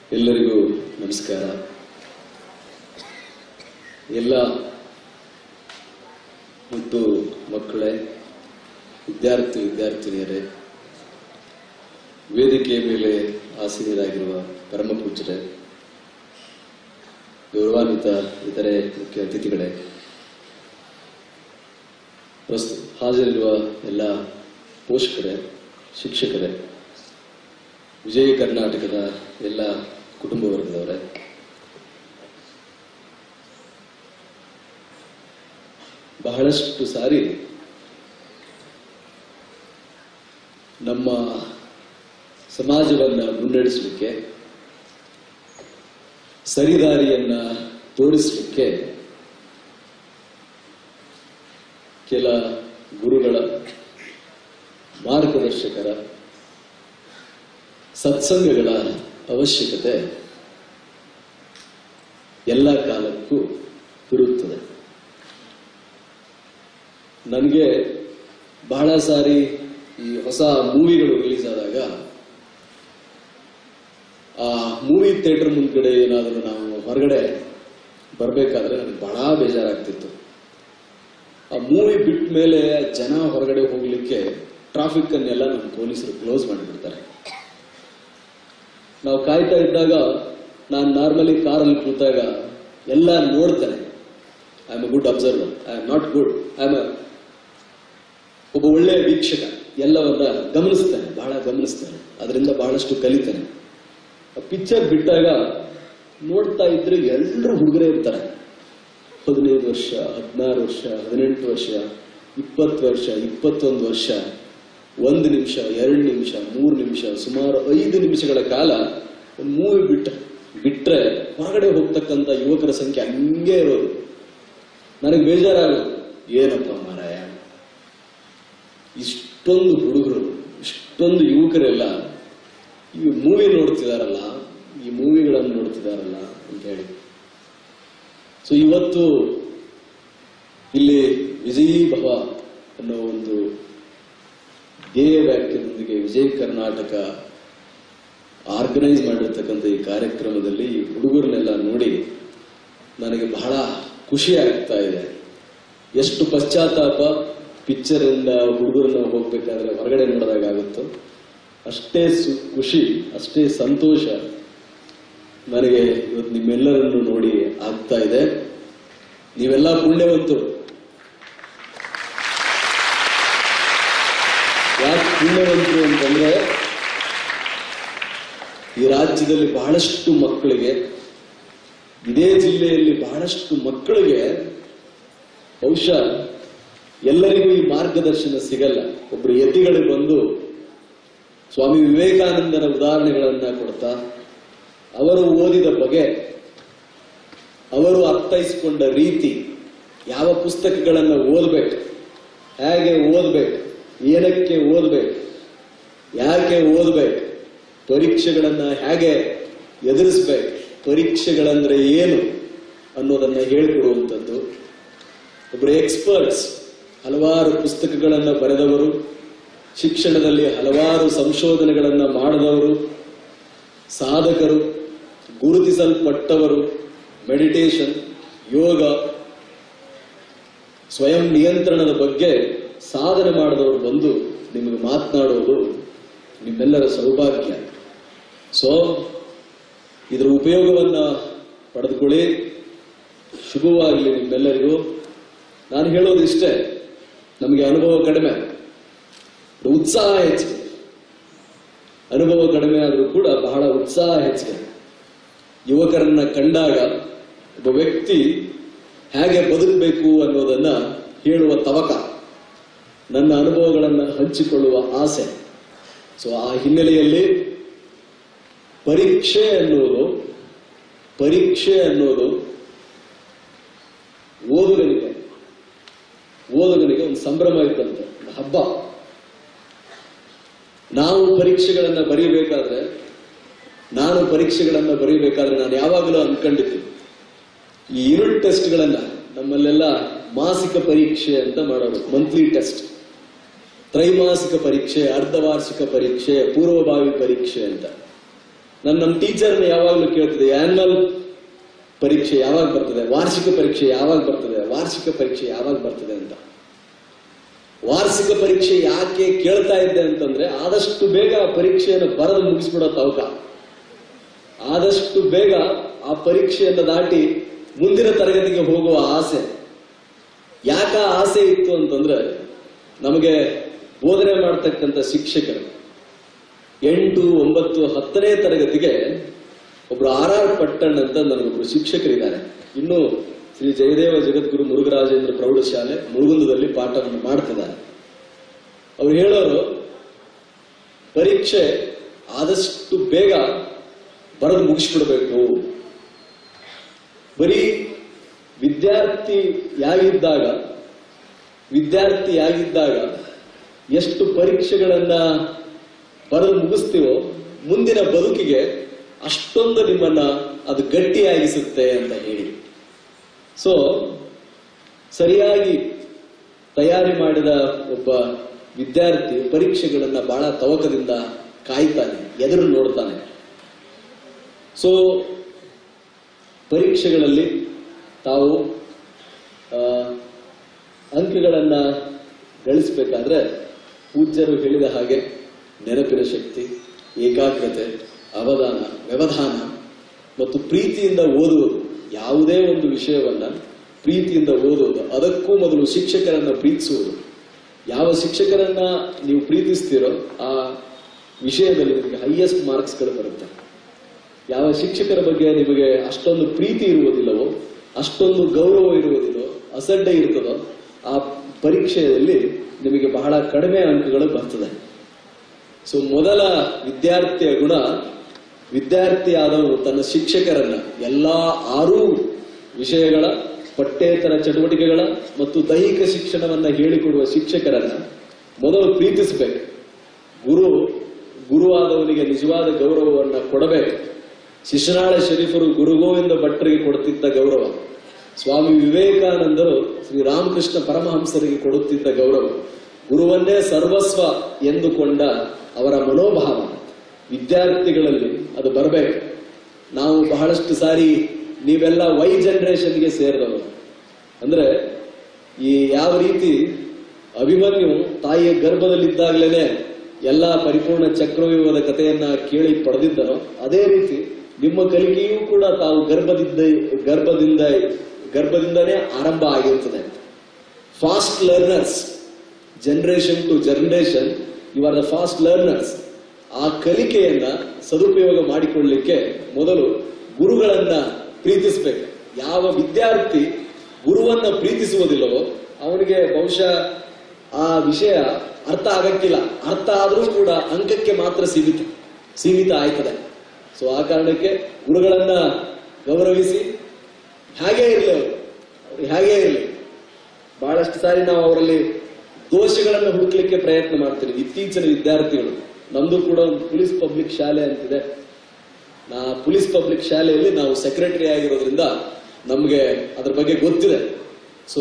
ಎಲ್ಲರಿಗೂ ನಮಸ್ಕಾರ ಎಲ್ಲ ಮತ್ತು ಮಕ್ಕಳೇ ವಿದ್ಯಾರ್ಥಿ ವಿದ್ಯಾರ್ಥಿನಿಯರೇ ವೇದಿಕೆಯ ಮೇಲೆ ಆಸೀನರಾಗಿರುವ ಪರಮ ಪೂಜ್ಯರೇ ಗೌರವಾನ್ವಿತ ಇತರೆ ಮುಖ್ಯ ಅತಿಥಿಗಳೇ ಪ್ರಸ್ತುತ ಹಾಜರಿರುವ ಎಲ್ಲ ಪೋಷಕರೇ ಶಿಕ್ಷಕರೇ ವಿಜಯ ಕರ್ನಾಟಕದ ಎಲ್ಲ ಕುಟುಂಬ ವರ್ಗದವರೇ ಬಹಳಷ್ಟು ಸಾರಿ ನಮ್ಮ ಸಮಾಜವನ್ನ ಮುನ್ನಡೆಸಲಿಕ್ಕೆ ಸರಿದಾರಿಯನ್ನ ತೋರಿಸಲಿಕ್ಕೆ ಕೆಲ ಗುರುಗಳ ಮಾರ್ಗದರ್ಶಕರ ಸತ್ಸಂಗಗಳ ಅವಶ್ಯಕತೆ ಎಲ್ಲ ಕಾಲಕ್ಕೂ ಇರುತ್ತದೆ ನನಗೆ ಬಹಳ ಸಾರಿ ಈ ಹೊಸ ಮೂವಿಗಳು ರಿಲೀಸ್ ಆದಾಗ ಆ ಮೂವಿ ಥಿಯೇಟರ್ ಮುಂದ್ಗಡೆ ಏನಾದರೂ ನಾವು ಹೊರಗಡೆ ಬರಬೇಕಾದ್ರೆ ನನಗೆ ಬಹಳ ಬೇಜಾರಾಗ್ತಿತ್ತು ಆ ಮೂವಿ ಬಿಟ್ಟ ಮೇಲೆ ಜನ ಹೊರಗಡೆ ಹೋಗ್ಲಿಕ್ಕೆ ಟ್ರಾಫಿಕ್ ಅನ್ನೆಲ್ಲ ನಮ್ಮ ಪೊಲೀಸರು ಕ್ಲೋಸ್ ಮಾಡಿಬಿಡ್ತಾರೆ ನಾವು ಕಾಯ್ತಾ ಇದ್ದಾಗ ನಾನು ನಾರ್ಮಲಿ ಕಾರಲ್ಲಿ ಕೂತಾಗ ಎಲ್ಲ ನೋಡ್ತಾನೆ I am a good observer I am not good I am ಒಬ್ಬ ಒಳ್ಳೆಯ ವೀಕ್ಷಕ ಎಲ್ಲವನ್ನ ಗಮನಿಸ್ತಾನೆ ಬಹಳ ಗಮನಿಸ್ತಾನೆ ಅದರಿಂದ ಬಹಳಷ್ಟು ಕಲಿತಾನೆ ಪಿಕ್ಚರ್ ಬಿಟ್ಟಾಗ ನೋಡ್ತಾ ಇದ್ರೆ ಎಲ್ಲರೂ ಹುಡುಗರೇ ಇರ್ತಾರೆ ಹದಿನೈದು ವರ್ಷ ಹದಿನಾರು ವರ್ಷ ಹದಿನೆಂಟು ವರ್ಷ ಇಪ್ಪತ್ತು ವರ್ಷ ಇಪ್ಪತ್ತೊಂದು ವರ್ಷ ಒಂದು ನಿಮಿಷ ಎರಡು ನಿಮಿಷ ಮೂರು ನಿಮಿಷ ಸುಮಾರು ಐದು ನಿಮಿಷಗಳ ಕಾಲ ಒಂದು ಮೂವಿ ಬಿಟ್ಟ ಬಿಟ್ರೆ ಹೊರಗಡೆ ಹೋಗ್ತಕ್ಕಂಥ ಯುವಕರ ಸಂಖ್ಯೆ ಹಂಗೆ ಇರೋದು ನನಗೆ ಬೇಜಾರಾಗೋದು ಏನಪ್ಪ ಮಾರಾಯ ಇಷ್ಟೊಂದು ಹುಡುಗರು ಇಷ್ಟೊಂದು ಯುವಕರೆಲ್ಲ ಈ ಮೂವಿ ನೋಡ್ತಿದಾರಲ್ಲ ಈ ಮೂವಿಗಳನ್ನು ನೋಡ್ತಿದಾರಲ್ಲ ಅಂತ ಹೇಳಿ ಸೊ ಇವತ್ತು ಇಲ್ಲಿ ವಿಜಯೀ ಭವ ಅನ್ನೋ ಒಂದು ಧ್ಯೇಯ ವ್ಯಾಖ್ಯದೊಂದಿಗೆ ವಿಜಯ್ ಕರ್ನಾಟಕ ಆರ್ಗನೈಸ್ ಮಾಡಿರ್ತಕ್ಕಂಥ ಈ ಕಾರ್ಯಕ್ರಮದಲ್ಲಿ ಈ ಹುಡುಗರನ್ನೆಲ್ಲ ನೋಡಿ ನನಗೆ ಬಹಳ ಖುಷಿ ಆಗ್ತಾ ಇದೆ ಎಷ್ಟು ಪಶ್ಚಾತ್ತಾಪ ಪಿಕ್ಚರ್ ಇಂದ ಹುಡುಗರನ್ನ ಹೋಗ್ಬೇಕಾದ್ರೆ ಹೊರಗಡೆ ನೋಡಿದಾಗ ಆಗುತ್ತೋ ಅಷ್ಟೇ ಸು- ಖುಷಿ ಅಷ್ಟೇ ಸಂತೋಷ ನನಗೆ ಇವತ್ತು ನಿಮ್ಮೆಲ್ಲರನ್ನು ನೋಡಿ ಆಗ್ತಾ ಇದೆ ನೀವೆಲ್ಲ ಪುಣ್ಯವಂತರು ಯಾಕೆ ಪುಣ್ಯವಂತರು ಅಂತಂದ್ರೆ ಈ ರಾಜ್ಯದಲ್ಲಿ ಬಹಳಷ್ಟು ಮಕ್ಕಳಿಗೆ ಇದೇ ಜಿಲ್ಲೆಯಲ್ಲಿ ಬಹಳಷ್ಟು ಮಕ್ಕಳಿಗೆ ಬಹುಶಃ ಎಲ್ಲರಿಗೂ ಈ ಮಾರ್ಗದರ್ಶನ ಸಿಗಲ್ಲ ಒಬ್ರು ಯತಿಗಳು ಬಂದು ಸ್ವಾಮಿ ವಿವೇಕಾನಂದನ ಉದಾಹರಣೆಗಳನ್ನ ಕೊಡ್ತಾ ಅವರು ಓದಿದ ಬಗೆ ಅವರು ಅರ್ಥೈಸಿಕೊಂಡ ರೀತಿ ಯಾವ ಪುಸ್ತಕಗಳನ್ನ ಓದ್ಬೇಕು ಹೇಗೆ ಓದ್ಬೇಕು ಏನಕ್ಕೆ ಓದ್ಬೇಕು ಯಾಕೆ ಓದ್ಬೇಕು ಪರೀಕ್ಷೆಗಳನ್ನ ಹೇಗೆ ಎದುರಿಸ್ಬೇಕು ಪರೀಕ್ಷೆಗಳಂದ್ರೆ ಏನು ಅನ್ನೋದನ್ನ ಹೇಳಿಕೊಡುವಂಥದ್ದು ಒಬ್ಬರು ಎಕ್ಸ್ಪರ್ಟ್ಸ್ ಹಲವಾರು ಪುಸ್ತಕಗಳನ್ನ ಬರೆದವರು ಶಿಕ್ಷಣದಲ್ಲಿ ಹಲವಾರು ಸಂಶೋಧನೆಗಳನ್ನ ಮಾಡಿದವರು ಸಾಧಕರು ಗುರುತಿಸಲ್ಪಟ್ಟವರು ಮೆಡಿಟೇಷನ್ ಯೋಗ ಸ್ವಯಂ ನಿಯಂತ್ರಣದ ಬಗ್ಗೆ ಸಾಧನೆ ಮಾಡಿದವರು ಬಂದು ನಿಮಗೆ ಮಾತನಾಡೋದು ನಿಮ್ಮೆಲ್ಲರ ಸೌಭಾಗ್ಯ ಸೊ ಇದರ ಉಪಯೋಗವನ್ನ ಪಡೆದುಕೊಳ್ಳಿ ಶುಭವಾಗಲಿ ನಿಮ್ಮೆಲ್ಲರಿಗೂ ನಾನು ಹೇಳೋದು ಇಷ್ಟೇ ನಮಗೆ ಅನುಭವ ಕಡಿಮೆ ಉತ್ಸಾಹ ಹೆಚ್ಚಿಗೆ ಅನುಭವ ಕಡಿಮೆ ಆದರೂ ಕೂಡ ಬಹಳ ಉತ್ಸಾಹ ಹೆಚ್ಚಿಗೆ ಯುವಕರನ್ನ ಕಂಡಾಗ ಒಬ್ಬ ವ್ಯಕ್ತಿ ಹೇಗೆ ಬದುಕಬೇಕು ಅನ್ನೋದನ್ನ ಹೇಳುವ ತವಕ ನನ್ನ ಅನುಭವಗಳನ್ನು ಹಂಚಿಕೊಳ್ಳುವ ಆಸೆ ಸೊ ಆ ಹಿನ್ನೆಲೆಯಲ್ಲಿ ಪರೀಕ್ಷೆ ಅನ್ನೋದು ಪರೀಕ್ಷೆ ಅನ್ನೋದು ಓದುಗನಿಗೆ ಓದುಗನಿಗೆ ಒಂದು ಸಂಭ್ರಮ ಇದ್ದಂತೆ ಒಂದು ಹಬ್ಬ ನಾವು ಪರೀಕ್ಷೆಗಳನ್ನ ಬರೀಬೇಕಾದ್ರೆ ನಾನು ಪರೀಕ್ಷೆಗಳನ್ನ ಬರೀಬೇಕಾದ್ರೆ ನಾನು ಯಾವಾಗಲೂ ಅನ್ಕೊಂಡಿದ್ದೀನಿ ಈ ಯೂನಿಟ್ ಟೆಸ್ಟ್ಗಳನ್ನ ನಮ್ಮಲ್ಲೆಲ್ಲ ಮಾಸಿಕ ಪರೀಕ್ಷೆ ಅಂತ ಮಾಡೋದು ಮಂತ್ಲಿ ಟೆಸ್ಟ್ ತ್ರೈಮಾಸಿಕ ಪರೀಕ್ಷೆ ಅರ್ಧವಾರ್ಷಿಕ ಪರೀಕ್ಷೆ ಪೂರ್ವಭಾವಿ ಪರೀಕ್ಷೆ ಅಂತ ನನ್ನ ನಮ್ಮ ಟೀಚರ್ನ ಯಾವಾಗಲೂ ಕೇಳ್ತಿದೆ ಆನ್ಯುವಲ್ ಪರೀಕ್ಷೆ ಯಾವಾಗ ಬರ್ತದೆ ವಾರ್ಷಿಕ ಪರೀಕ್ಷೆ ಯಾವಾಗ ಬರ್ತದೆ ವಾರ್ಷಿಕ ಪರೀಕ್ಷೆ ಯಾವಾಗ ಬರ್ತದೆ ಅಂತ ವಾರ್ಷಿಕ ಪರೀಕ್ಷೆ ಯಾಕೆ ಕೇಳ್ತಾ ಇದ್ದೆ ಅಂತಂದ್ರೆ ಆದಷ್ಟು ಬೇಗ ಆ ಪರೀಕ್ಷೆಯನ್ನು ಬರೆದು ಮುಗಿಸ್ಬಿಡೋ ತವಕ ಆದಷ್ಟು ಬೇಗ ಆ ಪರೀಕ್ಷೆಯನ್ನು ದಾಟಿ ಮುಂದಿನ ತರಗತಿಗೆ ಹೋಗುವ ಆಸೆ ಯಾಕ ಆಸೆ ಇತ್ತು ಅಂತಂದ್ರೆ ನಮಗೆ ಬೋಧನೆ ಮಾಡ್ತಕ್ಕಂಥ ಶಿಕ್ಷಕರು ಎಂಟು ಒಂಬತ್ತು ಹತ್ತನೇ ತರಗತಿಗೆ ಒಬ್ರು ಆರ್ ಆರ್ ಪಟ್ಟಣ್ ಅಂತ ನನಗೊಬ್ರು ಶಿಕ್ಷಕರಿದ್ದಾರೆ ಇನ್ನು ಶ್ರೀ ಜಯದೇವ ಜಗದ್ಗುರು ಮುರುಘರಾಜೇಂದ್ರ ಪ್ರೌಢಶಾಲೆ ಮುಳುಗುಂದದಲ್ಲಿ ಪಾಠವನ್ನು ಮಾಡ್ತಿದ್ದಾರೆ ಅವ್ರು ಹೇಳೋರು ಪರೀಕ್ಷೆ ಆದಷ್ಟು ಬೇಗ ಬರೆದು ಮುಗಿಸ್ಬಿಡ್ಬೇಕು ಬರೀ ವಿದ್ಯಾರ್ಥಿಯಾಗಿದ್ದಾಗ ವಿದ್ಯಾರ್ಥಿಯಾಗಿದ್ದಾಗ ಎಷ್ಟು ಪರೀಕ್ಷೆಗಳನ್ನ ಬರೆದು ಮುಗಿಸ್ತೀವೋ ಮುಂದಿನ ಬದುಕಿಗೆ ಅಷ್ಟೊಂದು ನಿಮ್ಮನ್ನ ಅದು ಗಟ್ಟಿಯಾಗಿಸುತ್ತೆ ಅಂತ ಹೇಳಿ ಸೊ ಸರಿಯಾಗಿ ತಯಾರಿ ಮಾಡಿದ ಒಬ್ಬ ವಿದ್ಯಾರ್ಥಿ ಪರೀಕ್ಷೆಗಳನ್ನ ಬಹಳ ತವಕದಿಂದ ಕಾಯ್ತಾನೆ ಎದುರು ನೋಡ್ತಾನೆ ಸೊ ಪರೀಕ್ಷೆಗಳಲ್ಲಿ ತಾವು ಆ, ಅಂಕಗಳನ್ನ ಗಳಿಸಬೇಕಾದ್ರೆ ಪೂಜ್ಯರು ಹೇಳಿದ ಹಾಗೆ ನೆನಪಿನ ಶಕ್ತಿ ಏಕಾಗ್ರತೆ ಅವಧಾನ ವ್ಯವಧಾನ ಮತ್ತು ಪ್ರೀತಿಯಿಂದ ಓದುವುದು ಯಾವುದೇ ಒಂದು ವಿಷಯವನ್ನ ಪ್ರೀತಿಯಿಂದ ಓದುವುದು ಅದಕ್ಕೂ ಮೊದಲು ಶಿಕ್ಷಕರನ್ನ ಪ್ರೀತಿಸುವುದು ಯಾವ ಶಿಕ್ಷಕರನ್ನ ನೀವು ಪ್ರೀತಿಸ್ತೀರೋ ಆ ವಿಷಯದಲ್ಲಿ ನಿಮಗೆ ಹೈಯೆಸ್ಟ್ ಮಾರ್ಕ್ಸ್ಗಳು ಬರುತ್ತೆ ಯಾವ ಶಿಕ್ಷಕರ ಬಗ್ಗೆ ನಿಮಗೆ ಅಷ್ಟೊಂದು ಪ್ರೀತಿ ಇರುವುದಿಲ್ಲವೋ ಅಷ್ಟೊಂದು ಗೌರವ ಇರುವುದಿಲ್ಲವೋ ಅಸಡ್ಡೆ ಇರ್ತದೋ ಆ ಪರೀಕ್ಷೆಯಲ್ಲಿ ನಿಮಗೆ ಬಹಳ ಕಡಿಮೆ ಅಂಕಗಳು ಬರ್ತದೆ ಸೊ ಮೊದಲ ವಿದ್ಯಾರ್ಥಿಯ ಗುಣ ವಿದ್ಯಾರ್ಥಿ ಆದವನು ತನ್ನ ಶಿಕ್ಷಕರನ್ನ ಎಲ್ಲಾ ಆರೂ ವಿಷಯಗಳ ಪಠ್ಯೇತರ ಚಟುವಟಿಕೆಗಳ ಮತ್ತು ದೈಹಿಕ ಶಿಕ್ಷಣವನ್ನ ಹೇಳಿಕೊಡುವ ಶಿಕ್ಷಕರನ್ನ ಮೊದಲು ಪ್ರೀತಿಸಬೇಕು ಗುರು ಗುರುವಾದವನಿಗೆ ನಿಜವಾದ ಗೌರವವನ್ನ ಕೊಡಬೇಕು ಶಿಶುನಾಳ ಶರೀಫರು ಗುರುಗೋವಿಂದ ಭಟ್ರಿಗೆ ಕೊಡುತ್ತಿದ್ದ ಗೌರವ ಸ್ವಾಮಿ ವಿವೇಕಾನಂದರು ಶ್ರೀ ರಾಮಕೃಷ್ಣ ಪರಮಹಂಸರಿಗೆ ಕೊಡುತ್ತಿದ್ದ ಗೌರವ ಗುರುವನ್ನೇ ಸರ್ವಸ್ವ ಎಂದುಕೊಂಡ ಅವರ ಮನೋಭಾವ ವಿದ್ಯಾರ್ಥಿಗಳಲ್ಲಿ ಅದು ಬರಬೇಕು ನಾವು ಬಹಳಷ್ಟು ಸಾರಿ ನೀವೆಲ್ಲ ವೈ ಜನರೇಷನ್ಗೆ ಸೇರಿದವರು ಅಂದ್ರೆ ಈ ಯಾವ ರೀತಿ ಅಭಿಮನ್ಯು ತಾಯಿಯ ಗರ್ಭದಲ್ಲಿದ್ದಾಗಲೇನೆ ಎಲ್ಲಾ ಪರಿಪೂರ್ಣ ಚಕ್ರವ್ಯೂಹದ ಕಥೆಯನ್ನ ಕೇಳಿ ಪಡೆದಿದ್ದನೋ ಅದೇ ರೀತಿ ನಿಮ್ಮ ಕಲಿಕೆಯೂ ಕೂಡ ತಾವು ಗರ್ಭದಿಂದ ಗರ್ಭದಿಂದ ಗರ್ಭದಿಂದನೇ ಆರಂಭ ಆಗಿರುತ್ತದೆ fast learners generation to generation you are the fast learners ಆ ಕಲಿಕೆಯನ್ನ ಸದುಪಯೋಗ ಮಾಡಿಕೊಳ್ಳಲಿಕ್ಕೆ ಮೊದಲು ಗುರುಗಳನ್ನ ಪ್ರೀತಿಸಬೇಕು ಯಾವ ವಿದ್ಯಾರ್ಥಿ ಗುರುವನ್ನ ಪ್ರೀತಿಸುವುದಿಲ್ಲವೋ ಅವನಿಗೆ ಬಹುಶಃ ಆ ವಿಷಯ ಅರ್ಥ ಆಗಕ್ಕಿಲ್ಲ ಅರ್ಥ ಆದ್ರೂ ಕೂಡ ಅಂಕಕ್ಕೆ ಮಾತ್ರ ಸೀಮಿತ ಸೀಮಿತ ಆಯ್ತದೆ ಸೊ ಆ ಕಾರಣಕ್ಕೆ ಗುರುಗಳನ್ನ ಗೌರವಿಸಿ ಹಾಗೇ ಇರಲಿ ಅವರು ಅವ್ರು ಹಾಗೇ ಇರಲಿ ಬಹಳಷ್ಟು ಸಾರಿ ನಾವು ಅವರಲ್ಲಿ ದೋಷಗಳನ್ನು ಹುಡುಕ್ಲಿಕ್ಕೆ ಪ್ರಯತ್ನ ಮಾಡ್ತೀವಿ ಇತ್ತೀಚಿನ ವಿದ್ಯಾರ್ಥಿಗಳು ನಮ್ದು ಕೂಡ ಒಂದು ಪೊಲೀಸ್ ಪಬ್ಲಿಕ್ ಶಾಲೆ ಅಂತಿದೆ ನಾ ಪೊಲೀಸ್ ಪಬ್ಲಿಕ್ ಶಾಲೆಯಲ್ಲಿ ನಾವು ಸೆಕ್ರೆಟರಿ ಆಗಿರೋದ್ರಿಂದ ನಮಗೆ ಅದ್ರ ಬಗ್ಗೆ ಗೊತ್ತಿದೆ ಸೊ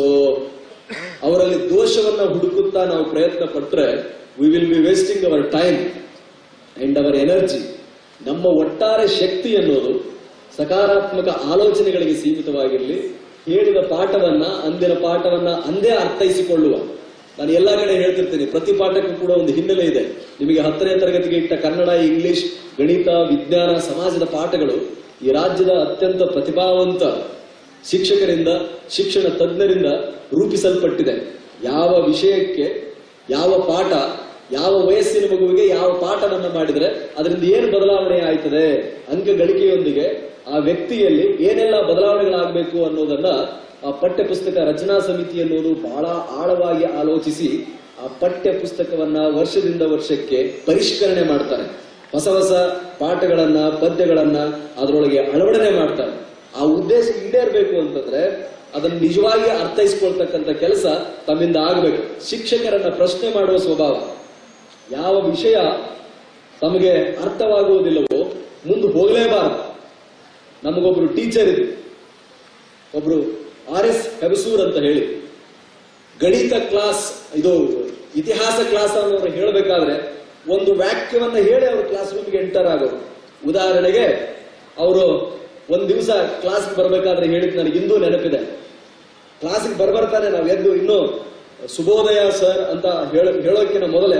ಅವರಲ್ಲಿ ದೋಷವನ್ನ ಹುಡುಕುತ್ತಾ ನಾವು ಪ್ರಯತ್ನ ಪಟ್ರೆ we will be wasting our time and our energy ನಮ್ಮ ಒಟ್ಟಾರೆ ಶಕ್ತಿ ಅನ್ನೋದು ಸಕಾರಾತ್ಮಕ ಆಲೋಚನೆಗಳಿಗೆ ಸೀಮಿತವಾಗಿರಲಿ ಹೇಳಿದ ಪಾಠವನ್ನ ಅಂದಿನ ಪಾಠವನ್ನ ಅಂದೇ ಅರ್ಥೈಸಿಕೊಳ್ಳುವ ನಾನು ಎಲ್ಲಾ ಕಡೆ ಹೇಳ್ತಿರ್ತೀನಿ ಪ್ರತಿ ಪಾಠಕ್ಕೂ ಕೂಡ ಒಂದು ಹಿನ್ನೆಲೆ ಇದೆ ನಿಮಗೆ ಹತ್ತನೇ ತರಗತಿಗೆ ಇಟ್ಟ ಕನ್ನಡ ಇಂಗ್ಲಿಷ್ ಗಣಿತ ವಿಜ್ಞಾನ ಸಮಾಜದ ಪಾಠಗಳು ಈ ರಾಜ್ಯದ ಅತ್ಯಂತ ಪ್ರತಿಭಾವಂತ ಶಿಕ್ಷಕರಿಂದ ಶಿಕ್ಷಣ ತಜ್ಞರಿಂದ ರೂಪಿಸಲ್ಪಟ್ಟಿದೆ ಯಾವ ವಿಷಯಕ್ಕೆ ಯಾವ ಪಾಠ ಯಾವ ವಯಸ್ಸಿನ ಮಗುವಿಗೆ ಯಾವ ಪಾಠವನ್ನ ಮಾಡಿದ್ರೆ ಅದರಿಂದ ಏನು ಬದಲಾವಣೆ ಆಯ್ತದೆ ಅಂಕ ಗಳಿಕೆಯೊಂದಿಗೆ ಆ ವ್ಯಕ್ತಿಯಲ್ಲಿ ಏನೆಲ್ಲ ಬದಲಾವಣೆಗಳಾಗಬೇಕು ಅನ್ನೋದನ್ನ ಆ ಪಠ್ಯ ಪುಸ್ತಕ ರಚನಾ ಸಮಿತಿ ಅನ್ನೋದು ಬಹಳ ಆಳವಾಗಿ ಆಲೋಚಿಸಿ ಆ ಪಠ್ಯ ಪುಸ್ತಕವನ್ನ ವರ್ಷದಿಂದ ವರ್ಷಕ್ಕೆ ಪರಿಷ್ಕರಣೆ ಮಾಡ್ತಾರೆ ಹೊಸ ಹೊಸ ಪಾಠಗಳನ್ನ ಪದ್ಯಗಳನ್ನ ಅದರೊಳಗೆ ಅಳವಡನೆ ಮಾಡ್ತಾರೆ ಆ ಉದ್ದೇಶ ಈಡೇರ್ಬೇಕು ಅಂತಂದ್ರೆ ಅದನ್ನು ನಿಜವಾಗಿ ಅರ್ಥೈಸ್ಕೊಳ್ತಕ್ಕಂಥ ಕೆಲಸ ತಮ್ಮಿಂದ ಆಗ್ಬೇಕು ಶಿಕ್ಷಕರನ್ನ ಪ್ರಶ್ನೆ ಮಾಡುವ ಸ್ವಭಾವ ಯಾವ ವಿಷಯ ತಮಗೆ ಅರ್ಥವಾಗುವುದಿಲ್ಲವೋ ಮುಂದೆ ಹೋಗಲೇಬಾರದು ನಮಗೊಬ್ರು ಟೀಚರ್ ಇದ್ರು ಒಬ್ರು ಆರ್ ಎಸ್ ಕಬಸೂರ್ ಅಂತ ಹೇಳಿ ಗಣಿತ ಕ್ಲಾಸ್ ಇದು ಇತಿಹಾಸ ಕ್ಲಾಸ್ ಅನ್ನೋರು ಹೇಳಬೇಕಾದ್ರೆ ಒಂದು ವಾಕ್ಯವನ್ನ ಹೇಳಿ ಅವ್ರ ಕ್ಲಾಸ್ ರೂಮ್ಗೆ ಎಂಟರ್ ಆಗೋರು ಉದಾಹರಣೆಗೆ ಅವರು ಒಂದ್ ದಿವಸ ಕ್ಲಾಸ್ಗೆ ಬರ್ಬೇಕಾದ್ರೆ ಹೇಳಿದ್ ನನಗೆ ಇಂದೂ ನೆನಪಿದೆ ಕ್ಲಾಸಿಗೆ ಬರ್ಬರ್ತಾನೆ ನಾವು ಎದ್ದು ಇನ್ನು ಸುಬೋದಯ ಸರ್ ಅಂತ ಹೇಳ ಹೇಳೋಕ್ಕಿಂತ ಮೊದಲೇ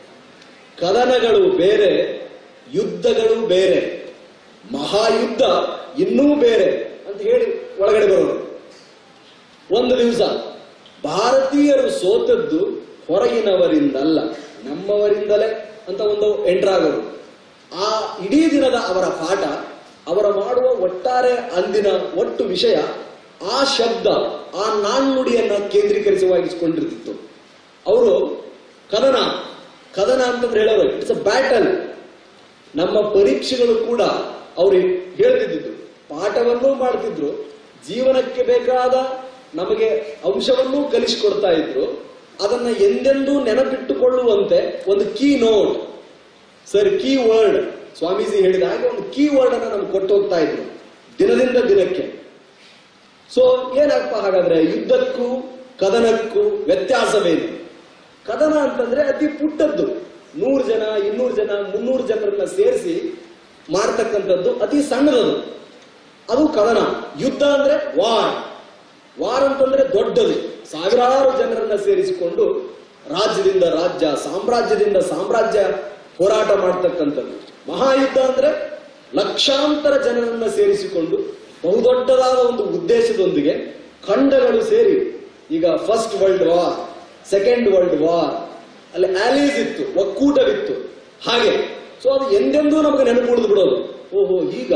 ಕದನಗಳು ಬೇರೆ ಯುದ್ಧಗಳು ಬೇರೆ ಮಹಾಯುದ್ಧ ಇನ್ನೂ ಬೇರೆ ಅಂತ ಹೇಳಿ ಒಳಗಡೆ ಬರೋರು ಒಂದು ದಿವಸ ಭಾರತೀಯರು ಸೋತದ್ದು ಹೊರಗಿನವರಿಂದಲ್ಲ ನಮ್ಮವರಿಂದಲೇ ಅಂತ ಒಂದು ಎಂಟ್ರಾಗೋರು ಆ ಇಡೀ ದಿನದ ಅವರ ಪಾಠ ಅವರ ಮಾಡುವ ಒಟ್ಟಾರೆ ಅಂದಿನ ಒಟ್ಟು ವಿಷಯ ಆ ಶಬ್ದ ಆ ನಾಣ್ಣುಡಿಯನ್ನ ಕೇಂದ್ರೀಕರಿಸುವಾಗಿಸಿಕೊಂಡಿರ್ತಿತ್ತು ಅವರು ಕದನ ಕದನ ಅಂತಂದ್ರೆ ಹೇಳೋರು ಇಟ್ಸ್ ಅ ಬ್ಯಾಟಲ್ ನಮ್ಮ ಪರೀಕ್ಷೆಗಳು ಕೂಡ ಅವರು ಹೇಳ್ತಿದ್ದು ಪಾಠವನ್ನೂ ಮಾಡ್ತಿದ್ರು ಜೀವನಕ್ಕೆ ಬೇಕಾದ ನಮಗೆ ಅಂಶವನ್ನೂ ಕಲಿಸಿಕೊಡ್ತಾ ಇದ್ರು ಅದನ್ನ ಎಂದೆಂದೂ ನೆನಪಿಟ್ಟುಕೊಳ್ಳುವಂತೆ ಒಂದು key note sir key word Swamiji ಹೇಳಿದ ಹಾಗೆ ಒಂದು ಕೀ ವರ್ಡ್ ಅನ್ನ ನಮ್ಗೆ ಕೊಟ್ಟು ಹೋಗ್ತಾ ಇದ್ರು ದಿನದಿಂದ ದಿನಕ್ಕೆ ಸೊ ಏನಪ್ಪ ಹಾಗಾದ್ರೆ ಯುದ್ಧಕ್ಕೂ ಕದನಕ್ಕೂ ವ್ಯತ್ಯಾಸವೇನು ಕದನ ಅಂತಂದ್ರೆ ಅತಿ ಪುಟ್ಟದ್ದು ನೂರು ಜನ ಇನ್ನೂರು ಜನ ಮುನ್ನೂರು ಜನರನ್ನ ಸೇರಿಸಿ ಮಾಡ್ತಕ್ಕಂಥದ್ದು ಅತಿ ಸಣ್ಣದದು ಅದು ಕದನ ಯುದ್ಧ ಅಂದ್ರೆ ವಾರ್ ವಾರ್ ಅಂತಂದ್ರೆ ದೊಡ್ಡದು ಸಾವಿರಾರು ಜನರನ್ನ ಸೇರಿಸಿಕೊಂಡು ರಾಜ್ಯದಿಂದ ರಾಜ್ಯ ಸಾಮ್ರಾಜ್ಯದಿಂದ ಸಾಮ್ರಾಜ್ಯ ಹೋರಾಟ ಮಾಡ್ತಕ್ಕಂಥದ್ದು ಮಹಾಯುದ್ಧ ಅಂದ್ರೆ ಲಕ್ಷಾಂತರ ಜನರನ್ನ ಸೇರಿಸಿಕೊಂಡು ಬಹುದೊಡ್ಡದಾದ ಒಂದು ಉದ್ದೇಶದೊಂದಿಗೆ ಖಂಡಗಳು ಸೇರಿ ಈಗ first world war second world war ಅಲ್ಲಿ ಆಲೀಸ್ ಇತ್ತು ಒಕ್ಕೂಟವಿತ್ತು ಹಾಗೆ ಸೊ ಅದು ಎಂದೆಂದೂ ನಮಗೆ ನೆನಪು ಉಳಿದು ಬಿಡೋದು ಓಹೋ ಈಗ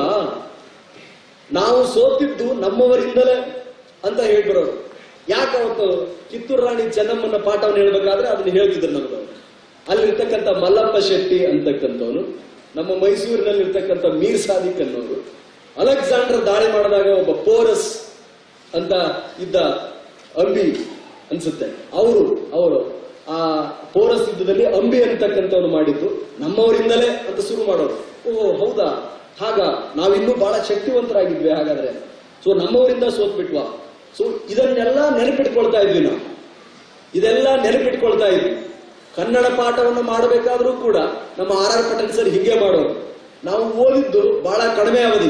ನಾವು ಸೋತಿದ್ದು ನಮ್ಮವರಿಂದಲೇ ಅಂತ ಹೇಳ್ಬಿಡೋರು ಯಾಕೆ ಅವತ್ತು ಕಿತ್ತೂರು ರಾಣಿ ಚೆನ್ನಮ್ಮನ ಪಾಠವನ್ನು ಹೇಳ್ಬೇಕಾದ್ರೆ ಅದನ್ನ ಹೇಳ್ತಿದ್ರು ನಮ್ಗೆ ಅಲ್ಲಿರ್ತಕ್ಕಂಥ ಮಲ್ಲಪ್ಪ ಶೆಟ್ಟಿ ಅಂತಕ್ಕಂಥವನು ನಮ್ಮ ಮೈಸೂರಿನಲ್ಲಿರ್ತಕ್ಕಂಥ ಮೀರ್ ಸಾದಿಕ್ ಅನ್ನೋರು ಅಲೆಕ್ಸಾಂಡರ್ ದಾಳಿ ಮಾಡಿದಾಗ ಒಬ್ಬ ಪೋರಸ್ ಅಂತ ಇದ್ದ ಅಂಬಿ ಅನ್ಸುತ್ತೆ ಅವರು ಅವರು ಆ ಪೋರಸ್ ಯುದ್ಧದಲ್ಲಿ ಅಂಬಿ ಅಂತಕ್ಕಂಥವ್ನು ಮಾಡಿದ್ದು ನಮ್ಮವರಿಂದಲೇ ಅಂತ ಶುರು ಮಾಡೋರು ಓ ಹೌದಾ ಹಾಗ ನಾವಿನ್ನೂ ಬಹಳ ಶಕ್ತಿವಂತರಾಗಿದ್ವಿ ಹಾಗಾದ್ರೆ ಸೊ ನಮ್ಮವರಿಂದ ಸೋತ್ಬಿಟ್ವಾ ಸೊ ಇದನ್ನೆಲ್ಲ ನೆನಪಿಟ್ಕೊಳ್ತಾ ಇದ್ವಿ ನಾವು ಇದೆಲ್ಲ ನೆನಪಿಟ್ಕೊಳ್ತಾ ಇದ್ವಿ ಕನ್ನಡ ಪಾಠವನ್ನು ಮಾಡಬೇಕಾದ್ರೂ ಕೂಡ ನಮ್ಮ ಆರ್ ಆರ್ ಪಟೇಲ್ ಸರ್ ಹಿಂಗೆ ಮಾಡೋರು ನಾವು ಓದಿದ್ದು ಬಹಳ ಕಡಿಮೆ ಅವಧಿ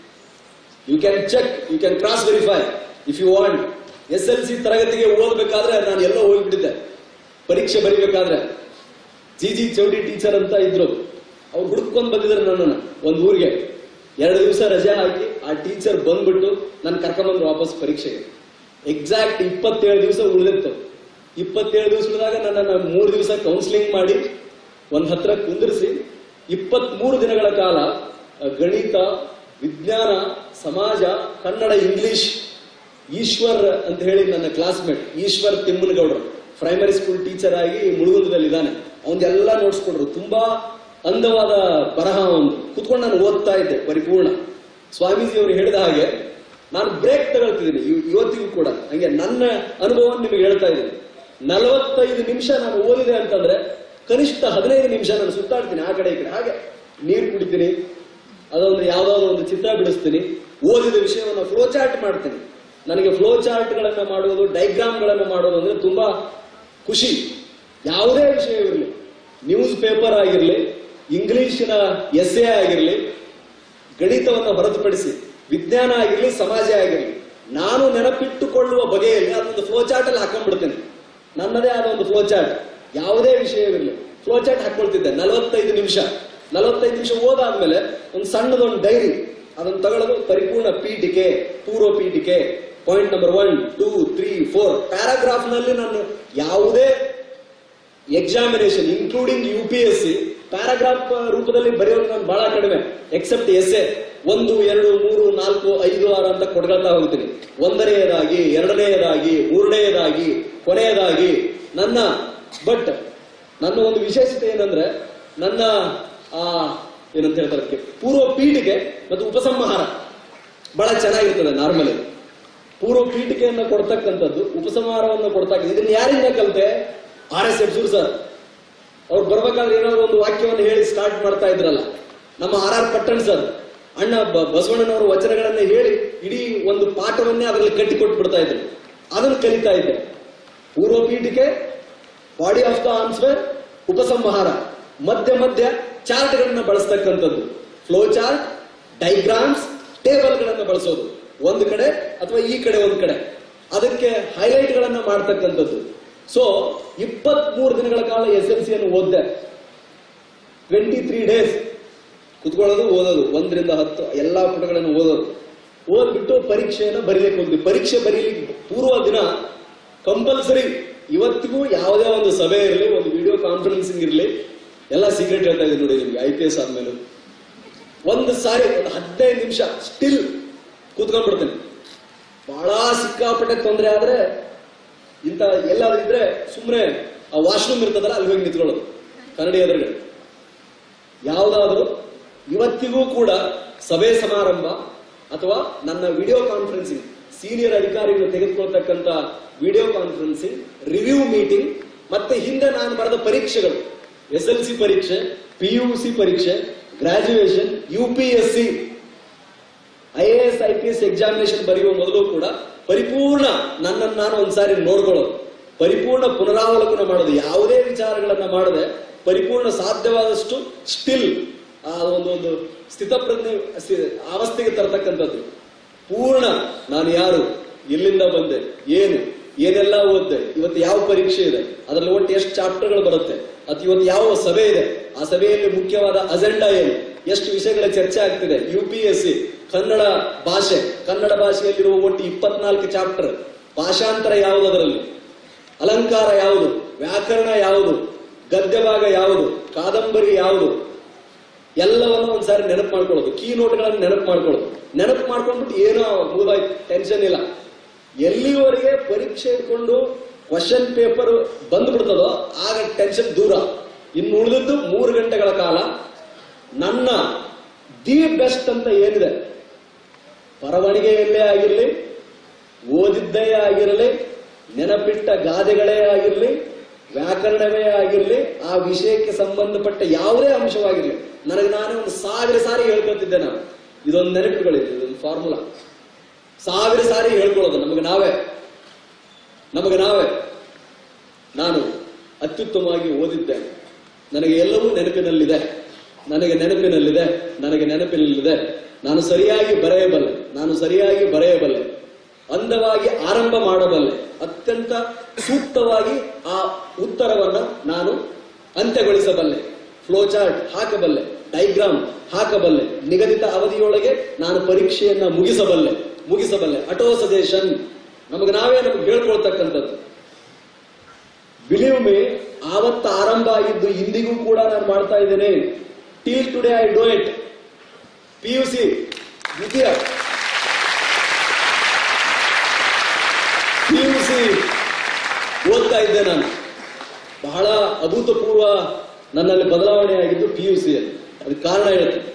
you can check you can cross verify if you want S L C ತರಗತಿಗೆ ಓದಬೇಕಾದ್ರೆ ನಾನು ಎಲ್ಲೋ ಹೋಗ್ಬಿಟ್ಟಿದ್ದೆ ಪರೀಕ್ಷೆ ಬರಿಬೇಕಾದ್ರೆ ಜಿ ಜಿ ಚೌಡಿ ಟೀಚರ್ ಅಂತ ಇದ್ರು ಅವ್ರು ಹುಡುಕೊಂಡ್ ಬಂದಿದ್ರು ನನ್ನನ್ನ ಒಂದ್ ಊರಿಗೆ ಎರಡು ದಿವಸ ರಜೆ ಹಾಕಿ ಆ ಟೀಚರ್ ಬಂದ್ಬಿಟ್ಟು ನಾನು ಕರ್ಕೊಂಬಂದ್ರು ವಾಪಸ್ ಪರೀಕ್ಷೆಗೆ ಎಕ್ಸಾಕ್ಟ್ ಇಪ್ಪತ್ತೇಳು ದಿವಸ ಉಳಿದಿತ್ತು ಇಪ್ಪತ್ತೇಳು ದಿವಸ ಉಳಿದಾಗ ನನ್ನನ್ನು ಮೂರು ದಿವಸ ಕೌನ್ಸಿಲಿಂಗ್ ಮಾಡಿ ಒಂದ್ ಹತ್ರ ಕುಂದಿರಿಸಿ ಇಪ್ಪತ್ತ್ ಮೂರು ದಿನಗಳ ಕಾಲ ಅ, ಗಣಿತ ವಿಜ್ಞಾನ ಸಮಾಜ ಕನ್ನಡ ಇಂಗ್ಲಿಷ್ ಈಶ್ವರ್ ಅಂತ ಹೇಳಿ ನನ್ನ ಕ್ಲಾಸ್ಮೇಟ್ ಈಶ್ವರ್ ತಿಮ್ಮನಗೌಡರು ಪ್ರೈಮರಿ ಸ್ಕೂಲ್ ಟೀಚರ್ ಆಗಿ ಮುಳುಗುಂದದಲ್ಲಿ ಇದ್ದಾನೆ ಅವನ್ನೆಲ್ಲ ನೋಡ್ಸ್ಕೊಡ್ರು ತುಂಬಾ ಅಂದವಾದ ಬರಹ ಒಂದು ಕುತ್ಕೊಂಡು ನಾನು ಓದ್ತಾ ಇದ್ದೆ ಪರಿಪೂರ್ಣ ಸ್ವಾಮೀಜಿ ಅವರು ಹೇಳಿದ ಹಾಗೆ ನಾನು ಬ್ರೇಕ್ ತಗೊಳ್ತಿದ್ದೀನಿ ಇವ್- ಇವತ್ತಿಗೂ ಕೂಡ ಹಂಗೆ ನನ್ನ ಅನುಭವವನ್ನು ನಿಮಗೆ ಹೇಳ್ತಾ ಇದ್ದೀನಿ ನಲವತ್ತೈದು ನಿಮಿಷ ನಾನು ಓದಿದೆ ಅಂತಂದ್ರೆ ಕನಿಷ್ಠ ಹದಿನೈದು ನಿಮಿಷ ನಾನು ಸುತ್ತಾಡ್ತೀನಿ ಆ ಕಡೆ ಈ ಕಡೆ ಹಾಗೆ ನೀರು ಕುಡಿತೀನಿ ಅದೊಂದು ಯಾವ್ದಾದ್ರು ಒಂದು ಚಿತ್ರ ಬಿಡಿಸ್ತೀನಿ ಓದಿದ ವಿಷಯವನ್ನು ಫ್ಲೋ ಚಾರ್ಟ್ ಮಾಡ್ತೀನಿ ನನಗೆ ಫ್ಲೋ ಚಾರ್ಟ್ಗಳನ್ನ ಮಾಡುವುದು ಡೈಗ್ರಾಮ್ಗಳನ್ನು ಮಾಡೋದು ಅಂದ್ರೆ ತುಂಬಾ ಖುಷಿ ಯಾವುದೇ ವಿಷಯವಿರಲಿ ನ್ಯೂಸ್ ಪೇಪರ್ ಆಗಿರಲಿ ಇಂಗ್ಲಿಷಿನ ಎಸ್ಎ ಆಗಿರಲಿ ಗಣಿತವನ್ನು ಹೊರತುಪಡಿಸಿ ವಿಜ್ಞಾನ ಆಗಿರಲಿ ಸಮಾಜ ಆಗಿರಲಿ ನಾನು ನೆನಪಿಟ್ಟುಕೊಳ್ಳುವ ಬಗೆಯಲ್ಲಿ ಅದೊಂದು ಫ್ಲೋ ಚಾರ್ಟ್ ಅಲ್ಲಿ ಹಾಕೊಂಡ್ಬಿಡ್ತೇನೆ ನನ್ನದೇ ಆದ ಒಂದು ಫ್ಲೋ ಚಾರ್ಟ್ ಯಾವುದೇ ವಿಷಯವಿರಲಿ ಫ್ಲೋ ಚಾರ್ಟ್ ಹಾಕೊಳ್ತಿದ್ದೆ ನಲವತ್ತೈದು ನಿಮಿಷ ನಲವತ್ತೈದು ನಿಮಿಷ ಓದಾದ್ಮೇಲೆ ಒಂದು ಸಣ್ಣದೊಂದು ಡೈರಿ ಅದನ್ನು ತಗೊಳ್ಳೋದು ಪರಿಪೂರ್ಣ ಪೀಠಿಕೆ ಪೂರ್ವ ಪೀಠಿಕೆ point number one two three four paragraph ನಲ್ಲಿ ನಾನು ಯಾವುದೇ examination including U P S C paragraph ರೂಪದಲ್ಲಿ ಬರೆಯೋದು ನಾನು ಬಹಳ ಕಡಿಮೆ ಎಕ್ಸೆಪ್ಟ್ ಎಸ್ ಎ ಒಂದು ಎರಡು ಮೂರು ನಾಲ್ಕು ಐದು ಆರು ಅಂತ ಕೊಡ್ಕೊಳ್ತಾ ಹೋಗ್ತೀನಿ ಒಂದನೆಯದಾಗಿ ಎರಡನೆಯದಾಗಿ ಮೂರನೆಯದಾಗಿ ಕೊನೆಯದಾಗಿ ನನ್ನ ಬಟ್ ನನ್ನ ಒಂದು ವಿಶೇಷತೆ ಏನಂದ್ರೆ ನನ್ನ ಆ ಏನಂತ ಹೇಳ್ತಾರೆ ಅದಕ್ಕೆ ಪೂರ್ವ ಪೀಠಿಗೆ ಮತ್ತು ಉಪಸಂಹಾರ ಬಹಳ ಚೆನ್ನಾಗಿರ್ತದೆ ನಾರ್ಮಲಿ ಪೂರ್ವ ಪೀಠಿಕೆಯನ್ನು ಕೊಡ್ತಕ್ಕಂಥದ್ದು ಉಪಸಂಹಾರವನ್ನು ಕೊಡ್ತಕ್ಕಂಥ ಇದನ್ನ ಯಾರಿಂದ ಕಲಿತೆ ಆರ್ ಎಸ್ ಎಫ್ ಸರ್ ಅವ್ರು ಬರ್ಬೇಕಾದ್ರೆ ಏನಾದ್ರು ಒಂದು ವಾಕ್ಯವನ್ನು ಹೇಳಿ ಸ್ಟಾರ್ಟ್ ಮಾಡ್ತಾ ಇದ್ರಲ್ಲ ನಮ್ಮ ಆರ್ ಆರ್ ಪಟ್ಟಣ್ ಸರ್ ಅಣ್ಣ ಬ- ಬಸವಣ್ಣನವರ ವಚನಗಳನ್ನ ಹೇಳಿ ಇಡೀ ಒಂದು ಪಾಠವನ್ನೇ ಅದರಲ್ಲಿ ಕಟ್ಟಿ ಕೊಟ್ಬಿಡ್ತಾ ಇದ್ರು ಅದನ್ನು ಕಲಿತಾ ಇದ್ದೆ ಪೂರ್ವ ಪೀಠಿಕೆ ಬಾಡಿ ಆಫ್ ದ ಆನ್ಸರ್ ಉಪಸಂಹಾರ ಮಧ್ಯ ಮಧ್ಯ ಚಾರ್ಟ್ಗಳನ್ನ ಬಳಸ್ತಕ್ಕಂಥದ್ದು ಫ್ಲೋ ಚಾರ್ಟ್ ಡೈಗ್ರಾಮ್ಸ್ ಟೇಬಲ್ಗಳನ್ನು ಬಳಸೋದು ಒಂದು ಕಡೆ ಅಥವಾ ಈ ಕಡೆ ಒಂದು ಕಡೆ ಅದಕ್ಕೆ ಹೈಲೈಟ್ ಗಳನ್ನ ಮಾಡ್ತಕ್ಕಂಥದ್ದು ಸೊ ಇಪ್ಪತ್ತ್ ಮೂರು ದಿನಗಳ ಕಾಲ ಎಸ್ ಎಲ್ ಸಿಯನ್ನು ಓದ್ದೆ ಟ್ವೆಂಟಿ ತ್ರೀ ಡೇಸ್ ಕುತ್ಕೊಳ್ಳೋದು ಓದೋದು ಒಂದರಿಂದ ಹತ್ತು ಎಲ್ಲಾ ಪುಟಗಳನ್ನು ಓದೋದು ಓದ್ಬಿಟ್ಟು ಪರೀಕ್ಷೆಯನ್ನು ಬರೀಲಿಕ್ಕೆ ಹೋಗ್ತೀವಿ ಪರೀಕ್ಷೆ ಬರೀಲಿಕ್ಕೆ ಪೂರ್ವ ದಿನ ಕಂಪಲ್ಸರಿ ಇವತ್ತಿಗೂ ಯಾವುದೇ ಒಂದು ಸಭೆ ಇರಲಿ ಒಂದು ವಿಡಿಯೋ ಕಾನ್ಫರೆನ್ಸಿಂಗ್ ಇರಲಿ ಎಲ್ಲ ಸೀಕ್ರೆಟ್ ಹೇಳ್ತಾ ಇದ್ದೀನಿ ನೋಡಿ ನಿಮ್ಗೆ ಐ ಪಿ ಎಸ್ ಆದ್ಮೇಲೆ ಒಂದು ಸಾರಿ ಒಂದು ಹದಿನೈದು ನಿಮಿಷ ಸ್ಟಿಲ್ ಕೂತ್ಕೊಂಡ್ಬಿಡ್ತೇನೆ ಬಹಳ ಸಿಕ್ಕಾಪಟ್ಟೆ ತೊಂದರೆ ಆದ್ರೆ ಇಂಥ ಎಲ್ಲಾದ್ರೂ ಇದ್ರೆ ಸುಮ್ಮನೆ ಆ ವಾಶ್ರೂಮ್ ಇರ್ತದಲ್ಲ ಅಲ್ಲಿ ಹೋಗಿ ನಿಂತ್ಕೊಳ್ಳೋದು ಕನ್ನಡಿ ಎದುರುಗಡೆ ಯಾವುದಾದ್ರೂ ಇವತ್ತಿಗೂ ಕೂಡ ಸಭೆ ಸಮಾರಂಭ ಅಥವಾ ನನ್ನ ವಿಡಿಯೋ ಕಾನ್ಫರೆನ್ಸಿಂಗ್ ಸೀನಿಯರ್ ಅಧಿಕಾರಿಗಳು ತೆಗೆದುಕೊಳ್ತಕ್ಕಂತ ವಿಡಿಯೋ ಕಾನ್ಫರೆನ್ಸಿಂಗ್ ರಿವ್ಯೂ ಮೀಟಿಂಗ್ ಮತ್ತೆ ಹಿಂದೆ ನಾನು ಬರೆದ ಪರೀಕ್ಷೆಗಳು ಎಸ್ ಎಲ್ ಸಿ ಪರೀಕ್ಷೆ ಪಿ ಯು ಸಿ ಪರೀಕ್ಷೆ graduation U P S C I A S I P S examination ಬರೆಯುವ ಮೊದಲು ಕೂಡ ಪರಿಪೂರ್ಣ ನನ್ನನ್ನು ನಾನು ಒಂದ್ಸಾರಿ ನೋಡ್ಕೊಳ್ಳೋದು ಪರಿಪೂರ್ಣ ಪುನರಾವಲೋಕನ ಮಾಡೋದು ಯಾವುದೇ ವಿಚಾರಗಳನ್ನ ಮಾಡದೆ ಪರಿಪೂರ್ಣ ಸಾಧ್ಯವಾದಷ್ಟು ಸ್ಟಿಲ್ ಆ ಒಂದು ಒಂದು ಸ್ಥಿತಪ್ರಜ್ಞೆ ಸ್ಥಿ- ಅವಸ್ಥೆಗೆ ತರತಕ್ಕಂಥದ್ದು ಪೂರ್ಣ ನಾನು ಯಾರು ಎಲ್ಲಿಂದ ಬಂದೆ ಏನು ಏನೆಲ್ಲ ಓದ್ದೆ ಇವತ್ತು ಯಾವ ಪರೀಕ್ಷೆ ಇದೆ ಅದರಲ್ಲಿ ಒಟ್ಟು ಎಷ್ಟು ಚಾಪ್ಟರ್ಗಳು ಬರುತ್ತೆ ಅದು ಇವತ್ತು ಯಾವ ಸಭೆ ಇದೆ ಆ ಸಭೆಯಲ್ಲಿ ಮುಖ್ಯವಾದ ಅಜೆಂಡಾ ಏನು ಎಷ್ಟು ವಿಷಯಗಳ ಚರ್ಚೆ ಆಗ್ತಿದೆ U P S C Kannada ಭಾಷೆ ಕನ್ನಡ ಭಾಷೆಯಲ್ಲಿರುವ ಒಟ್ಟು ಇಪ್ಪತ್ನಾಲ್ಕು ಚಾಪ್ಟರ್ ಭಾಷಾಂತರ ಯಾವುದು ಅದರಲ್ಲಿ ಅಲಂಕಾರ ಯಾವುದು ವ್ಯಾಕರಣ ಯಾವುದು ಗದ್ಯ ಭಾಗ ಯಾವುದು ಕಾದಂಬರಿ ಯಾವುದು ಎಲ್ಲವನ್ನು ಒಂದ್ಸಾರಿ ನೆನಪು ಮಾಡ್ಕೊಳ್ಳೋದು ಕೀ ನೋಟ್ಗಳನ್ನು ನೆನಪು ಮಾಡ್ಕೊಳ್ಳೋದು ನೆನಪು ಮಾಡ್ಕೊಂಡ್ಬಿಟ್ಟು ಏನೋ ಮುಗಿದಾಯ್ತು ಟೆನ್ಷನ್ ಇಲ್ಲ ಎಲ್ಲಿವರೆಗೆ ಪರೀಕ್ಷೆ ಇಟ್ಕೊಂಡು ಕ್ವಶನ್ ಪೇಪರ್ ಬಂದ್ಬಿಡ್ತದೋ ಆಗ ಟೆನ್ಷನ್ ದೂರ ಇನ್ನು ಉಳಿದದ್ದು ಮೂರು ಗಂಟೆಗಳ ಕಾಲ ನನ್ನ ದಿ ಬೆಸ್ಟ್ ಅಂತ ಏನಿದೆ ಬರವಣಿಗೆಯಲ್ಲೇ ಆಗಿರಲಿ ಓದಿದ್ದೇ ಆಗಿರಲಿ ನೆನಪಿಟ್ಟ ಗಾದೆಗಳೇ ಆಗಿರಲಿ ವ್ಯಾಕರಣವೇ ಆಗಿರಲಿ ಆ ವಿಷಯಕ್ಕೆ ಸಂಬಂಧಪಟ್ಟ ಯಾವುದೇ ಅಂಶವಾಗಿರಲಿ ನನಗೆ ನಾನೇ ಒಂದು ಸಾವಿರ ಸಾರಿ ಹೇಳ್ಕೊಳ್ತಿದ್ದೆ ನಾನು ಇದೊಂದು ನೆನಪುಗಳಿದೆ ಇದೊಂದು ಫಾರ್ಮುಲಾ ಸಾವಿರ ಸಾರಿ ಹೇಳ್ಕೊಳ್ಳೋದು ನಮಗೆ ನಾವೇ ನಮಗೆ ನಾವೇ ನಾನು ಅತ್ಯುತ್ತಮವಾಗಿ ಓದಿದ್ದೇನೆ ನನಗೆ ಎಲ್ಲವೂ ನೆನಪಿನಲ್ಲಿದೆ ನನಗೆ ನೆನಪಿನಲ್ಲಿದೆ ನನಗೆ ನೆನಪಿನಲ್ಲಿದೆ ನಾನು ಸರಿಯಾಗಿ ಬರೆಯಬಲ್ಲೆ ನಾನು ಸರಿಯಾಗಿ ಬರೆಯಬಲ್ಲೆ ಅಂದವಾಗಿ ಆರಂಭ ಮಾಡಬಲ್ಲೆ ಅತ್ಯಂತ ಸೂಕ್ತವಾಗಿ ಆ ಉತ್ತರವನ್ನ ನಾನು ಅಂತ್ಯಗೊಳಿಸಬಲ್ಲೆ ಫ್ಲೋ ಚಾರ್ಟ್ ಹಾಕಬಲ್ಲೆ ಡೈಗ್ರಾಮ್ ಹಾಕಬಲ್ಲೆ ನಿಗದಿತ ಅವಧಿಯೊಳಗೆ ನಾನು ಪರೀಕ್ಷೆಯನ್ನ ಮುಗಿಸಬಲ್ಲೆ ಮುಗಿಸಬಲ್ಲೆ ಅಟೋ ಸಜೆಷನ್ ನಮಗೆ ನಾವೇ ನಮಗೆ ಹೇಳ್ಕೊಳ್ತಕ್ಕಂಥದ್ದು ಬಿಲೀವ್ ಮೇ ಆವತ್ತ ಆರಂಭ ಆಗಿದ್ದು ಇಂದಿಗೂ ಕೂಡ ನಾನು ಮಾಡ್ತಾ ಇದ್ದೇನೆ till today I do it P U C ದ್ವಿತೀಯ ಪಿ ಯು ಸಿ ಓದ್ತಾ ಇದ್ದೆ ನಾನು ಬಹಳ ಅಭೂತಪೂರ್ವ ನನ್ನಲ್ಲಿ ಬದಲಾವಣೆ ಆಗಿದ್ದು ಪಿ ಯು ಸಿಯಲ್ಲಿ ಅದಕ್ಕೆ ಕಾರಣ ಹೇಳ್ತೇನೆ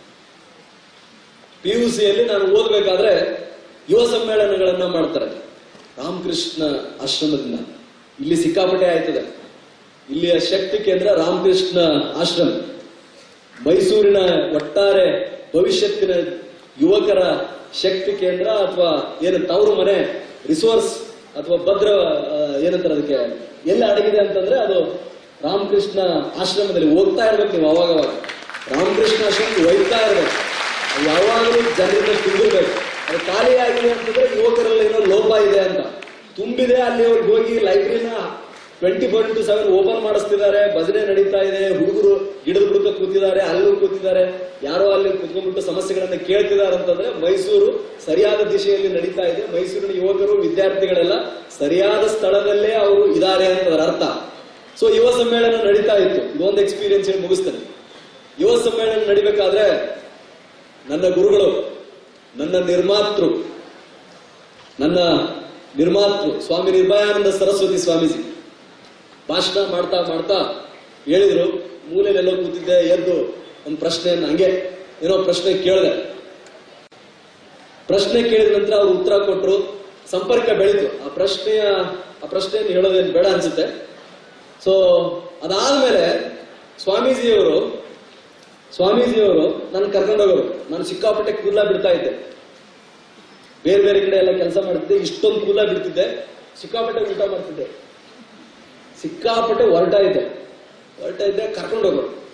ಪಿ ಯು ಸಿಯಲ್ಲಿ ನಾನು ಓದಬೇಕಾದ್ರೆ ಯುವ ಸಮ್ಮೇಳನಗಳನ್ನ ಮಾಡ್ತಾರೆ ರಾಮಕೃಷ್ಣ ಆಶ್ರಮದಿಂದ ಇಲ್ಲಿ ಸಿಕ್ಕಾಪಟ್ಟೆ ಆಯ್ತದೆ ಇಲ್ಲಿಯ ಶಕ್ತಿ ಕೇಂದ್ರ ರಾಮಕೃಷ್ಣ ಆಶ್ರಮ ಮೈಸೂರಿನ ಒಟ್ಟಾರೆ ಭವಿಷ್ಯತ್ತಿನ ಯುವಕರ ಶಕ್ತಿ ಕೇಂದ್ರ ಅಥವಾ ಏನು ತವರು ಮನೆ ರಿಸೋರ್ಸ್ ಅಥವಾ ಭದ್ರ ಆ, ಏನಂತಾರೆ ಅದಕ್ಕೆ ಎಲ್ಲಿ ಅಡಗಿದೆ ಅಂತಂದ್ರೆ ಅದು ರಾಮಕೃಷ್ಣ ಆಶ್ರಮದಲ್ಲಿ ಹೋಗ್ತಾ ಇರ್ಬೇಕು ನೀವು ಅವಾಗ ಅವಾಗ ರಾಮಕೃಷ್ಣ ಆಶ್ರಮಕ್ಕೆ ಒಯ್ತಾ ಇರ್ಬೇಕು ಅದು ಯಾವಾಗಲೂ ಜನರಿಂದ ತುಂಬಿರ್ಬೇಕು ಅದು ಖಾಲಿ ಆಗಿದೆ ಅಂತಂದ್ರೆ ಯುವಕರಲ್ಲಿ ಏನೋ ಲೋಪ ಇದೆ ಅಂತ ತುಂಬಿದೆ ಅಲ್ಲಿ ಅವ್ರಿಗೆ ಹೋಗಿ ಲೈಬ್ರರಿನ twenty four into seven open ಮಾಡಿಸ್ತಿದ್ದಾರೆ ಭಜನೆ ನಡೀತಾ ಇದೆ ಹುಡುಗರು ಗಿಡದ ಬುಡಕ ಕೂತಿದ್ದಾರೆ ಅಲ್ಲೂ ಕೂತಿದ್ದಾರೆ ಯಾರೋ ಅಲ್ಲಿ ಕುತ್ಕೊಂಡ್ಬಿಟ್ಟು ಸಮಸ್ಯೆಗಳನ್ನ ಕೇಳ್ತಿದ್ದಾರೆ ಅಂತಂದ್ರೆ ಮೈಸೂರು ಸರಿಯಾದ ದಿಶೆಯಲ್ಲಿ ನಡೀತಾ ಇದೆ ಮೈಸೂರಿನ ಯುವಕರು ವಿದ್ಯಾರ್ಥಿಗಳೆಲ್ಲ ಸರಿಯಾದ ಸ್ಥಳದಲ್ಲೇ ಅವರು ಇದ್ದಾರೆ ಅಂತ ಅದರ ಅರ್ಥ ಸೊ ಯುವ ಸಮ್ಮೇಳನ ನಡೀತಾ ಇತ್ತು ಇದೊಂದು ಎಕ್ಸ್ಪೀರಿಯನ್ಸ್ ಹೇಳಿ ಮುಗಿಸ್ತೇನೆ ಯುವ ಸಮ್ಮೇಳನ ನಡಿಬೇಕಾದ್ರೆ ನನ್ನ ಗುರುಗಳು ನನ್ನ ನಿರ್ಮಾತೃ ನನ್ನ ನಿರ್ಮಾತೃ ಸ್ವಾಮಿ ನಿರ್ಭಯಾನಂದ ಸರಸ್ವತಿ ಸ್ವಾಮೀಜಿ ಭಾಷಣ ಮಾಡ್ತಾ ಮಾಡ್ತಾ ಹೇಳಿದ್ರು ಮೂಲೆಯಲ್ಲೆಲ್ಲೋ ಕೂತಿದ್ದೆ ಎದ್ದು ಒಂದು ಪ್ರಶ್ನೆಯನ್ನ ಹಂಗೆ ಏನೋ ಪ್ರಶ್ನೆ ಕೇಳಿದೆ ಪ್ರಶ್ನೆ ಕೇಳಿದ ನಂತರ ಅವ್ರು ಉತ್ತರ ಕೊಟ್ಟರು ಸಂಪರ್ಕ ಬೆಳೀತು ಆ ಪ್ರಶ್ನೆಯ ಆ ಪ್ರಶ್ನೆಯನ್ನು ಹೇಳೋದೇನು ಬೇಡ ಅನ್ಸುತ್ತೆ ಸೊ ಅದಾದ್ಮೇಲೆ ಸ್ವಾಮೀಜಿಯವರು ಸ್ವಾಮೀಜಿಯವರು ನನ್ನ ಕರ್ಕೊಂಡೋಗೋರು ನಾನು ಸಿಕ್ಕಾಪಟ್ಟೆ ಕೂದಲ ಬಿಡ್ತಾ ಇದ್ದೆ ಬೇರೆ ಬೇರೆ ಕಡೆ ಎಲ್ಲ ಕೆಲಸ ಮಾಡ್ತಿದ್ದೆ ಇಷ್ಟೊಂದು ಕೂದಲ ಬಿಡ್ತಿದ್ದೆ ಸಿಕ್ಕಾಪಟ್ಟೆ ಊಟ ಮಾಡ್ತಿದ್ದೆ ಸಿಕ್ಕಾಪಟ್ಟೆ ಹೊರಟ ಇದ್ದೆ ಹೊರಟ ಇದ್ದೆ ಕರ್ಕೊಂಡು ಹೋಗೋರು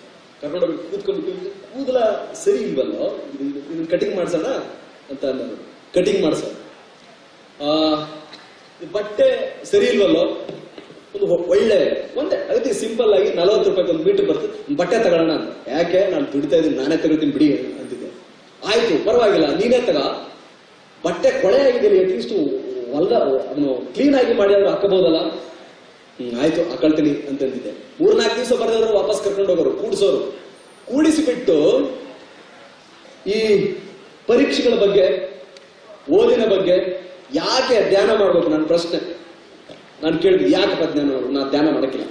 ಕರ್ಕೊಂಡೋಗಿ ಕೂತ್ಕೊಂಡ್ಬಿಟ್ಟು ಕೂದಲ ಸರಿ ಇಲ್ವಲ್ಲೋ ಇದನ್ನ ಕಟಿಂಗ್ ಮಾಡ್ಸೋಣ ಅಂತ ಅನ್ನೋದು ಕಟಿಂಗ್ ಮಾಡ್ಸೋಣ ಆ, ಈ ಬಟ್ಟೆ ಸರಿ ಇಲ್ವಲ್ಲೋ ಒಂದು ಒ- ಒಳ್ಳೆ ಒಂದೇ ಅಗದಿ ಸಿಂಪಲ್ ಆಗಿ ನಲವತ್ತು ರೂಪಾಯಿ ಒಂದು ಮೀಟರ್ ಬರ್ತದೆ ಒಂದ್ ಬಟ್ಟೆ ತಗೊಳ್ಳೋಣ ಅಂತ ಯಾಕೆ ನಾನು ದುಡಿತಾ ಇದ್ದೀನಿ ನಾನೇ ತಗೋತೀನಿ ಬಿಡಿ ಅಂತಿದ್ದೆ ಆಯ್ತು ಪರವಾಗಿಲ್ಲ ನೀನೇ ತಗ ಬಟ್ಟೆ ಕೊಳೆ ಆಗಿದೆಯಲ್ಲ ಅಟ್ಲೀಸ್ಟ್ ಹೊಲ್ದ ಅದನ್ನು ಕ್ಲೀನ್ ಆಗಿ ಮಾಡಿ ಆದ್ರೂ ಹಾಕಬಹುದಲ್ಲ ಹ್ಮ್ ಆಯ್ತು ಹಾಕೊಳ್ತೀನಿ ಅಂತಂದಿದ್ದೆ ಮೂರ್ನಾಲ್ಕು ದಿವಸ ಬರೆದಾದ್ರು ವಾಪಸ್ ಕರ್ಕೊಂಡು ಹೋಗೋರು ಕೂಡಿಸೋರು ಕೂಡಿಸಿಬಿಟ್ಟು ಈ ಪರೀಕ್ಷೆಗಳ ಬಗ್ಗೆ ಓದಿನ ಬಗ್ಗೆ ಯಾಕೆ ಧ್ಯಾನ ಮಾಡ್ಬೇಕು ನನ್ನ ಪ್ರಶ್ನೆ ನಾನು ಕೇಳಿದ್ವಿ ಯಾಕಪ್ಪ ಧ್ಯಾನ ಮಾಡ್ಬೇಕು? ನಾನು ಧ್ಯಾನ ಮಾಡಕ್ಕಿಲ್ಲ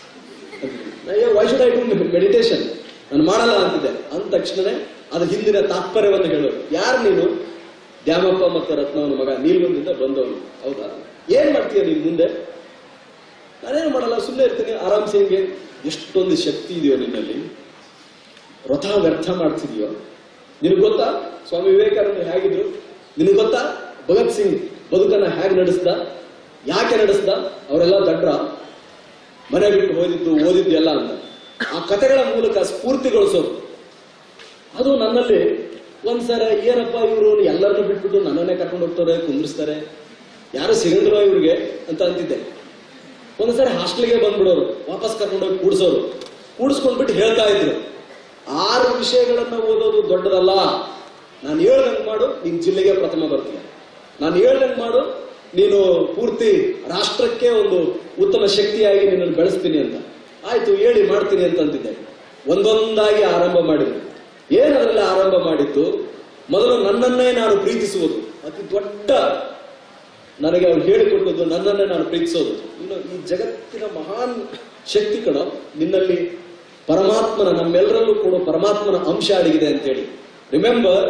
why should I do meditation ನಾನು ಮಾಡಲ್ಲ ಅಂತಿದ್ದೆ ಅಂದ ತಕ್ಷಣನೇ ಅದು ಹಿಂದಿನ ತಾತ್ಪರ್ಯವನ್ನು ಹೇಳೋರು ಯಾರು ನೀನು ದ್ಯಾಮಪ್ಪ ಮತ್ತು ರತ್ನವನ ಮಗ ನೀಲ್ಗುಂದಿಂದ ಬಂದವನು ಹೌದಾ ಏನ್ ಮಾಡ್ತೀಯ ನೀನು ಮುಂದೆ ನಾನೇನು ಮಾಡಲ್ಲ ಸುಮ್ಮನೆ ಇರ್ತೀನಿ ಆರಾಮ್ಸೆ ಹಿಂಗೆ ಎಷ್ಟೊಂದು ಶಕ್ತಿ ಇದೆಯೋ ನಿನ್ನಲ್ಲಿ ವ್ರತ ವ್ಯರ್ಥ ಮಾಡ್ತಿದ್ಯೋ ನಿನಗೆ ಗೊತ್ತಾ ಸ್ವಾಮಿ ವಿವೇಕಾನಂದ ಹೇಗಿದ್ರು ನಿನಗೆ ಗೊತ್ತಾ ಭಗತ್ ಸಿಂಗ್ ಬದುಕನ್ನ ಹೇಗೆ ನಡೆಸ್ದ ಯಾಕೆ ನಡೆಸ್ದ ಅವರೆಲ್ಲ ದಡ್ರ ಮನೆ ಬಿಟ್ಟು ಓದಿದ್ದು ಓದಿದ್ದು ಎಲ್ಲ ಅಂತ ಆ ಕಥೆಗಳ ಮೂಲಕ ಸ್ಫೂರ್ತಿಗೊಳಿಸೋದು ಅದು ನನ್ನಲ್ಲಿ ಒಂದ್ಸರ ಏನಪ್ಪ ಇವರು ಎಲ್ಲರನ್ನೂ ಬಿಟ್ಬಿಟ್ಟು ನನ್ನನ್ನೇ ಕರ್ಕೊಂಡು ಹೋಗ್ತಾರೆ ಕುಂದಿರ್ಸ್ತಾರೆ ಯಾರು ಸಿಗಂದ್ರು ಇವ್ರಿಗೆ ಅಂತ ಅಂತಿದ್ದೆ ಒಂದ್ಸರಿ ಹಾಸ್ಟೆಲ್ಗೆ ಬಂದ್ಬಿಡೋರು ವಾಪಸ್ ಕರ್ಕೊಂಡೋಗಿ ಕೂಡಿಸೋರು ಕೂಡಿಸ್ಕೊಂಡ್ಬಿಟ್ಟು ಹೇಳ್ತಾ ಇದ್ರು ಆರು ವಿಷಯಗಳನ್ನ ಓದೋದು ದೊಡ್ಡದಲ್ಲ ನಾನು ಹೇಳ್ದಂಗ್ ಮಾಡು ನಿನ್ ಜಿಲ್ಲೆಗೆ ಪ್ರಥಮ ಬರ್ತೀಯ ನಾನು ಹೇಳ್ದಂಗ್ ಮಾಡು ನೀನು ಪೂರ್ತಿ ರಾಷ್ಟ್ರಕ್ಕೆ ಒಂದು ಉತ್ತಮ ಶಕ್ತಿಯಾಗಿ ನಿನ್ನನ್ನು ಬೆಳೆಸ್ತೀನಿ ಅಂತ ಆಯ್ತು ಹೇಳಿ ಮಾಡ್ತೀನಿ ಅಂತ ಅಂತಿದ್ದೆ ಒಂದೊಂದಾಗಿ ಆರಂಭ ಮಾಡಿದ್ರು ಏನದ್ರಲ್ಲಿ ಆರಂಭ ಮಾಡಿದ್ದು ಮೊದಲು ನನ್ನನ್ನೇ ನಾನು ಪ್ರೀತಿಸುವುದು ಅತಿ ದೊಡ್ಡ ನನಗೆ ಅವ್ರು ಹೇಳಿಕೊಟ್ಟದ್ದು ನನ್ನನ್ನೇ ನಾನು ಪ್ರೀತಿಸೋದು ಇನ್ನು ಈ ಜಗತ್ತಿನ ಮಹಾನ್ ಶಕ್ತಿ ಕಣ ನಿನ್ನಲ್ಲಿ ಪರಮಾತ್ಮನ ನಮ್ಮೆಲ್ಲರಲ್ಲೂ ಕೂಡ ಪರಮಾತ್ಮನ ಅಂಶ ಅಡಗಿದೆ ಅಂತೇಳಿ remember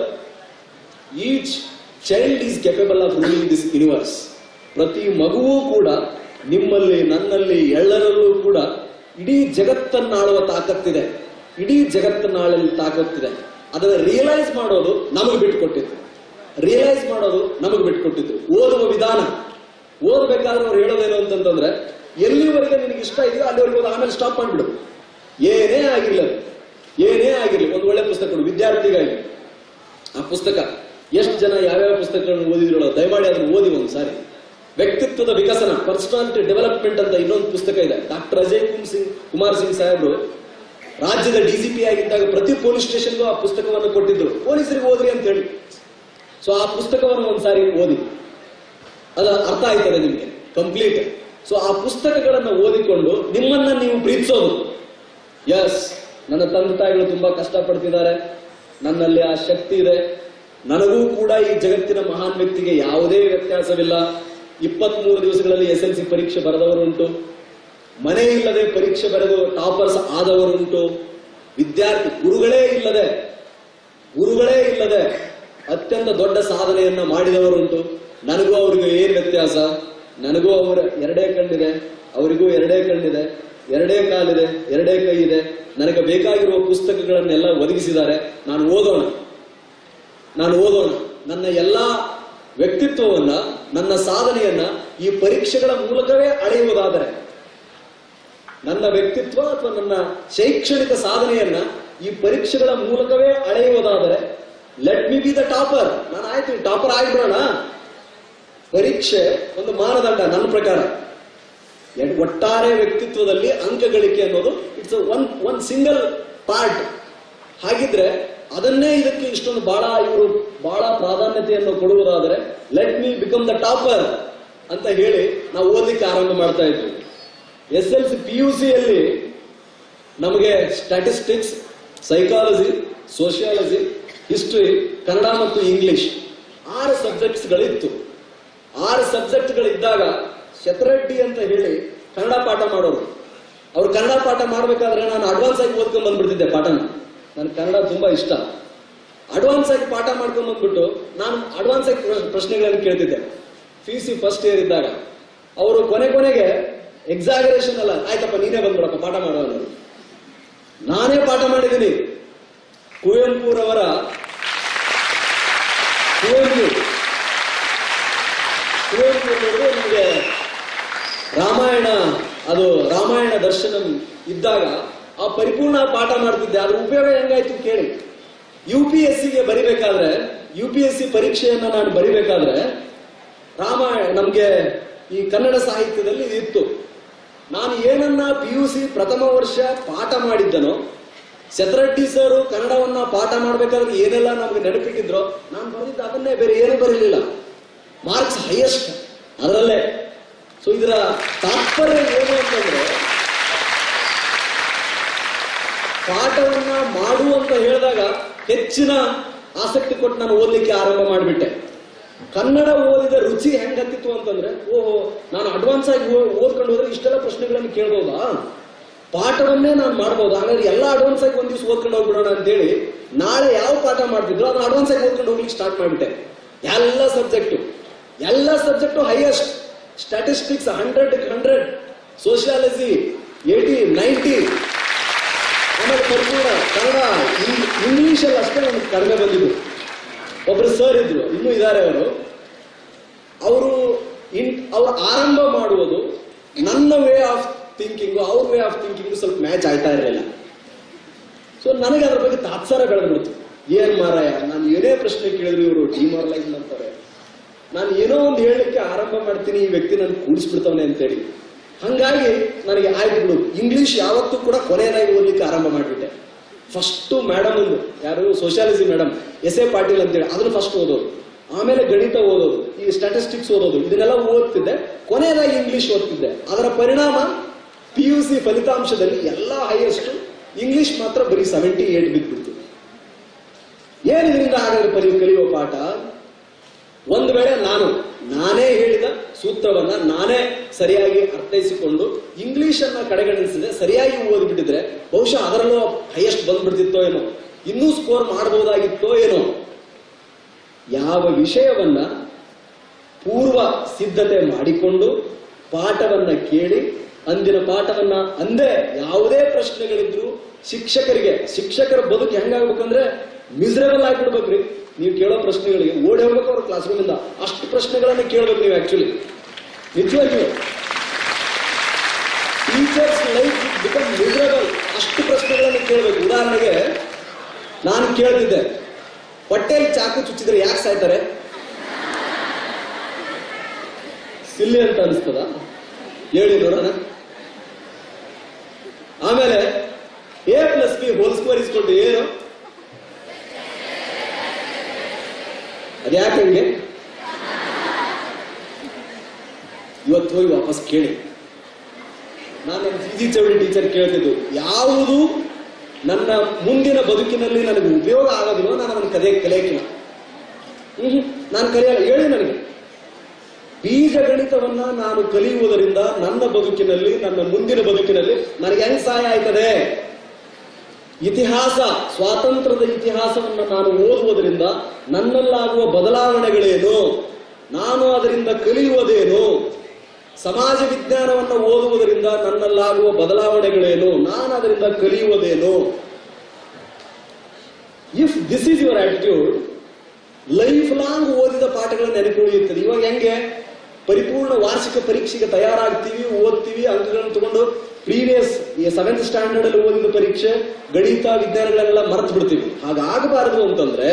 each child is capable of ruling this universe ಪ್ರತಿ ಮಗುವೂ ಕೂಡ ನಿಮ್ಮಲ್ಲಿ ನನ್ನಲ್ಲಿ ಎಲ್ಲರಲ್ಲೂ ಕೂಡ ಇಡೀ ಜಗತ್ತನ್ನಾಳುವ ತಾಕತ್ತಿದೆ ಇಡೀ ಜಗತ್ತನ್ನಾಳಲು ತಾಕತ್ತಿದೆ ಅದನ್ನ ರಿಯಲೈಸ್ ಮಾಡೋದು ನಮಗೆ ಬಿಟ್ಟುಕೊಟ್ಟಿತ್ತು ರಿಯಲೈಸ್ ಮಾಡೋದು ನಮಗೆ ಬಿಟ್ಕೊಟ್ಟಿದ್ದು ಓದುವ ವಿಧಾನ ಓದಬೇಕಾದ್ರೆ ಅವ್ರು ಹೇಳೋದೇನು ಅಂತಂತಂದ್ರೆ ಎಲ್ಲಿವರೆಗೆ ನಿನಗೆ ಇಷ್ಟ ಇದೆಯೋ ಅಲ್ಲಿವರೆಗೆ ಓದು, ಆಮೇಲೆ ಸ್ಟಾಪ್ ಮಾಡ್ಬಿಡು ಏನೇ ಆಗಿರ್ಲಿ ಅದು. ಏನೇ ಆಗಿರ್ಲಿ ಒಂದು ಒಳ್ಳೆ ಪುಸ್ತಕ ಕೊಡು ವಿದ್ಯಾರ್ಥಿಗಾಗಿ ಆ ಪುಸ್ತಕ ಎಷ್ಟು ಜನ ಯಾವ್ಯಾವ ಪುಸ್ತಕಗಳನ್ನು ಓದಿದ್ರೋ ದಯಮಾಡಿ ಅದನ್ನು ಓದಿ ಒಂದು ಸಾರಿ ವ್ಯಕ್ತಿತ್ವದ ವಿಕಸನ ಪರ್ಸನಾಲಿಟಿ ಡೆವಲಪ್ಮೆಂಟ್ ಅಂತ ಇನ್ನೊಂದು ಪುಸ್ತಕ ಇದೆ ಡಾಕ್ಟರ್ ಅಜಯ್ ಕುಮಾರ್ ಸಿಂಗ್ ಕುಮಾರ್ ಸಿಂಗ್ ಸಾಹೇಬ್ರು ರಾಜ್ಯದ ಡಿಸಿಪಿ ಆಗಿದ್ದಾಗ ಪ್ರತಿ ಪೊಲೀಸ್ ಸ್ಟೇಷನ್ಗೂ ಆ ಪುಸ್ತಕವನ್ನು ಕೊಟ್ಟಿದ್ರು ಪೊಲೀಸರಿಗೆ ಓದ್ರಿ ಅಂತ ಹೇಳಿ ಸೊ ಆ ಪುಸ್ತಕವನ್ನು ಒಂದ್ಸಾರಿ ಓದಿ ಅದ ಅರ್ಥ ಆಯ್ತದೆ ನಿಮ್ಗೆ ಕಂಪ್ಲೀಟ್ ಸೊ ಆ ಪುಸ್ತಕಗಳನ್ನು ಓದಿಕೊಂಡು ನಿಮ್ಮನ್ನ ನೀವು ಪ್ರೀತಿಸೋದು ಎಸ್ ನನ್ನ ತಂದೆ ತಾಯಿಗಳು ತುಂಬಾ ಕಷ್ಟಪಡ್ತಿದ್ದಾರೆ ನನ್ನಲ್ಲಿ ಆ ಶಕ್ತಿ ಇದೆ ನನಗೂ ಕೂಡ ಈ ಜಗತ್ತಿನ ಮಹಾನ್ ವ್ಯಕ್ತಿಗೆ ಯಾವುದೇ ವ್ಯತ್ಯಾಸವಿಲ್ಲ ಇಪ್ಪತ್ಮೂರು ದಿವಸಗಳಲ್ಲಿ ಎಸ್ ಎಲ್ ಸಿ ಪರೀಕ್ಷೆ ಬರೆದವರುಂಟು ಮನೆ ಇಲ್ಲದೆ ಪರೀಕ್ಷೆ ಬರೆದು ಟಾಪರ್ಸ್ ಆದವರುಂಟು ವಿದ್ಯಾರ್ಥಿ ಗುರುಗಳೇ ಇಲ್ಲದೆ ಗುರುಗಳೇ ಇಲ್ಲದೆ ಅತ್ಯಂತ ದೊಡ್ಡ ಸಾಧನೆಯನ್ನ ಮಾಡಿದವರುಂಟು ನನಗೂ ಅವರಿಗೂ ಏನ್ ವ್ಯತ್ಯಾಸ ನನಗೂ ಅವರ ಎರಡೇ ಕಣ್ಣಿದೆ ಅವರಿಗೂ ಎರಡೇ ಕಣ್ಣಿದೆ ಎರಡೇ ಕಾಲಿದೆ ಎರಡೇ ಕೈ ಇದೆ ನನಗೆ ಬೇಕಾಗಿರುವ ಪುಸ್ತಕಗಳನ್ನೆಲ್ಲ ಒದಗಿಸಿದ್ದಾರೆ ನಾನು ಓದೋಣ ನಾನು ಓದೋಣ ನನ್ನ ಎಲ್ಲಾ ವ್ಯಕ್ತಿತ್ವವನ್ನ ನನ್ನ ಸಾಧನೆಯನ್ನ ಈ ಪರೀಕ್ಷೆಗಳ ಮೂಲಕವೇ ಅಳೆಯುವುದಾದರೆ ನನ್ನ ವ್ಯಕ್ತಿತ್ವ ಅಥವಾ ನನ್ನ ಶೈಕ್ಷಣಿಕ ಸಾಧನೆಯನ್ನ ಈ ಪರೀಕ್ಷೆಗಳ ಮೂಲಕವೇ ಅಳೆಯುವುದಾದರೆ let me be the topper ನಾನು ಆಯ್ತು ಟಾಪರ್ ಆಗ್ಬಿಡೋಣ ಪರೀಕ್ಷೆ ಒಂದು ಮಾನದಂಡ ನನ್ನ ಪ್ರಕಾರ ಎಡ್- ಒಟ್ಟಾರೆ ವ್ಯಕ್ತಿತ್ವದಲ್ಲಿ ಅಂಕ ಗಳಿಕೆ ಅನ್ನೋದು it's one one single part ಹಾಗಿದ್ರೆ ಅದನ್ನೇ ಇದಕ್ಕೆ ಇಷ್ಟೊಂದು ಬಹಳ ಇವರು ಬಹಳ ಪ್ರಾಧಾನ್ಯತೆಯನ್ನು ಕೊಡುವುದಾದರೆ let me become the topper ಅಂತ ಹೇಳಿ ನಾವು ಓದಲಿಕ್ಕೆ ಆರಂಭ ಮಾಡ್ತಾ ಇದ್ವಿ S L C P U ಸಿಯಲ್ಲಿ ನಮಗೆ statistics psychology sociology history Kannada ಮತ್ತು ಇಂಗ್ಲಿಷ್ ಆರು ಸಬ್ಜೆಕ್ಟ್ಸ್ಗಳಿತ್ತು ಆರು ಸಬ್ಜೆಕ್ಟ್ಗಳಿದ್ದಾಗ ಶತರೆಡ್ಡಿ ಅಂತ ಹೇಳಿ ಕನ್ನಡ ಪಾಠ ಮಾಡೋರು ಅವ್ರು ಕನ್ನಡ ಪಾಠ ಮಾಡ್ಬೇಕಾದ್ರೆ ನಾನು ಅಡ್ವಾನ್ಸ್ ಆಗಿ ಓದ್ಕೊಂಡ್ ಬಂದ್ಬಿಡ್ತಿದ್ದೆ ಪಾಠನ ನನ್ಗೆ ಕನ್ನಡ ತುಂಬಾ ಇಷ್ಟ ಅಡ್ವಾನ್ಸ್ ಆಗಿ ಪಾಠ ಮಾಡ್ಕೊಂಡ್ ಬಂದ್ಬಿಟ್ಟು ನಾನು ಅಡ್ವಾನ್ಸ್ ಆಗಿ ಪ್ರ- ಪ್ರಶ್ನೆಗಳನ್ನು ಕೇಳ್ತಿದ್ದೆ ಪಿ ಸಿ ಫಸ್ಟ್ ಇಯರ್ ಇದ್ದಾಗ ಅವರು ಕೊನೆ ಕೊನೆಗೆ ಎಕ್ಸಾಗರೇಷನ್ ಅಲ್ಲ ಆಯ್ತಪ್ಪ ನೀನೇ ಬಂದ್ಬಿಡಪ್ಪ ಪಾಠ ಮಾಡೋ ಅನ್ನೋರು. ನಾನೇ ಪಾಠ ಮಾಡಿದ್ದೀನಿ ಕುವೆಂಪುರವರ ಕುವೆಂಪು ಕುವೆಂಪು ಅನ್ನೋದು ನಿಮಗೆ ರಾಮಾಯಣ ಅದು ರಾಮಾಯಣ ದರ್ಶನಂ ಇದ್ದಾಗ ಆ ಪರಿಪೂರ್ಣ ಪಾಠ ಮಾಡ್ತಿದ್ದೆ ಅದ್ರ ಉಪಯೋಗ ಹೆಂಗಾಯ್ತು ಕೇಳಿ ಯು ಪಿ ಎಸ್ ಸಿಗೆ ಬರಿಬೇಕಾದ್ರೆ ಯು ಪಿ ಎಸ್ ಸಿ ಪರೀಕ್ಷೆಯನ್ನ ನಾನು ಬರಿಬೇಕಾದ್ರೆ ರಾಮಾಯಣ ನಮ್ಗೆ ಈ ಕನ್ನಡ ಸಾಹಿತ್ಯದಲ್ಲಿ ಇತ್ತು ನಾನು ಏನನ್ನ ಪಿ ಯು ಸಿ ಪ್ರಥಮ ವರ್ಷ ಪಾಠ ಮಾಡಿದ್ದನೋ ಶತರಡ್ಡಿ ಸರ್ ಕನ್ನಡವನ್ನ ಪಾಠ ಮಾಡ್ಬೇಕಾದ್ರೆ ಏನೆಲ್ಲ ನಮ್ಗೆ ನೆನಪಿಟ್ಟಿದ್ರೋ ನಾನು ಬರೆದಿದ್ದ ಅದನ್ನೇ ಬೇರೆ ಏನೂ ಬರಲಿಲ್ಲ ಮಾರ್ಕ್ಸ್ ಹೈಯೆಸ್ಟ್ ಅದರಲ್ಲೇ ಸೊ ಇದರ ತಾತ್ಪರ್ಯ ಏನು ಅಂತಂದ್ರೆ ಪಾಠವನ್ನ ಮಾಡು ಅಂತ ಹೇಳಿದಾಗ ಹೆಚ್ಚಿನ ಆಸಕ್ತಿ ಕೊಟ್ಟು ನಾನು ಓದ್ಲಿಕ್ಕೆ ಆರಂಭ ಮಾಡಿಬಿಟ್ಟೆ ಕನ್ನಡ ಓದಿದ ರುಚಿ ಹೆಂಗ್ ಹತ್ತಿತ್ತು ಅಂತಂದ್ರೆ ಓಹೋ ನಾನು ಅಡ್ವಾನ್ಸ್ ಆಗಿ ಓ- ಓದ್ಕೊಂಡು ಹೋದ್ರೆ ಇಷ್ಟೆಲ್ಲ ಪ್ರಶ್ನೆಗಳನ್ನು ಕೇಳ್ಬೋದಾ ಪಾಠವನ್ನೇ ನಾನು ಮಾಡ್ಬೋದು ಹಾಗಾದ್ರೆ ಎಲ್ಲ ಅಡ್ವಾನ್ಸ್ ಆಗಿ ಒಂದ್ ದಿವಸ ಓದ್ಕೊಂಡು ಹೋಗ್ಬಿಡೋಣ ಅಂತೇಳಿ ನಾಳೆ ಯಾವ ಪಾಠ ಮಾಡ್ತಿದ್ರು ಅದನ್ನ ಅಡ್ವಾನ್ಸ್ ಆಗಿ ಓದ್ಕೊಂಡು ಹೋಗ್ಲಿಕ್ಕೆ ಸ್ಟಾರ್ಟ್ ಮಾಡಿಬಿಟ್ಟೆ ಎಲ್ಲ ಸಬ್ಜೆಕ್ಟು ಎಲ್ಲ subject highest statistics hundred hundred sociology eighty ninety ಆಮೇಲೆ ಪರಿಪೂರ್ಣ ಕನ್ನಡ ಇಂಗ್ಲಿಷ್ ಅಲ್ಲಿ ಅಷ್ಟೇ ನಮ್ಗೆ ಕಡಿಮೆ ಬಂದಿದ್ದು ಒಬ್ರು ಸರ್ ಇದ್ರು ಇನ್ನೂ ಇದ್ದಾರೆ ಅವರು ಅವರು ಇನ್ ಅವ್ರು ಆರಂಭ ಮಾಡುವುದು ನನ್ನ ವೇ ಆಫ್ ಥಿಂಕಿಂಗ್ ಅವ್ರ ವೇ ಆಫ್ ಥಿಂಕಿಂಗ್ ಸ್ವಲ್ಪ ಮ್ಯಾಚ್ ಆಯ್ತಾ ಇರಲಿಲ್ಲ ಸೊ ನನಗೆ ಅದ್ರ ಬಗ್ಗೆ ತಾತ್ಸಾರ ಬೆಳೆದ್ಬಿಡ್ತು ಏನ್ ಮಾರಾಯ ನಾನು ಏನೇ ಪ್ರಶ್ನೆ ಕೇಳಿದ್ರು ಇವರು ಡಿಮಾರಲೈಸ್ ಮಾಡ್ತಾರೆ ನಾನು ಏನೋ ಒಂದು ಹೇಳಲಿಕ್ಕೆ ಆರಂಭ ಮಾಡ್ತೀನಿ ಈ ವ್ಯಕ್ತಿ ನಾನು ಕೂಡಿಸ್ಬಿಡ್ತವನೆ ಅಂತೇಳಿ ಹಂಗಾಗಿ ನನಗೆ ಆಯ್ತು ಬಿಡು ಇಂಗ್ಲಿಷ್ ಯಾವತ್ತೂ ಕೂಡ ಕೊನೆಯದಾಗಿ ಓದ್ಲಿಕ್ಕೆ ಆರಂಭ ಮಾಡಿಬಿಟ್ಟೆ ಫಸ್ಟ್ ಮೇಡಮ್ ಒಂದು ಯಾರು sociology madam S A Patil ಅಂತೇಳಿ ಅದನ್ನು ಫಸ್ಟ್ ಓದೋದು ಆಮೇಲೆ ಗಣಿತ ಓದೋದು ಈ ಸ್ಟ್ಯಾಟಿಸ್ಟಿಕ್ಸ್ ಓದೋದು ಇದನ್ನೆಲ್ಲ ಓದ್ತಿದ್ದೆ ಕೊನೆಯದಾಗಿ ಇಂಗ್ಲಿಷ್ ಓದ್ತಿದ್ದೆ ಅದರ ಪರಿಣಾಮ ಪಿ ಯು ಸಿ ಫಲಿತಾಂಶದಲ್ಲಿ ಎಲ್ಲ ಹೈಯೆಸ್ಟ್ ಇಂಗ್ಲಿಷ್ ಮಾತ್ರ ಬರೀ ಸೆವೆಂಟಿ ಏಟ್ ಬಿದ್ದುಬಿಡ್ತು ಏನ್ ಇದರಿಂದ ಹಾಗಾದ್ರೆ ಪರಿ ಕಲಿಯುವ ಪಾಠ ಒಂದು ವೇಳೆ ನಾನು ನಾನೇ ಹೇಳಿದ ಸೂತ್ರವನ್ನ ನಾನೇ ಸರಿಯಾಗಿ ಅರ್ಥೈಸಿಕೊಂಡು ಇಂಗ್ಲಿಷ್ ಅನ್ನ ಕಡೆಗಣಿಸಿದೆ ಸರಿಯಾಗಿ ಓದ್ಬಿಟ್ಟಿದ್ರೆ ಬಹುಶಃ ಅದರಲ್ಲೂ ಹೈಯೆಸ್ಟ್ ಬಂದ್ಬಿಡ್ತಿತ್ತೋ ಏನೋ ಇನ್ನೂ ಸ್ಕೋರ್ ಮಾಡಬಹುದಾಗಿತ್ತೋ ಏನೋ ಯಾವ ವಿಷಯವನ್ನ ಪೂರ್ವ ಸಿದ್ಧತೆ ಮಾಡಿಕೊಂಡು ಪಾಠವನ್ನ ಕೇಳಿ ಅಂದಿನ ಪಾಠವನ್ನ ಅಂದೇ ಯಾವುದೇ ಪ್ರಶ್ನೆಗಳಿದ್ರು ಶಿಕ್ಷಕರಿಗೆ ಶಿಕ್ಷಕರ ಬದುಕು ಹೆಂಗಾಗ್ಬೇಕಂದ್ರೆ ಮಿಸರಬಲ್ ಆಗ್ಬಿಡ್ಬೇಕ್ರಿ ನೀವು ಕೇಳೋ ಪ್ರಶ್ನೆಗಳಿಗೆ ಓಡಿ ಹೋಗ್ಬೇಕು ಅವ್ರ ಕ್ಲಾಸ್ ರೂಮಿಂದ ಅಷ್ಟು ಪ್ರಶ್ನೆಗಳನ್ನ ಕೇಳ್ಬೇಕು ನೀವು ಆಕ್ಚುಲಿ ನಿಜವಾಗಿಯೂ ಟೀಚರ್ಸ್ ಲೈಫ್ ಬಿಕಮ್ ಮಿಸರಬಲ್ ಅಷ್ಟು ಪ್ರಶ್ನೆಗಳನ್ನು ಕೇಳಬೇಕು ಉದಾಹರಣೆಗೆ ನಾನು ಕೇಳ್ತಿದ್ದೆ ಹೊಟ್ಟೆಯಲ್ಲಿ ಚಾಕು ಚುಚ್ಚಿದ್ರೆ ಯಾಕೆ ಸಾಯ್ತಾರೆ ಸಿಲ್ಲಿ ಅಂತ ಅನಿಸ್ತದ ಹೇಳಿ ನೋಡೋಣ ಆಮೇಲೆ A plus B whole square ಇಸ್ಕೊಂಡು ಏನು ಅದ್ಯಾಕೆ ಹಂಗೆ ಇವತ್ತು ಹೋಗಿ ವಾಪಸ್ ಕೇಳಿ ನಾನು ನನ್ನ ಫಿಸಿಕ್ಸ್ ಚೌಡಿ ಟೀಚರ್ ಕೇಳ್ತಿದ್ದು ಯಾವುದು ನನ್ನ ಮುಂದಿನ ಬದುಕಿನಲ್ಲಿ ನನಗೆ ಉಪಯೋಗ ಆಗೋದಿಲ್ಲ ನಾನು ಅದನ್ನು ಕಲಿಯ ಕಲಿಯಕ್ಕಿಲ್ಲ ಹ್ಮ್ ನಾನು ಕಲಿಯಲ್ಲ ಹೇಳಿ ನನಗೆ ಬೀಜಗಣಿತವನ್ನ ನಾನು ಕಲಿಯುವುದರಿಂದ ನನ್ನ ಬದುಕಿನಲ್ಲಿ ನನ್ನ ಮುಂದಿನ ಬದುಕಿನಲ್ಲಿ ನನಗೆ ಹೆಂಗ್ ಸಹಾಯ ಆಯ್ತದೆ ಇತಿಹಾಸ ಸ್ವಾತಂತ್ರ್ಯದ ಇತಿಹಾಸವನ್ನು ನಾನು ಓದುವುದರಿಂದ ನನ್ನಲ್ಲಾಗುವ ಬದಲಾವಣೆಗಳೇನು ನಾನು ಅದರಿಂದ ಕಲಿಯುವುದೇನು ಸಮಾಜ ವಿಜ್ಞಾನವನ್ನು ಓದುವುದರಿಂದ ನನ್ನಲ್ಲಾಗುವ ಬದಲಾವಣೆಗಳೇನು ನಾನು ಅದರಿಂದ ಕಲಿಯುವುದೇನು if this is your attitude life long ಓದಿದ ಪಾಠಗಳ ನೆನಪುಳಿಯುತ್ತದೆ ಇವಾಗ ಹೆಂಗೆ ಪರಿಪೂರ್ಣ ವಾರ್ಷಿಕ ಪರೀಕ್ಷೆಗೆ ತಯಾರಾಗ್ತೀವಿ ಓದ್ತೀವಿ ಅಂಕಗಳನ್ನು ತಗೊಂಡು ಪ್ರೀವಿಯಸ್ ಸೆವೆಂತ್ ಸ್ಟ್ಯಾಂಡರ್ಡ್ ಅಲ್ಲಿ ಓದಿದ ಪರೀಕ್ಷೆ ಗಣಿತ ವಿಜ್ಞಾನಗಳೆಲ್ಲ ಮರೆತು ಬಿಡ್ತೀವಿ ಹಾಗಾಗಬಾರದು ಅಂತಂದ್ರೆ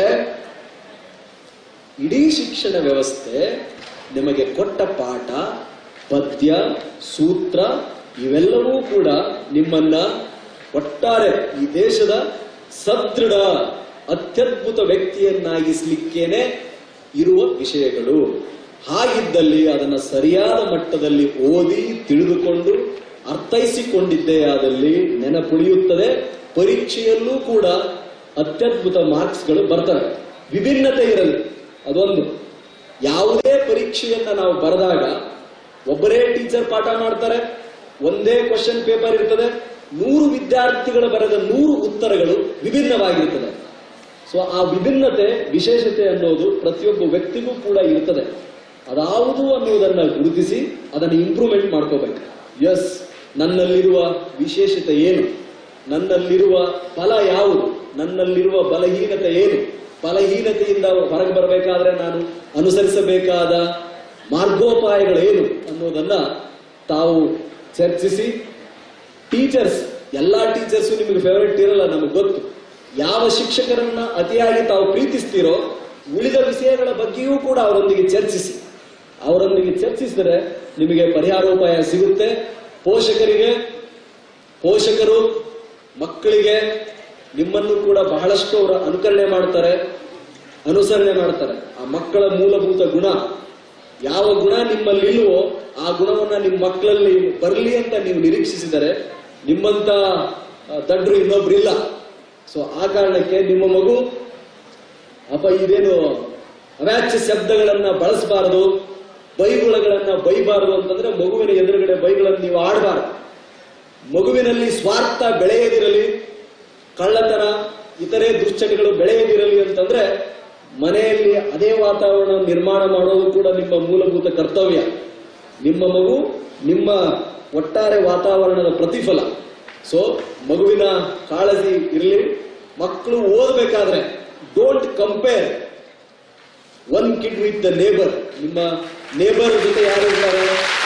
ಇಡೀ ಶಿಕ್ಷಣ ವ್ಯವಸ್ಥೆ ನಿಮಗೆ ಕೊಟ್ಟ ಪಾಠ ಪದ್ಯ ಸೂತ್ರ ಇವೆಲ್ಲವೂ ಕೂಡ ನಿಮ್ಮನ್ನ ಒಟ್ಟಾರೆ ಈ ದೇಶದ ಸದೃಢ ಅತ್ಯದ್ಭುತ ವ್ಯಕ್ತಿಯನ್ನಾಗಿಸ್ಲಿಕ್ಕೇನೆ ಇರುವ ವಿಷಯಗಳು ಹಾಗಿದ್ದಲ್ಲಿ ಅದನ್ನ ಸರಿಯಾದ ಮಟ್ಟದಲ್ಲಿ ಓದಿ ತಿಳಿದುಕೊಂಡು ಅರ್ಥೈಸಿಕೊಂಡಿದ್ದೇ ಆದಲ್ಲಿ ನೆನಪುಳಿಯುತ್ತದೆ ಪರೀಕ್ಷೆಯಲ್ಲೂ ಕೂಡ ಅತ್ಯದ್ಭುತ ಮಾರ್ಕ್ಸ್ಗಳು ಬರ್ತವೆ ವಿಭಿನ್ನತೆ ಇರಲಿ ಅದೊಂದು ಯಾವುದೇ ಪರೀಕ್ಷೆಯನ್ನ ನಾವು ಬರೆದಾಗ ಒಬ್ಬರೇ ಟೀಚರ್ ಪಾಠ ಮಾಡ್ತಾರೆ ಒಂದೇ ಕ್ವಶನ್ ಪೇಪರ್ ಇರ್ತದೆ ನೂರು ವಿದ್ಯಾರ್ಥಿಗಳು ಬರೆದ ನೂರು ಉತ್ತರಗಳು ವಿಭಿನ್ನವಾಗಿರ್ತದೆ ಸೊ ಆ ವಿಭಿನ್ನತೆ ವಿಶೇಷತೆ ಅನ್ನೋದು ಪ್ರತಿಯೊಬ್ಬ ವ್ಯಕ್ತಿಗೂ ಕೂಡ ಇರ್ತದೆ ಅದಾವುದು ಅನ್ನುವುದನ್ನ ಗುರುತಿಸಿ ಅದನ್ನು ಇಂಪ್ರೂವ್ಮೆಂಟ್ ಮಾಡ್ಕೋಬೇಕು ಎಸ್ ನನ್ನಲ್ಲಿರುವ ವಿಶೇಷತೆ ಏನು ನನ್ನಲ್ಲಿರುವ ಫಲ ಯಾವುದು ನನ್ನಲ್ಲಿರುವ ಬಲಹೀನತೆ ಏನು ಬಲಹೀನತೆಯಿಂದ ಹೊರಗೆ ಬರಬೇಕಾದ್ರೆ ನಾನು ಅನುಸರಿಸಬೇಕಾದ ಮಾರ್ಗೋಪಾಯಗಳೇನು ಅನ್ನೋದನ್ನ ತಾವು ಚರ್ಚಿಸಿ ಟೀಚರ್ಸ್ ಎಲ್ಲಾ ಟೀಚರ್ಸು ನಿಮಗೆ ಫೇವರೇಟ್ ಇರಲ್ಲ ನಮಗೆ ಗೊತ್ತು ಯಾವ ಶಿಕ್ಷಕರನ್ನ ಅತಿಯಾಗಿ ತಾವು ಪ್ರೀತಿಸ್ತೀರೋ ಉಳಿದ ವಿಷಯಗಳ ಬಗ್ಗೆಯೂ ಕೂಡ ಅವರೊಂದಿಗೆ ಚರ್ಚಿಸಿ ಅವರೊಂದಿಗೆ ಚರ್ಚಿಸಿದರೆ ನಿಮಗೆ ಪರಿಹಾರೋಪಾಯ ಸಿಗುತ್ತೆ ಪೋಷಕರಿಗೆ ಪೋಷಕರು ಮಕ್ಕಳಿಗೆ ನಿಮ್ಮನ್ನು ಕೂಡ ಬಹಳಷ್ಟು ಅವರು ಅನುಕರಣೆ ಮಾಡ್ತಾರೆ ಅನುಸರಣೆ ಮಾಡ್ತಾರೆ ಆ ಮಕ್ಕಳ ಮೂಲಭೂತ ಗುಣ ಯಾವ ಗುಣ ನಿಮ್ಮಲ್ಲಿ ಇಲ್ವೋ ಆ ಗುಣವನ್ನ ನಿಮ್ಮ ಮಕ್ಕಳಲ್ಲಿ ಬರಲಿ ಅಂತ ನೀವು ನಿರೀಕ್ಷಿಸಿದರೆ ನಿಮ್ಮಂತ ಆ, ದಡ್ರು ಇನ್ನೊಬ್ರು ಇಲ್ಲ ಸೊ ಆ ಕಾರಣಕ್ಕೆ ನಿಮ್ಮ ಮಗು ಅಪ್ಪ ಇದೇನು ಅವ್ಯಾಚ್ಯ ಶಬ್ದಗಳನ್ನ ಬಳಸಬಾರದು ಬೈಗುಳಗಳನ್ನ ಬೈಬಾರದು ಅಂತಂದ್ರೆ ಮಗುವಿನ ಎದುರುಗಡೆ ಬೈಗಳನ್ನು ನೀವು ಆಡಬಾರದು ಮಗುವಿನಲ್ಲಿ ಸ್ವಾರ್ಥ ಬೆಳೆಯದಿರಲಿ ಕಳ್ಳತನ ಇತರೆ ದುಶ್ಚಟಗಳು ಬೆಳೆಯದಿರಲಿ ಅಂತಂದ್ರೆ ಮನೆಯಲ್ಲಿ ಅದೇ ವಾತಾವರಣ ನಿರ್ಮಾಣ ಮಾಡೋದು ಕೂಡ ನಿಮ್ಮ ಮೂಲಭೂತ ಕರ್ತವ್ಯ ನಿಮ್ಮ ಮಗು ನಿಮ್ಮ ಒಟ್ಟಾರೆ ವಾತಾವರಣದ ಪ್ರತಿಫಲ ಸೊ ಮಗುವಿನ ಕಾಳಜಿ ಇರಲಿ ಮಕ್ಕಳು ಓದಬೇಕಾದ್ರೆ don't compare one kid with the neighbour ನಿಮ್ಮ ನೇಬರ್ ಜೊತೆ ಯಾರು ಇರ್ತಾರೆ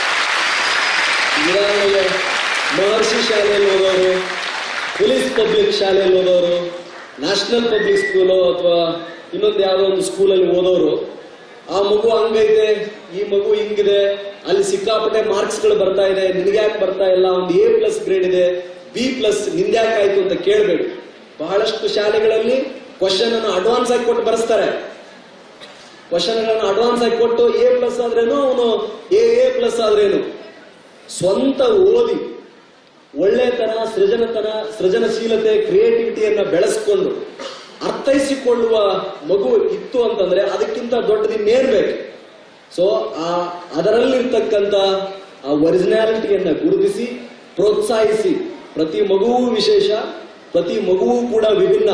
ಉದಾಹರಣೆಗೆ ಮಹರ್ಷಿ ಶಾಲೆಯಲ್ಲಿ ಓದೋರು ಪೊಲೀಸ್ ಪಬ್ಲಿಕ್ ಶಾಲೆಯಲ್ಲಿ ಓದೋರು ನ್ಯಾಷನಲ್ ಪಬ್ಲಿಕ್ ಸ್ಕೂಲು ಅಥವಾ ಇನ್ನೊಂದು ಯಾವುದೋ ಒಂದು ಸ್ಕೂಲಲ್ಲಿ ಓದೋರು ಆ ಮಗು ಹಂಗೈತೆ ಈ ಮಗು ಹಿಂಗಿದೆ ಅಲ್ಲಿ ಸಿಕ್ಕಾಪಟ್ಟೆ ಮಾರ್ಕ್ಸ್ಗಳು ಬರ್ತಾ ಇದೆ ನಿನ್ಗ್ಯಾಕೆ ಬರ್ತಾ ಇಲ್ಲ ಒಂದು ಎ ಪ್ಲಸ್ ಗ್ರೇಡ್ ಇದೆ ಬಿ ಪ್ಲಸ್ ನಿಂದ್ಯಾಕಾಯ್ತು ಅಂತ ಕೇಳಬೇಡಿ ಬಹಳಷ್ಟು ಶಾಲೆಗಳಲ್ಲಿ ಕ್ವಶನ್ ಅನ್ನು ಅಡ್ವಾನ್ಸ್ ಆಗಿ ಕೊಟ್ಟು ಬರೆಸ್ತಾರೆ ಕ್ವಶನ್ಗಳನ್ನು ಅಡ್ವಾನ್ಸ್ ಆಗಿ ಕೊಟ್ಟು ಎ ಪ್ಲಸ್ ಆದ್ರೇನು ಅವನು ಎ ಎ ಪ್ಲಸ್ ಆದ್ರೇನು ಸ್ವಂತ ಓದಿ ಒಳ್ಳೆತನ ಸೃಜನತನ ಸೃಜನಶೀಲತೆ ಕ್ರಿಯೇಟಿವಿಟಿಯನ್ನ ಬೆಳೆಸ್ಕೊಂಡು ಅರ್ಥೈಸಿಕೊಳ್ಳುವ ಮಗು ಇತ್ತು ಅಂತಂದ್ರೆ ಅದಕ್ಕಿಂತ ದೊಡ್ಡದಿನ್ನೇರ್ಬೇಕು ಸೊ ಆ ಅದರಲ್ಲಿರ್ತಕ್ಕಂಥ ಆ ಒರಿಜಿನಾಲಿಟಿಯನ್ನ ಗುರುತಿಸಿ ಪ್ರೋತ್ಸಾಹಿಸಿ ಪ್ರತಿ ಮಗುವೂ ವಿಶೇಷ ಪ್ರತಿ ಮಗುವೂ ಕೂಡ ವಿಭಿನ್ನ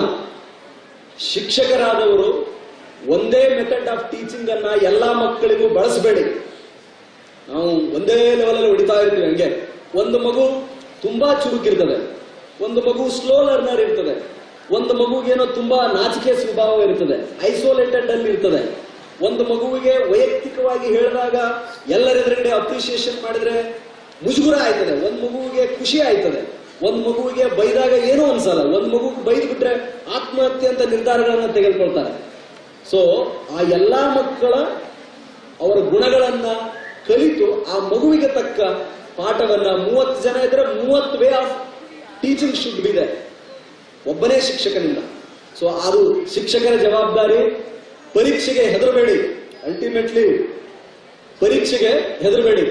ಶಿಕ್ಷಕರಾದವರು ಒಂದೇ ಮೆಥಡ್ ಆಫ್ ಟೀಚಿಂಗ್ ಅನ್ನ ಎಲ್ಲಾ ಮಕ್ಕಳಿಗೂ ಬಳಸಬೇಡಿ ನಾವು ಒಂದೇ ಲೆವೆಲ್ ಅಲ್ಲಿ ಹೊಡಿತಾ ಇರ್ತೀವಿ ಹಂಗೆ ಒಂದು ಮಗು ತುಂಬಾ ಚುರುಕಿರ್ತದೆ ಒಂದು ಮಗು ಸ್ಲೋ ಲರ್ನರ್ ಇರ್ತದೆ ಒಂದು ಮಗುಗೇನೋ ತುಂಬಾ ನಾಚಿಕೆ ಸ್ವಭಾವ ಇರ್ತದೆ ಐಸೋಲೇಟೆಡ್ ಅಲ್ಲಿ ಇರ್ತದೆ ಒಂದು ಮಗುವಿಗೆ ವೈಯಕ್ತಿಕವಾಗಿ ಹೇಳಿದಾಗ ಎಲ್ಲರೆದುರುಗಡೆ ಅಪ್ರಿಸಿಯೇಷನ್ ಮಾಡಿದ್ರೆ ಮುಜುಗುರ ಆಯ್ತದೆ ಒಂದ್ ಮಗುವಿಗೆ ಖುಷಿ ಆಯ್ತದೆ ಒಂದ್ ಮಗುವಿಗೆ ಬೈದಾಗ ಏನೂ ಅನ್ಸಲ್ಲ ಒಂದ್ ಮಗು ಬೈದ್ ಬಿಟ್ರೆ ಆತ್ಮಹತ್ಯೆ ಅಂತ ನಿರ್ಧಾರಗಳನ್ನ ತೆಗೆದುಕೊಳ್ತಾರೆ ಸೊ ಆ ಎಲ್ಲಾ ಮಕ್ಕಳ ಅವರ ಗುಣಗಳನ್ನ ಕಲಿತು ಆ ಮಗುವಿಗೆ ತಕ್ಕ ಪಾಠವನ್ನ ಮೂವತ್ತು ಜನ ಇದ್ರೆ ಮೂವತ್ತು ವೇ ಆಫ್ ಟೀಚಿಂಗ್ ಶುಡ್ ಇದೆ ಒಬ್ಬನೇ ಶಿಕ್ಷಕನಿಂದ ಸೊ ಅದು ಶಿಕ್ಷಕರ ಜವಾಬ್ದಾರಿ ಪರೀಕ್ಷೆಗೆ ಹೆದರಬೇಡಿ ಅಲ್ಟಿಮೇಟ್ಲಿ ಪರೀಕ್ಷೆಗೆ ಹೆದರಬೇಡಿ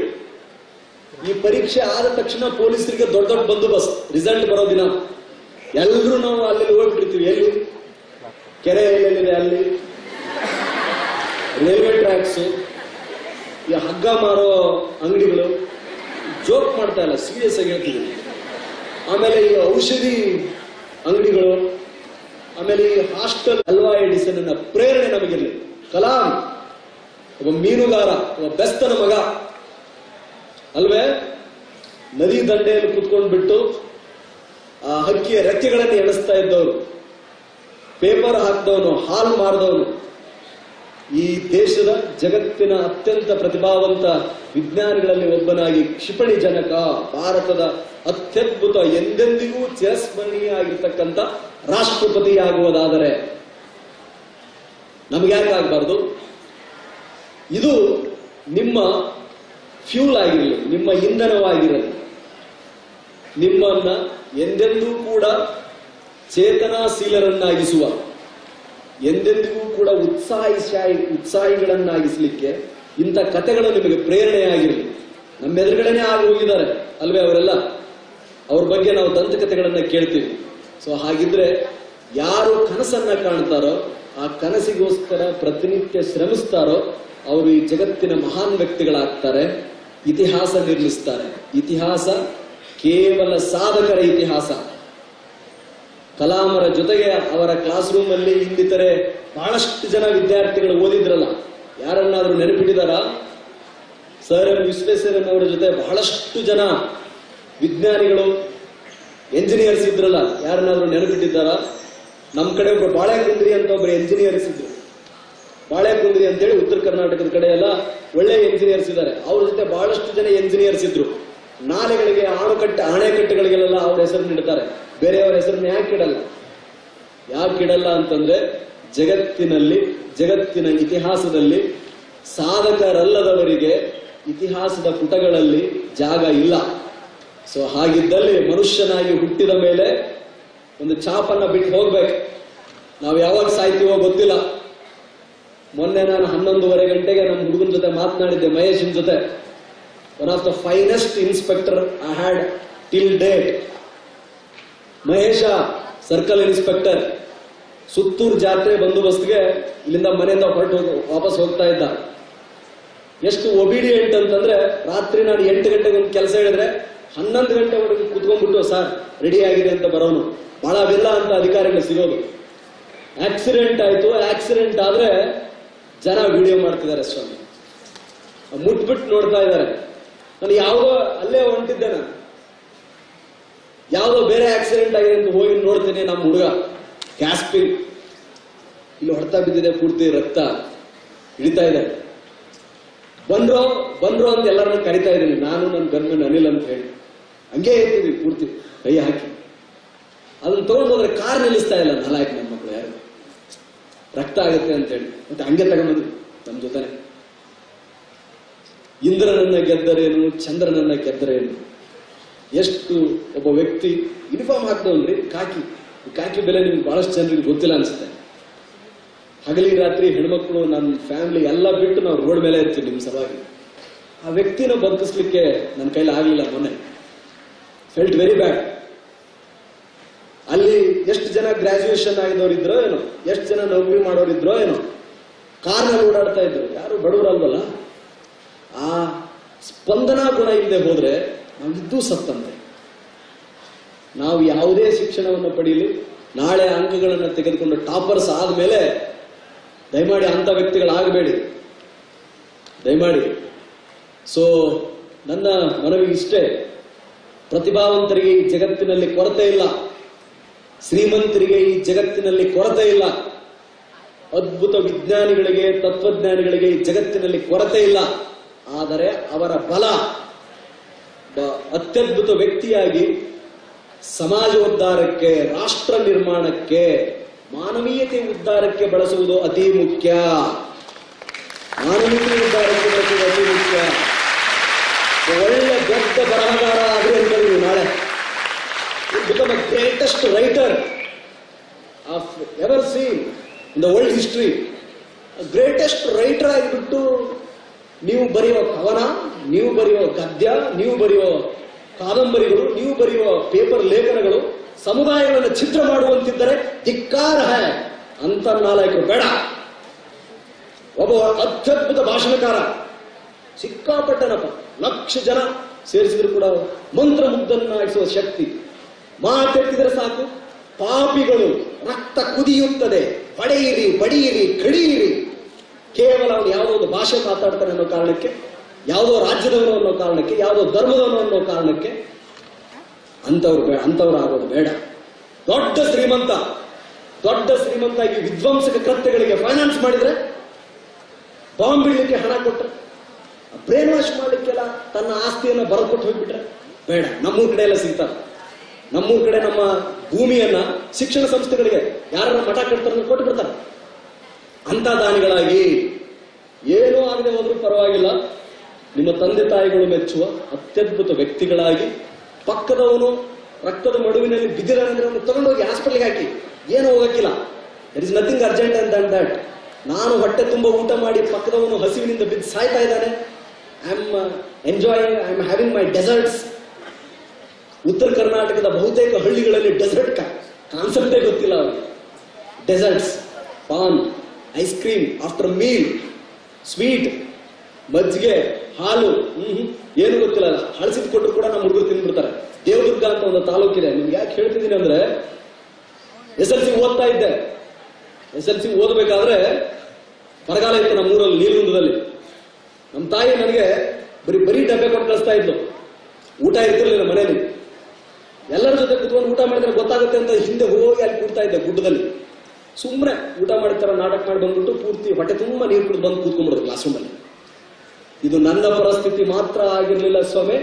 ಈ ಪರೀಕ್ಷೆ ಆದ ತಕ್ಷಣ ಪೊಲೀಸರಿಗೆ ದೊಡ್ಡ ದೊಡ್ಡ ಬಂದೋಬಸ್ತ್ ರಿಸಲ್ಟ್ ಬರೋ ದಿನ ಎಲ್ಲರೂ ನಾವು ಅಲ್ಲಿ ಹೋಗ್ಬಿಟ್ಟಿರ್ತೀವಿ ಎಲ್ಲಿ ಕೆರೆ ಎಲ್ಲೆಲ್ಲಿದೆ ಅಲ್ಲಿ ರೈಲ್ವೆ ಟ್ರ್ಯಾಕ್ಸ್ ಈ ಹಗ್ಗ ಮಾರೋ ಅಂಗಡಿಗಳು ಜೋಕ್ ಮಾಡ್ತಾ ಇಲ್ಲ ಸೀರಿಯಸ್ ಆಗಿ ಹೇಳ್ತಿದ್ದೀನಿ ಆಮೇಲೆ ಈ ಔಷಧಿ ಅಂಗಡಿಗಳು ಆಮೇಲೆ ಈ ಹಾಸ್ಟೆಲ್ ಅಲ್ವಾ ಎಡಿಸನ್ ಅನ್ನ ಪ್ರೇರಣೆ ನಮಗಿರಲಿ ಕಲಾಂ ಒಬ್ಬ ಮೀನುಗಾರ ಒಬ್ಬ ಬೆಸ್ತನ ಮಗ ಅಲ್ವೇ ನದಿ ದಂಡೆಯಲ್ಲಿ ಕುತ್ಕೊಂಡು ಬಿಟ್ಟು ಆ ಹಕ್ಕಿಯ ರೆಕ್ಕೆಗಳನ್ನು ಎಣಿಸ್ತಾ ಇದ್ದವನು ಪೇಪರ್ ಹಾಕಿದವನು ಹಾಲು ಮಾರಿದವನು ಈ ದೇಶದ ಜಗತ್ತಿನ ಅತ್ಯಂತ ಪ್ರತಿಭಾವಂತ ವಿಜ್ಞಾನಿಗಳಲ್ಲಿ ಒಬ್ಬನಾಗಿ ಕ್ಷಿಪಣಿ ಜನಕ ಭಾರತದ ಅತ್ಯದ್ಭುತ ಎಂದೆಂದಿಗೂ ಚಿರಸ್ಮರಣೀಯ ಆಗಿರ್ತಕ್ಕಂಥ ರಾಷ್ಟ್ರಪತಿಯಾಗುವುದಾದರೆ ನಮ್ಗೆ ಯಾಕಾಗಬಾರ್ದು ಇದು ನಿಮ್ಮ ಫ್ಯೂಲ್ ಆಗಿರಲಿ ನಿಮ್ಮ ಇಂಧನವಾಗಿರಲಿ ನಿಮ್ಮನ್ನ ಎಂದೆಂದೂ ಕೂಡ ಚೇತನಾಶೀಲರನ್ನಾಗಿಸುವ ಎಂದೆಂದಿಗೂ ಕೂಡ ಉತ್ಸಾಹಿಶಾಹಿ ಉತ್ಸಾಹಿಗಳನ್ನಾಗಿಸ್ಲಿಕ್ಕೆ ಇಂಥ ಕಥೆಗಳು ನಿಮಗೆ ಪ್ರೇರಣೆಯಾಗಿರಲಿ ನಮ್ಮ ಎದುರುಗಡೆನೆ ಆಗಿ ಹೋಗಿದ್ದಾರೆ ಅಲ್ವೇ ಅವರೆಲ್ಲ ಅವ್ರ ಬಗ್ಗೆ ನಾವು ದಂತಕಥೆಗಳನ್ನ ಕೇಳ್ತೀವಿ ಸೊ ಹಾಗಿದ್ರೆ ಯಾರು ಕನಸನ್ನ ಕಾಣ್ತಾರೋ ಆ ಕನಸಿಗೋಸ್ಕರ ಪ್ರತಿನಿತ್ಯ ಶ್ರಮಿಸ್ತಾರೋ ಅವರು ಈ ಜಗತ್ತಿನ ಮಹಾನ್ ವ್ಯಕ್ತಿಗಳಾಗ್ತಾರೆ ಇತಿಹಾಸ ನಿರ್ಮಿಸ್ತಾರೆ ಇತಿಹಾಸ ಕೇವಲ ಸಾಧಕರ ಇತಿಹಾಸ ಕಲಾಮರ ಜೊತೆಗೆ ಅವರ ಕ್ಲಾಸ್ ರೂಮ್ ಅಲ್ಲಿ ಇನ್ನಿತರೆ ಬಹಳಷ್ಟು ಜನ ವಿದ್ಯಾರ್ಥಿಗಳು ಓದಿದ್ರಲ್ಲ ಯಾರನ್ನಾದ್ರೂ ನೆನಪಿಟ್ಟಿದಾರ ಸರ್ ಎಂ ವಿಶ್ವೇಶ್ವರಯ್ಯನವರ ಜೊತೆ ಬಹಳಷ್ಟು ಜನ ವಿಜ್ಞಾನಿಗಳು ಎಂಜಿನಿಯರ್ಸ್ ಇದ್ರಲ್ಲ ಯಾರನ್ನಾದ್ರೂ ನೆನಪಿಟ್ಟಿದ್ದಾರ ನಮ್ ಕಡೆ ಒಬ್ರು ಬಾಳೆಕುಂದ್ರಿ ಅಂತ ಒಬ್ರು ಎಂಜಿನಿಯರ್ಸ್ ಇದ್ರು ಬಾಳೆಕುಂದ್ರಿ ಅಂತೇಳಿ ಉತ್ತರ ಕರ್ನಾಟಕದ ಕಡೆ ಎಲ್ಲ ಒಳ್ಳೆ ಎಂಜಿನಿಯರ್ಸ್ ಇದ್ದಾರೆ ಅವ್ರ ಜೊತೆ ಬಹಳಷ್ಟು ಜನ ಎಂಜಿನಿಯರ್ಸ್ ಇದ್ರು ನಾಲೆಗಳಿಗೆ ಆಣುಕಟ್ಟೆ ಅಣೆಕಟ್ಟೆಗಳಿಗೆಲ್ಲ ಅವ್ರ ಹೆಸರನ್ನ ಇಡ್ತಾರೆ ಬೇರೆಯವರ ಹೆಸರನ್ನ ಯಾಕೆ ಇಡಲ್ಲ ಯಾಕೆ ಇಡಲ್ಲ ಅಂತಂದ್ರೆ ಜಗತ್ತಿನಲ್ಲಿ ಜಗತ್ತಿನ ಇತಿಹಾಸದಲ್ಲಿ ಸಾಧಕರಲ್ಲದವರಿಗೆ ಇತಿಹಾಸದ ಪುಟಗಳಲ್ಲಿ ಜಾಗ ಇಲ್ಲ ಸೊ ಹಾಗಿದ್ದಲ್ಲಿ ಮನುಷ್ಯನಾಗಿ ಹುಟ್ಟಿದ ಮೇಲೆ ಒಂದು ಚಾಪನ್ನ ಬಿಟ್ಟು ಹೋಗ್ಬೇಕು ನಾವು ಯಾವಾಗ ಸಾಯ್ತೀವೋ ಗೊತ್ತಿಲ್ಲ ಮೊನ್ನೆ ನಾನು ಹನ್ನೊಂದುವರೆ ಗಂಟೆಗೆ ನಮ್ಮ ಹುಡುಗನ ಜೊತೆ ಮಾತನಾಡಿದ್ದೆ ಮಹೇಶನ್ ಜೊತೆ one of the finest inspector I had till date Mahesh circle inspector Suttur ಜಾತ್ರೆ ಬಂದೋಬಸ್ತ್ಗೆ ಇಲ್ಲಿಂದ ಮನೆಯಿಂದ ಹೊರಟು ಹೋಗಿ ವಾಪಸ್ ಹೋಗ್ತಾ ಇದ್ದ ಎಷ್ಟು ಒಬಿಡಿಯಂಟ್ ಅಂತಂದ್ರೆ ರಾತ್ರಿ ನಾನು ಎಂಟು ಗಂಟೆಗೆ ಒಂದು ಕೆಲಸ ಹೇಳಿದ್ರೆ ಹನ್ನೊಂದು ಗಂಟೆವರೆಗೆ ಕುತ್ಕೊಂಡ್ಬಿಟ್ಟು ಸರ್ ರೆಡಿ ಆಗಿದೆ ಅಂತ ಬರೋನು ಬಹಳ ವಿರಳ ಅಂತ ಅಧಿಕಾರಿಗಳು ಸಿಗೋದು ಆಕ್ಸಿಡೆಂಟ್ ಆಯ್ತು ಆಕ್ಸಿಡೆಂಟ್ ಆದ್ರೆ ಜನ ವಿಡಿಯೋ ಮಾಡ್ತಿದ್ದಾರೆ ಸ್ವಾಮಿ ಮುಟ್ಬಿಟ್ಟು ನೋಡ್ತಾ ಇದ್ದಾರೆ ನಾನು ಯಾವುದೋ ಅಲ್ಲೇ ಹೊಂಟಿದ್ದೆ ನಾನು ಯಾವುದೋ ಬೇರೆ ಆಕ್ಸಿಡೆಂಟ್ ಆಗಿದೆ ಅಂತ ಹೋಗಿ ನೋಡ್ತೀನಿ ನಮ್ಮ ಹುಡುಗ ಗ್ಯಾಸ್ಪಿಂಗ್ ಇಲ್ಲಿ ಹೊಡ್ತಾ ಬಿದ್ದಿದೆ ಪೂರ್ತಿ ರಕ್ತ ಇಳಿತಾ ಇದೆ ಬಂದ್ರು ಬಂದ್ರು ಅಂತ ಎಲ್ಲರನ್ನ ಕರಿತಾ ಇದ್ದೀನಿ ನಾನು ನನ್ನ ಗನ್ಮನ್ ಅನಿಲ್ ಅಂತ ಹೇಳಿ ಹಂಗೆ ಇರ್ತೀವಿ ಪೂರ್ತಿ ಕೈ ಹಾಕಿ ಅದನ್ನ ತಗೊಂಡು ಹೋದ್ರೆ ಕಾರ್ ನಿಲ್ಲಿಸ್ತಾ ಇಲ್ಲ ನಾಲ್ಕು ನನ್ನ ಮಕ್ಕಳು ಯಾರು ರಕ್ತ ಆಗುತ್ತೆ ಅಂತ ಹೇಳಿ ಮತ್ತೆ ಹಂಗೆ ತಗೊಂಡ್ಬಂದ್ವಿ ನಮ್ಮ ಜೊತೆನೆ ಇಂದ್ರನನ್ನ ಗೆದ್ದರೇನು ಚಂದ್ರನನ್ನ ಗೆದ್ದರೇನು ಎಷ್ಟು ಒಬ್ಬ ವ್ಯಕ್ತಿ ಯೂನಿಫಾರ್ಮ್ ಹಾಕ್ದವನ್ರಿ ಕಾಕಿ ಈ ಕಾಕಿ ಬೆಲೆ ನಿಮ್ಗೆ ಬಹಳಷ್ಟು ಜನರಿಗೆ ಗೊತ್ತಿಲ್ಲ ಅನ್ಸುತ್ತೆ ಹಗಲಿ ರಾತ್ರಿ ಹೆಣ್ಮಕ್ಳು ನನ್ನ ಫ್ಯಾಮಿಲಿ ಎಲ್ಲ ಬಿಟ್ಟು ನಾವು ರೋಡ್ ಮೇಲೆ ಇರ್ತೀವಿ ನಿಮ್ಮ ಸಲುವಾಗಿ ಆ ವ್ಯಕ್ತಿನ ಬದುಕಿಸ್ಲಿಕ್ಕೆ ನನ್ನ ಕೈಲಿ ಆಗ್ಲಿಲ್ಲ ಮೊನ್ನೆ ಫೆಲ್ಟ್ ವೆರಿ ಬ್ಯಾಡ್ ಅಲ್ಲಿ ಎಷ್ಟು ಜನ ಗ್ರಾಜುಯೇಷನ್ ಆಗಿದವ್ರು ಇದ್ರೋ ಏನೋ ಎಷ್ಟು ಜನ ನೌಕರಿ ಮಾಡೋರು ಇದ್ರೋ ಏನೋ ಕಾರ್ನಲ್ಲಿ ಓಡಾಡ್ತಾ ಇದ್ರು ಯಾರು ಬಡವರಲ್ವಲ್ಲ ಆ ಸ್ಪಂದನಾ ಗುಣ ಇಲ್ಲದೆ ಹೋದ್ರೆ ನಾವು ಇದ್ದೂ ಸತ್ತಂತೆ ನಾವು ಯಾವುದೇ ಶಿಕ್ಷಣವನ್ನು ಪಡೀಲಿ ನಾಳೆ ಅಂಕಗಳನ್ನು ತೆಗೆದುಕೊಂಡು ಟಾಪರ್ಸ್ ಆದ್ಮೇಲೆ ದಯಮಾಡಿ ಅಂತ ವ್ಯಕ್ತಿಗಳಾಗಬೇಡಿ ದಯಮಾಡಿ ಸೊ ನನ್ನ ಮನವಿ ಇಷ್ಟೇ ಪ್ರತಿಭಾವಂತರಿಗೆ ಈ ಜಗತ್ತಿನಲ್ಲಿ ಕೊರತೆ ಇಲ್ಲ ಶ್ರೀಮಂತರಿಗೆ ಈ ಜಗತ್ತಿನಲ್ಲಿ ಕೊರತೆ ಇಲ್ಲ ಅದ್ಭುತ ವಿಜ್ಞಾನಿಗಳಿಗೆ ತತ್ವಜ್ಞಾನಿಗಳಿಗೆ ಈ ಜಗತ್ತಿನಲ್ಲಿ ಕೊರತೆ ಇಲ್ಲ ಆದರೆ ಅವರ ಬಲ ಬ- ಅತ್ಯದ್ಭುತ ವ್ಯಕ್ತಿಯಾಗಿ ಸಮಾಜ ಉದ್ಧಾರಕ್ಕೆ ರಾಷ್ಟ್ರ ನಿರ್ಮಾಣಕ್ಕೆ ಮಾನವೀಯತೆ ಉದ್ಧಾರಕ್ಕೆ ಬಳಸುವುದು ಅತಿ ಮುಖ್ಯ ಮಾನವೀಯತೆ ಉದ್ಧಾರಕ್ಕೆ ಬಳಸುವುದು ಅತಿ ಮುಖ್ಯ ಒಳ್ಳೆ ದೊಡ್ಡ ಬರಹಗಾರ ಆದ್ರೆ ಅನ್ಕೊಳ್ಳಿ ನೀವು ನಾಳೆ become a greatest writer of ever seen in the world history greatest writer ಆಗಿಬಿಟ್ಟು ನೀವು ಬರೆಯುವ ಕವನ ನೀವು ಬರೆಯುವ ಗದ್ಯ ನೀವು ಬರೆಯುವ ಕಾದಂಬರಿಗಳು ನೀವು ಬರೆಯುವ ಪೇಪರ್ ಲೇಖನಗಳು ಸಮುದಾಯಗಳನ್ನು ಚಿತ್ರ ಮಾಡುವಂತಿದ್ದರೆ ಧಿಕ್ಕಾರ ಹೈ ಅಂತ ನಾಲ್ಕು ಬೇಡ ಒಬ್ಬ ಅತ್ಯದ್ಭುತ ಭಾಷಣಕಾರ ಸಿಕ್ಕಾಪಟ್ಟನಪ್ಪ ಲಕ್ಷ ಜನ ಸೇರಿಸಿದ್ರು ಕೂಡ ಮಂತ್ರಮುಗ್ಧನ್ನಾಗಿಸುವ ಶಕ್ತಿ ಮಾತೆತ್ತಿದ್ರೆ ಸಾಕು ಪಾಪಿಗಳು ರಕ್ತ ಕುದಿಯುತ್ತದೆ ಪಡೆಯಿರಿ ಬಡಿಯಿರಿ ಕಡಿಯಿರಿ ಕೇವಲ ಅವನು ಯಾವುದೋ ಒಂದು ಭಾಷೆ ಮಾತಾಡ್ತಾನೆ ಅನ್ನೋ ಕಾರಣಕ್ಕೆ ಯಾವುದೋ ರಾಜ್ಯದವನು ಅನ್ನೋ ಕಾರಣಕ್ಕೆ ಯಾವುದೋ ಧರ್ಮದವನು ಅನ್ನೋ ಕಾರಣಕ್ಕೆ ಅಂಥವ್ರು ಬೇಡ ಅಂಥವ್ರು ಆಗೋದು ಬೇಡ ದೊಡ್ಡ ಶ್ರೀಮಂತ ದೊಡ್ಡ ಶ್ರೀಮಂತ ಈ ವಿಧ್ವಂಸಕ ಕೃತ್ಯಗಳಿಗೆ ಫೈನಾನ್ಸ್ ಮಾಡಿದ್ರೆ ಬಾಂಬ್ ಬಿಡ್ಲಿಕ್ಕೆ ಹಣ ಕೊಟ್ರೆ ಬ್ರೇನ್ ವಾಶ್ ಮಾಡ್ಲಿಕ್ಕೆಲ್ಲ ತನ್ನ ಆಸ್ತಿಯನ್ನ ಬರೆದ್ಕೊಟ್ಟು ಹೋಗ್ಬಿಟ್ರೆ ಬೇಡ ನಮ್ಮೂರ್ ಕಡೆ ಎಲ್ಲ ಸಿಗ್ತಾರೆ ನಮ್ಮೂರ್ ಕಡೆ ನಮ್ಮ ಭೂಮಿಯನ್ನ ಶಿಕ್ಷಣ ಸಂಸ್ಥೆಗಳಿಗೆ ಯಾರ ಮಠ ಕಟ್ತಾರೆ ಕೊಟ್ಟು ಬಿಡ್ತಾರೆ ಅಂತ ದಾನಿಗಳಾಗಿ ಏನೂ ಆಗದೆ ಹೋದ್ರೂ ಪರವಾಗಿಲ್ಲ ನಿಮ್ಮ ತಂದೆ ತಾಯಿಗಳು ಮೆಚ್ಚುವ ಅತ್ಯದ್ಭುತ ವ್ಯಕ್ತಿಗಳಾಗಿ ಪಕ್ಕದವನು ರಕ್ತದ ಮಡುವಿನಲ್ಲಿ ಬಿದ್ದಿದ್ದಾನೆ ಅಂದ್ರೆ ಅವನು ತಗೊಂಡೋಗಿ ಹಾಸ್ಪಿಟಲ್ಗೆ ಹಾಕಿ ಏನು ಹೋಗಕ್ಕಿಲ್ಲ ದರ್ ಇಸ್ ನಥಿಂಗ್ ಅರ್ಜೆಂಟ್ ಅಂತ ದನ್ ದಟ್ ನಾನು ಹೊಟ್ಟೆ ತುಂಬ ಊಟ ಮಾಡಿ ಪಕ್ಕದವನು ಹಸಿವಿನಿಂದ ಬಿದ್ದು ಸಾಯ್ತಾ ಇದ್ದಾನೆ I am enjoying I am having my desserts ಉತ್ತರ ಕರ್ನಾಟಕದ ಬಹುತೇಕ ಹಳ್ಳಿಗಳಲ್ಲಿ ಡೆಸರ್ಟ್ ಕಾನ್ಸೆಪ್ಟೇ ಗೊತ್ತಿಲ್ಲ ಅವರಿಗೆ desserts paan ice cream after meal sweet ಮಜ್ಜಿಗೆ ಹಾಲು ಹ್ಮ್ ಏನು ಗೊತ್ತಿಲ್ಲ ಹಳಸಿದ್ ಕೊಟ್ಟರು ಕೂಡ ನಮ್ಮ ಹುಡುಗರು ತಿಂದ್ಬಿಡ್ತಾರೆ ದೇವದುರ್ಗ ಅಂತ ಒಂದು ತಾಲೂಕಿದೆ ನಿಮ್ಗೆ ಯಾಕೆ ಹೇಳ್ತಿದ್ದೀನಿ ಅಂದ್ರೆ ಎಸ್ ಎಲ್ ಸಿ ಓದ್ತಾ ಇದ್ದೆ ಎಸ್ ಎಲ್ ಸಿ ಓದಬೇಕಾದ್ರೆ ಬರಗಾಲ ಇತ್ತು ನಮ್ಮ ಊರಲ್ಲಿ ನೀಲಗುಂದದಲ್ಲಿ ನಮ್ಮ ತಾಯಿ ನನಗೆ ಬರೀ ಬರೀ ಡಬ್ಬೆ ಕೊಟ್ಟು ಕಳಿಸ್ತಾ ಇದ್ಲು ಊಟ ಇರ್ತಿರ್ಲಿಲ್ಲ ಮನೇಲಿ ಎಲ್ಲರ ಜೊತೆ ಕುತ್ಕೊಂಡು ಊಟ ಮಾಡಿದ್ರೆ ಗೊತ್ತಾಗುತ್ತೆ ಅಂತ ಹಿಂದೆ ಹೋಗಿ ಅಲ್ಲಿ ಕೂಡ್ತಾ ಇದ್ದೆ ಗುಡ್ಡದಲ್ಲಿ ಸುಮ್ಮನೆ ಊಟ ಮಾಡಿರ್ತಾರ ನಾಟಕ ಮಾಡಿ ಬಂದ್ಬಿಟ್ಟು ಪೂರ್ತಿ ಹೊಟ್ಟೆ ತುಂಬಾ ನೀರು ಕುಡಿದು ಬಂದು ಕೂತ್ಕೊಂಡ್ಬಿಡೋದು ಕ್ಲಾಸ್ ರೂಮಲ್ಲಿ ಇದು ನನ್ನ ಪರಿಸ್ಥಿತಿ ಮಾತ್ರ ಆಗಿರ್ಲಿಲ್ಲ ಸ್ವಾಮಿ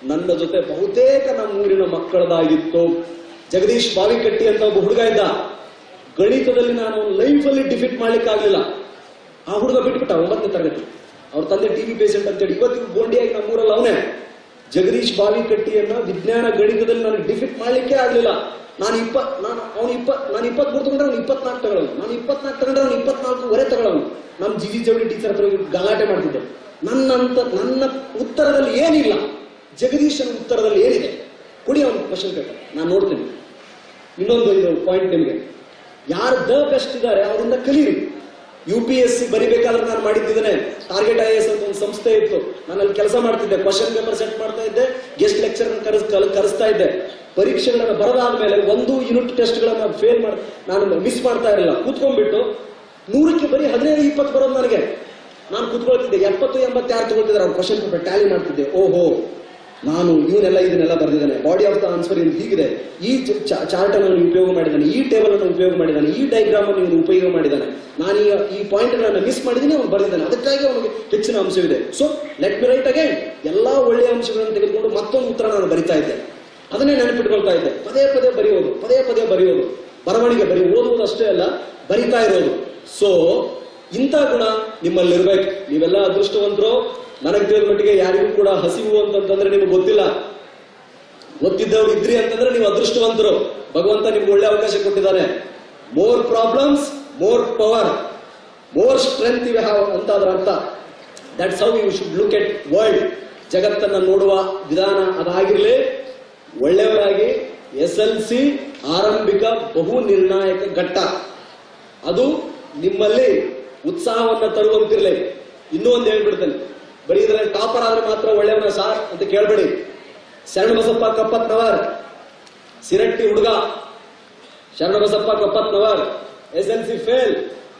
ನನ್ನ ಜೊತೆ ಬಹುತೇಕ ನಮ್ಮ ಊರಿನ ಮಕ್ಕಳದಾಗಿತ್ತು ಜಗದೀಶ್ ಬಾವಿಕಟ್ಟಿ ಅಂತ ಒಬ್ಬ ಹುಡುಗ ಇದ್ದ ಗಣಿತದಲ್ಲಿ ನಾನು ಲೈಫಲ್ಲಿ ಡಿಫೀಟ್ ಮಾಡ್ಲಿಕ್ಕೆ ಆಗ್ಲಿಲ್ಲ ಆ ಹುಡುಗ ಬಿಟ್ಬಿಟ್ಟ ಒಂಬತ್ತನೇ ತರಗತಿ ಅವ್ರ ತಂದೆ ಟಿವಿ ಪೇಷಂಟ್ ಅಂತೇಳಿ ಇವತ್ತಿಗೂ ಗೋಂಡಿಯಾಗಿ ನಮ್ಮೂರಲ್ಲಿ ಅವನೇ ಜಗದೀಶ್ ಬಾವಿಕಟ್ಟಿಯನ್ನ ವಿಜ್ಞಾನ ಗಣಿತದಲ್ಲಿ ನನಗೆ ಡಿಫೀಟ್ ಮಾಡ್ಲಿಕ್ಕೆ ಆಗ್ಲಿಲ್ಲ ನಾನು ಇಪ್ಪ ನಾನು ಅವ್ನು ಇಪ್ಪ ನಾನು ಇಪ್ಪತ್ಮೂರು ತಗೊಂಡ್ರೆ ಅವ್ನು ಇಪ್ಪತ್ನಾಲ್ಕು ತಗೊಳ್ಳೋನು ನಾನು ಇಪ್ಪತ್ನಾಲ್ಕು ತಗೊಂಡ್ರೆ ಅವ್ನು ಇಪ್ಪತ್ನಾಲ್ಕೂವರೆ ತಗೊಳ್ಳೋನು ನಮ್ಮ ಜಿಜಿ ಜವಳಿ ಟೀಚರ್ ಹತ್ರ ಹೋಗಿ ಗಲಾಟೆ ಮಾಡ್ತಿದ್ದೆ ನನ್ನಂತ ನನ್ನ ಉತ್ತರದಲ್ಲಿ ಏನಿಲ್ಲ ಜಗದೀಶನ ಉತ್ತರದಲ್ಲಿ ಏನಿದೆ ಕೊಡಿ ಅವನು ಕ್ವಶನ್ ಪೇಪರ್ ನಾನು ನೋಡ್ತೀನಿ ಇನ್ನೊಂದು ಇದು ಪಾಯಿಂಟ್ ನಿಮಗೆ ಯಾರು ದ ಬೆಸ್ಟ್ ಇದ್ದಾರೆ ಅವರಿಂದ ಕಲೀರಿ ಯು ಪಿ ಎಸ್ ಸಿ ಬರಿಬೇಕಾದ್ರೆ ನಾನು ಮಾಡಿದ್ದೇನೆ ಟಾರ್ಗೆಟ್ ಐ ಎಸ್ ಅಂತ ಒಂದು ಸಂಸ್ಥೆ ಇತ್ತು ನಾನು ಅಲ್ಲಿ ಕೆಲಸ ಮಾಡ್ತಿದ್ದೆ ಕ್ವಶನ್ ಪೇಪರ್ ಸೆಟ್ ಮಾಡ್ತಾ ಇದ್ದೆ ಗೆಸ್ಟ್ ಲೆಕ್ಚರ್ ಕರೆಸ್ ಕಲ್- ಕರೆಸ್ತಾ ಇದ್ದೆ ಪರೀಕ್ಷೆಗಳನ್ನ ಬರದಾದ ಮೇಲೆ ಒಂದು ಯೂನಿಟ್ ಟೆಸ್ಟ್ಗಳನ್ನ ಫೇಲ್ ಮಾಡಿ ನಾನು ಮಿಸ್ ಮಾಡ್ತಾ ಇರಲಿಲ್ಲ ಕೂತ್ಕೊಂಡ್ಬಿಟ್ಟು ನೂರಕ್ಕೆ ಬರೀ ಹದಿನೈದು ಇಪ್ಪತ್ತು ಬರೋದು ನನಗೆ ನಾನು ಕೂತ್ಕೊಳ್ತಿದ್ದೆ ಎಪ್ಪತ್ತು ಎಂಬತ್ತು ಯಾರು ತಗೊಳ್ತಿದ್ದಾರೆ ಅವ್ರು ಕ್ವಶನ್ ಪೇಪರ್ ಟ್ಯಾಲಿ ಮಾಡ್ತಿದ್ದೆ ಓಹೋ ನಾನು ಇವನ್ನೆಲ್ಲ ಇದನ್ನೆಲ್ಲ ಬರೆದಿದ್ದಾನೆ ಬಾಡಿ ಆಫ್ ದ ಆನ್ಸರ್ ಇದು ಹೀಗಿದೆ ಈ ಚಾರ್ಟ್ ಅನ್ನು ಇವನು ಉಪಯೋಗ ಮಾಡಿದ್ದಾನೆ ಈ ಟೇಬಲ್ ಅನ್ನು ಉಪಯೋಗ ಮಾಡಿದ್ದಾನೆ ಈ ಡೈಗ್ರಾಮ್ ಅನ್ನು ಇವನು ಉಪಯೋಗ ಮಾಡಿದ್ದಾನೆ ನಾನು ಈಗ ಈ ಪಾಯಿಂಟ್ ಗಳನ್ನ ಮಿಸ್ ಮಾಡಿದ್ದೀನಿ ಅವನು ಬರೆದಿದ್ದಾನೆ ಅದಕ್ಕಾಗಿ ಅವನಿಗೆ ಹೆಚ್ಚಿನ ಅಂಶವಿದೆ so let me write again ಎಲ್ಲಾ ಒಳ್ಳೆಯ ಅಂಶಗಳನ್ನು ತೆಗೆದುಕೊಂಡು ಮತ್ತೊಂದು ಉತ್ತರ ನಾನು ಬರಿತಾ ಇದ್ದೆ ಅದನ್ನೇ ನೆನಪಿಟ್ಕೊಳ್ತಾ ಇದ್ದೆ ಪದೇ ಪದೇ ಬರೆಯೋದು ಪದೇ ಪದೇ ಬರೆಯೋದು ಬರವಣಿಗೆ ಬರೀ ಓದುವುದು ಅಷ್ಟೇ ಅಲ್ಲ ಬರಿತಾ ಇರೋದು ಸೊ ಇಂಥ ಗುಣ ನಿಮ್ಮಲ್ಲಿರ್ಬೇಕು ನೀವೆಲ್ಲ ಅದೃಷ್ಟವಂತರು ನನಗೆ ತಿಳಿದ ಮಟ್ಟಿಗೆ ಯಾರಿಗೂ ಕೂಡ ಹಸಿವು ಅಂತಂತಂದ್ರೆ ನಿಮ್ಗೆ ಗೊತ್ತಿಲ್ಲ ಗೊತ್ತಿದ್ದವ್ರು ಇದ್ರಿ ಅಂತಂದ್ರೆ ನೀವು ಅದೃಷ್ಟವಂತರು ಭಗವಂತ ನಿಮ್ಗೆ ಒಳ್ಳೆ ಅವಕಾಶ ಕೊಟ್ಟಿದ್ದಾನೆ more problems more power more strength ಇವೆ ಹಾವ್ ಅಂತ ಅದರ ಅರ್ಥ that's how you should look at world ಜಗತ್ತನ್ನ ನೋಡುವ ವಿಧಾನ ಅದಾಗಿರ್ಲಿ ಒಳ್ಳೆಯವರಾಗಿ ಎಸ್ ಎಲ್ ಸಿ ಆರಂಭಿಕ ಬಹು ನಿರ್ಣಾಯಕ ಘಟ್ಟ ಅದು ನಿಮ್ಮಲ್ಲಿ ಉತ್ಸಾಹವನ್ನ ತರುವಂತಿರ್ಲಿ ಇನ್ನೂ ಒಂದು ಹೇಳ್ಬಿಡ್ತೇನೆ ಬರೀ ಇದ್ರಲ್ಲಿ ಟಾಪರ್ ಆದ್ರೆ ಮಾತ್ರ ಒಳ್ಳೆಯವನ ಸಾರ್ ಅಂತ ಕೇಳ್ಬೇಡಿ ಶರಣಬಸಪ್ಪ ಕಪ್ಪತ್ನವರ್ ಸಿರಟ್ಟಿ ಹುಡುಗ Sharanabasappa Kappatnavar S L C fail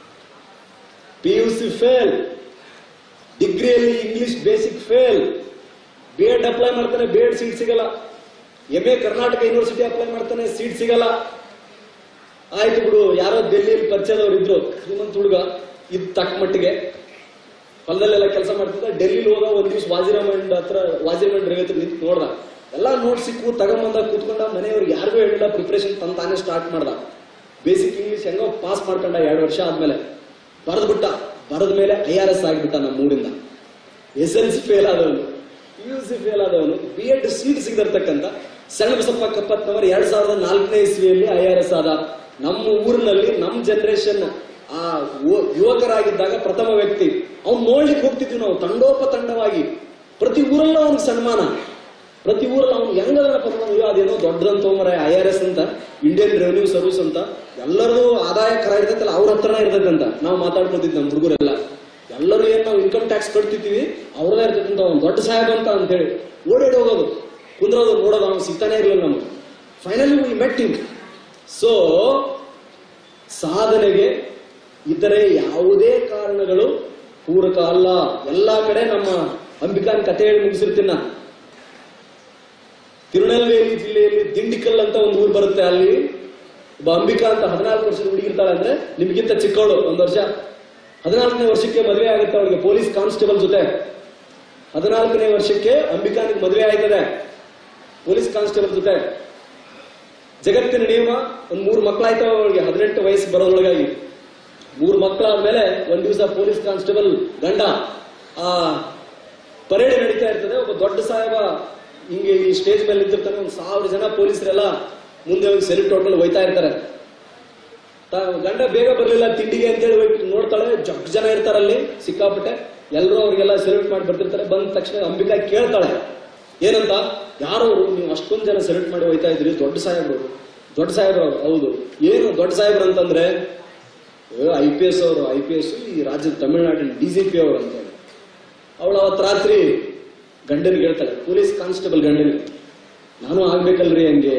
P U C fail ಡಿಗ್ರಿಯಲ್ಲಿ English basic fail B Ed apply ಮಾಡ್ತಾನೆ ಬಿ ಎಡ್ ಸೀಟ್ ಸಿಗಲ್ಲ M A Karnataka university apply ಮಾಡ್ತಾನೆ ಸೀಟ್ ಸಿಗಲ್ಲ ಆಯ್ತು ಬಿಡು ಯಾರೋ ಡೆಲ್ಲಿಯಲ್ಲಿ ಪರಿಚಯದವ್ರು ಇದ್ರು ಶ್ರೀಮಂತ ಹುಡುಗ ಇದ್ ತಕ್ಕ ಮಟ್ಟಿಗೆ ಹೊಲದಲ್ಲೆಲ್ಲ ಕೆಲಸ ಮಾಡ್ತಿದ್ದ ಡೆಲ್ಲಿಲಿ ಹೋದ ಒಂದ್ ದಿವ್ಸ ವಾಜಿರಾಮಂಡ್ ಹತ್ರ ವಾಜಿರಾಮಂಡ್ ರೇವೆ ಹತ್ರ ನಿಂತು ನೋಡ್ದ ಎಲ್ಲ ನೋಟ್ ಸಿಕ್ಕು ತಗೊಂಬಂದ ಕೂತ್ಕೊಂಡ ಮನೆಯವ್ರಿಗೆ ಯಾರಿಗೂ ಹೇಳಿಲ್ಲ ಪ್ರಿಪರೇಷನ್ ತನ್ ತಾನೇ ಸ್ಟಾರ್ಟ್ ಮಾಡ್ದ ಬೇಸಿಕ್ ಇಂಗ್ಲಿಷ್ ಹೆಂಗೋ ಪಾಸ್ ಮಾಡ್ಕೊಂಡ ಎರಡು ವರ್ಷ ಆದ್ಮೇಲೆ ಬರೆದು ಬಿಟ್ಟ ಬರೆದ ಮೇಲೆ ಐ ಆರ್ ಎಸ್ ಆಗಿಬಿಟ್ಟ ನಮ್ಮ ಊರಿಂದ ಎಸ್ ಎಲ್ ಸಿ ಫೇಲ್ ಆದವನು ಪಿ ಯು ಸಿ ಫೇಲ್ ಆದವನು ಬಿ ಎಡ್ ಸೀಟ್ ಸಿಗದಿರ್ತಕ್ಕಂಥ ಸಣ್ಣ ಬಸಪ್ಪ ಕಪ್ಪತ್ನವರು ಎರಡ್ ಸಾವಿರದ ನಾಲ್ಕನೇ ಇಸ್ವಿಯಲ್ಲಿ ಐ ಆರ್ ಎಸ್ ಆದ ನಮ್ಮ ಊರಿನಲ್ಲಿ ನಮ್ಮ ಜನರೇಷನ್ ಆ ಯುವ- ಯುವಕರಾಗಿದ್ದಾಗ ಪ್ರಥಮ ವ್ಯಕ್ತಿ ಅವ್ನು ನೋಡ್ಲಿಕ್ಕೆ ಹೋಗ್ತಿದ್ವಿ ನಾವು ತಂಡೋಪತಂಡವಾಗಿ ಪ್ರತಿ ಊರಲ್ಲೂ ಅವ್ನಿಗೆ ಸನ್ಮಾನ ಪ್ರತಿ ಊರಲ್ಲಿ ಅವ್ನು ಹೆಂಗದ ಪದ್ಮ ಅದೇನೋ ದೊಡ್ಡದಂತ ಮರ ಐ ಆರ್ ಎಸ್ ಅಂತ ಇಂಡಿಯನ್ ರೆವಿನ್ಯೂ ಸರ್ವಿಸ್ ಅಂತ ಎಲ್ಲರದು ಆದಾಯ ಕರ ಇರ್ತೈತಲ್ಲ ಅವ್ರ ಹತ್ರನೇ ಇರ್ತೈತಂತ ನಾವು ಮಾತಾಡ್ಕೊತಿದ್ವಿ ನಮ್ಮ ಹುಡುಗರೆಲ್ಲ ಎಲ್ಲರೂ ಏನ್ ನಾವು ಇನ್ಕಮ್ ಟ್ಯಾಕ್ಸ್ ಕಟ್ತಿರ್ತೀವಿ ಅವ್ರದೇ ಇರ್ತೈತಂತ ಅವ್ನು ದೊಡ್ಡ ಸಾಹೇಬ ಅಂತ ಅಂತೇಳಿ ಓಡಾಡಿ ಹೋಗೋದು ಕುಂದ್ರೋದು ನೋಡೋದು ಅವ್ನು ಸಿಗ್ತಾನೆ ಇರಲಿಲ್ಲ ನಮ್ಗೆ finally we met him so ಸಾಧನೆಗೆ ಇತರೆ ಯಾವುದೇ ಕಾರಣಗಳು ಪೂರಕ ಅಲ್ಲ ಎಲ್ಲಾ ಕಡೆ ನಮ್ಮ ಅಂಬಿಕಾನ್ ಕಥೆ ಹೇಳಿ ಮುಗಿಸಿರ್ತೀನಿ ನಾನು ತಿರುನೆಲ್ವೇಲಿ ಜಿಲ್ಲೆಯಲ್ಲಿ ದಿಂಡಿಕಲ್ ಅಂತ ಒಂದು ಊರು ಬರುತ್ತೆ ಅಲ್ಲಿ ಒಬ್ಬ ಅಂಬಿಕಾ ಅಂತ ಹದಿನಾಲ್ಕು ವರ್ಷದ ಹುಡುಗಿ ಇರ್ತಾಳೆ ಅಂದ್ರೆ ನಿಮ್ಗಿಂತ ಚಿಕ್ಕವಳು ಒಂದು ವರ್ಷ ಹದಿನಾಲ್ಕನೇ ವರ್ಷಕ್ಕೆ ಮದುವೆ ಆಗುತ್ತೆ ಅವಳಿಗೆ ಪೊಲೀಸ್ ಕಾನ್ಸ್ಟೇಬಲ್ ಜೊತೆ ಹದಿನಾಲ್ಕನೇ ವರ್ಷಕ್ಕೆ ಅಂಬಿಕಾನಿಗೆ ಮದುವೆ ಆಯ್ತದೆ ಪೊಲೀಸ್ ಕಾನ್ಸ್ಟೇಬಲ್ ಜೊತೆ ಜಗತ್ತಿನ ನಿಯಮ ಒಂದ್ ಮೂರು ಮಕ್ಕಳಾಯ್ತವ ಅವಳಿಗೆ ಹದಿನೆಂಟು ವಯಸ್ಸು ಬರೋದ್ರೊಳಗಾಗಿ ಮೂರು ಮಕ್ಕಳಾದ್ಮೇಲೆ ಒಂದ್ ದಿವಸ ಪೊಲೀಸ್ ಕಾನ್ಸ್ಟೇಬಲ್ ಗಂಡ ಆ ಪರೇಡ್ ನಡೀತಾ ಇರ್ತದೆ ಒಬ್ಬ ದೊಡ್ಡ ಸಾಹೇಬ ಹಿಂಗೆ ಈ ಸ್ಟೇಜ್ ಮೇಲೆ ನಿಂತಿರ್ತಾನೆ ಒಂದ್ ಸಾವಿರ ಜನ ಪೊಲೀಸರೆಲ್ಲ ಮುಂದೆ ಹೋಗಿ ಸೆಲ್ಯೂಟ್ ಹೊಡ್ಕೊಂಡು ಹೋಯ್ತಾ ಇರ್ತಾರೆ ತ- ಗಂಡ ಬೇಗ ಬರ್ಲಿಲ್ಲ ತಿಂಡಿಗೆ ಅಂತೇಳಿ ಹೋಗಿ ನೋಡ್ತಾಳೆ ಜಗ್ ಜನ ಇರ್ತಾರಲ್ಲಿ ಸಿಕ್ಕಾಪಟ್ಟೆ ಎಲ್ಲರೂ ಅವ್ರಿಗೆಲ್ಲ ಸೆಲ್ಯೂಟ್ ಮಾಡಿ ಬರ್ತಿರ್ತಾರೆ ಬಂದ ತಕ್ಷಣ ಅಂಬಿಕಾ ಕೇಳ್ತಾಳೆ ಏನಂತ ಯಾರವರು ನೀವು ಅಷ್ಟೊಂದು ಜನ ಸೆಲೆಕ್ಟ್ ಮಾಡಿ ಹೋಯ್ತಾ ಇದ್ರಿ ದೊಡ್ಡ ಸಾಹೇಬ್ರು ದೊಡ್ಡ ಸಾಹೇಬ್ರು ಅವ್ರು. ಹೌದು ಏನು ದೊಡ್ಡ ಸಾಹೇಬ್ರು ಅಂತಂದ್ರೆ ಐ ಪಿ ಎಸ್ ಅವರು ಐ ಪಿ ಎಸ್ ಈ ರಾಜ್ಯದ ತಮಿಳುನಾಡಿನ ಡಿ ಜಿ ಪಿ ಅವರು ಅಂತ ಹೇಳಿ ಅವಳು ಅವತ್ತು ರಾತ್ರಿ ಗಂಡನಿಗೆ ಹೇಳ್ತಾಳೆ ಪೊಲೀಸ್ ಕಾನ್ಸ್ಟೇಬಲ್ ಗಂಡನಿಗೆ ನಾನು ಆಗ್ಬೇಕಲ್ರಿ ಹಂಗೆ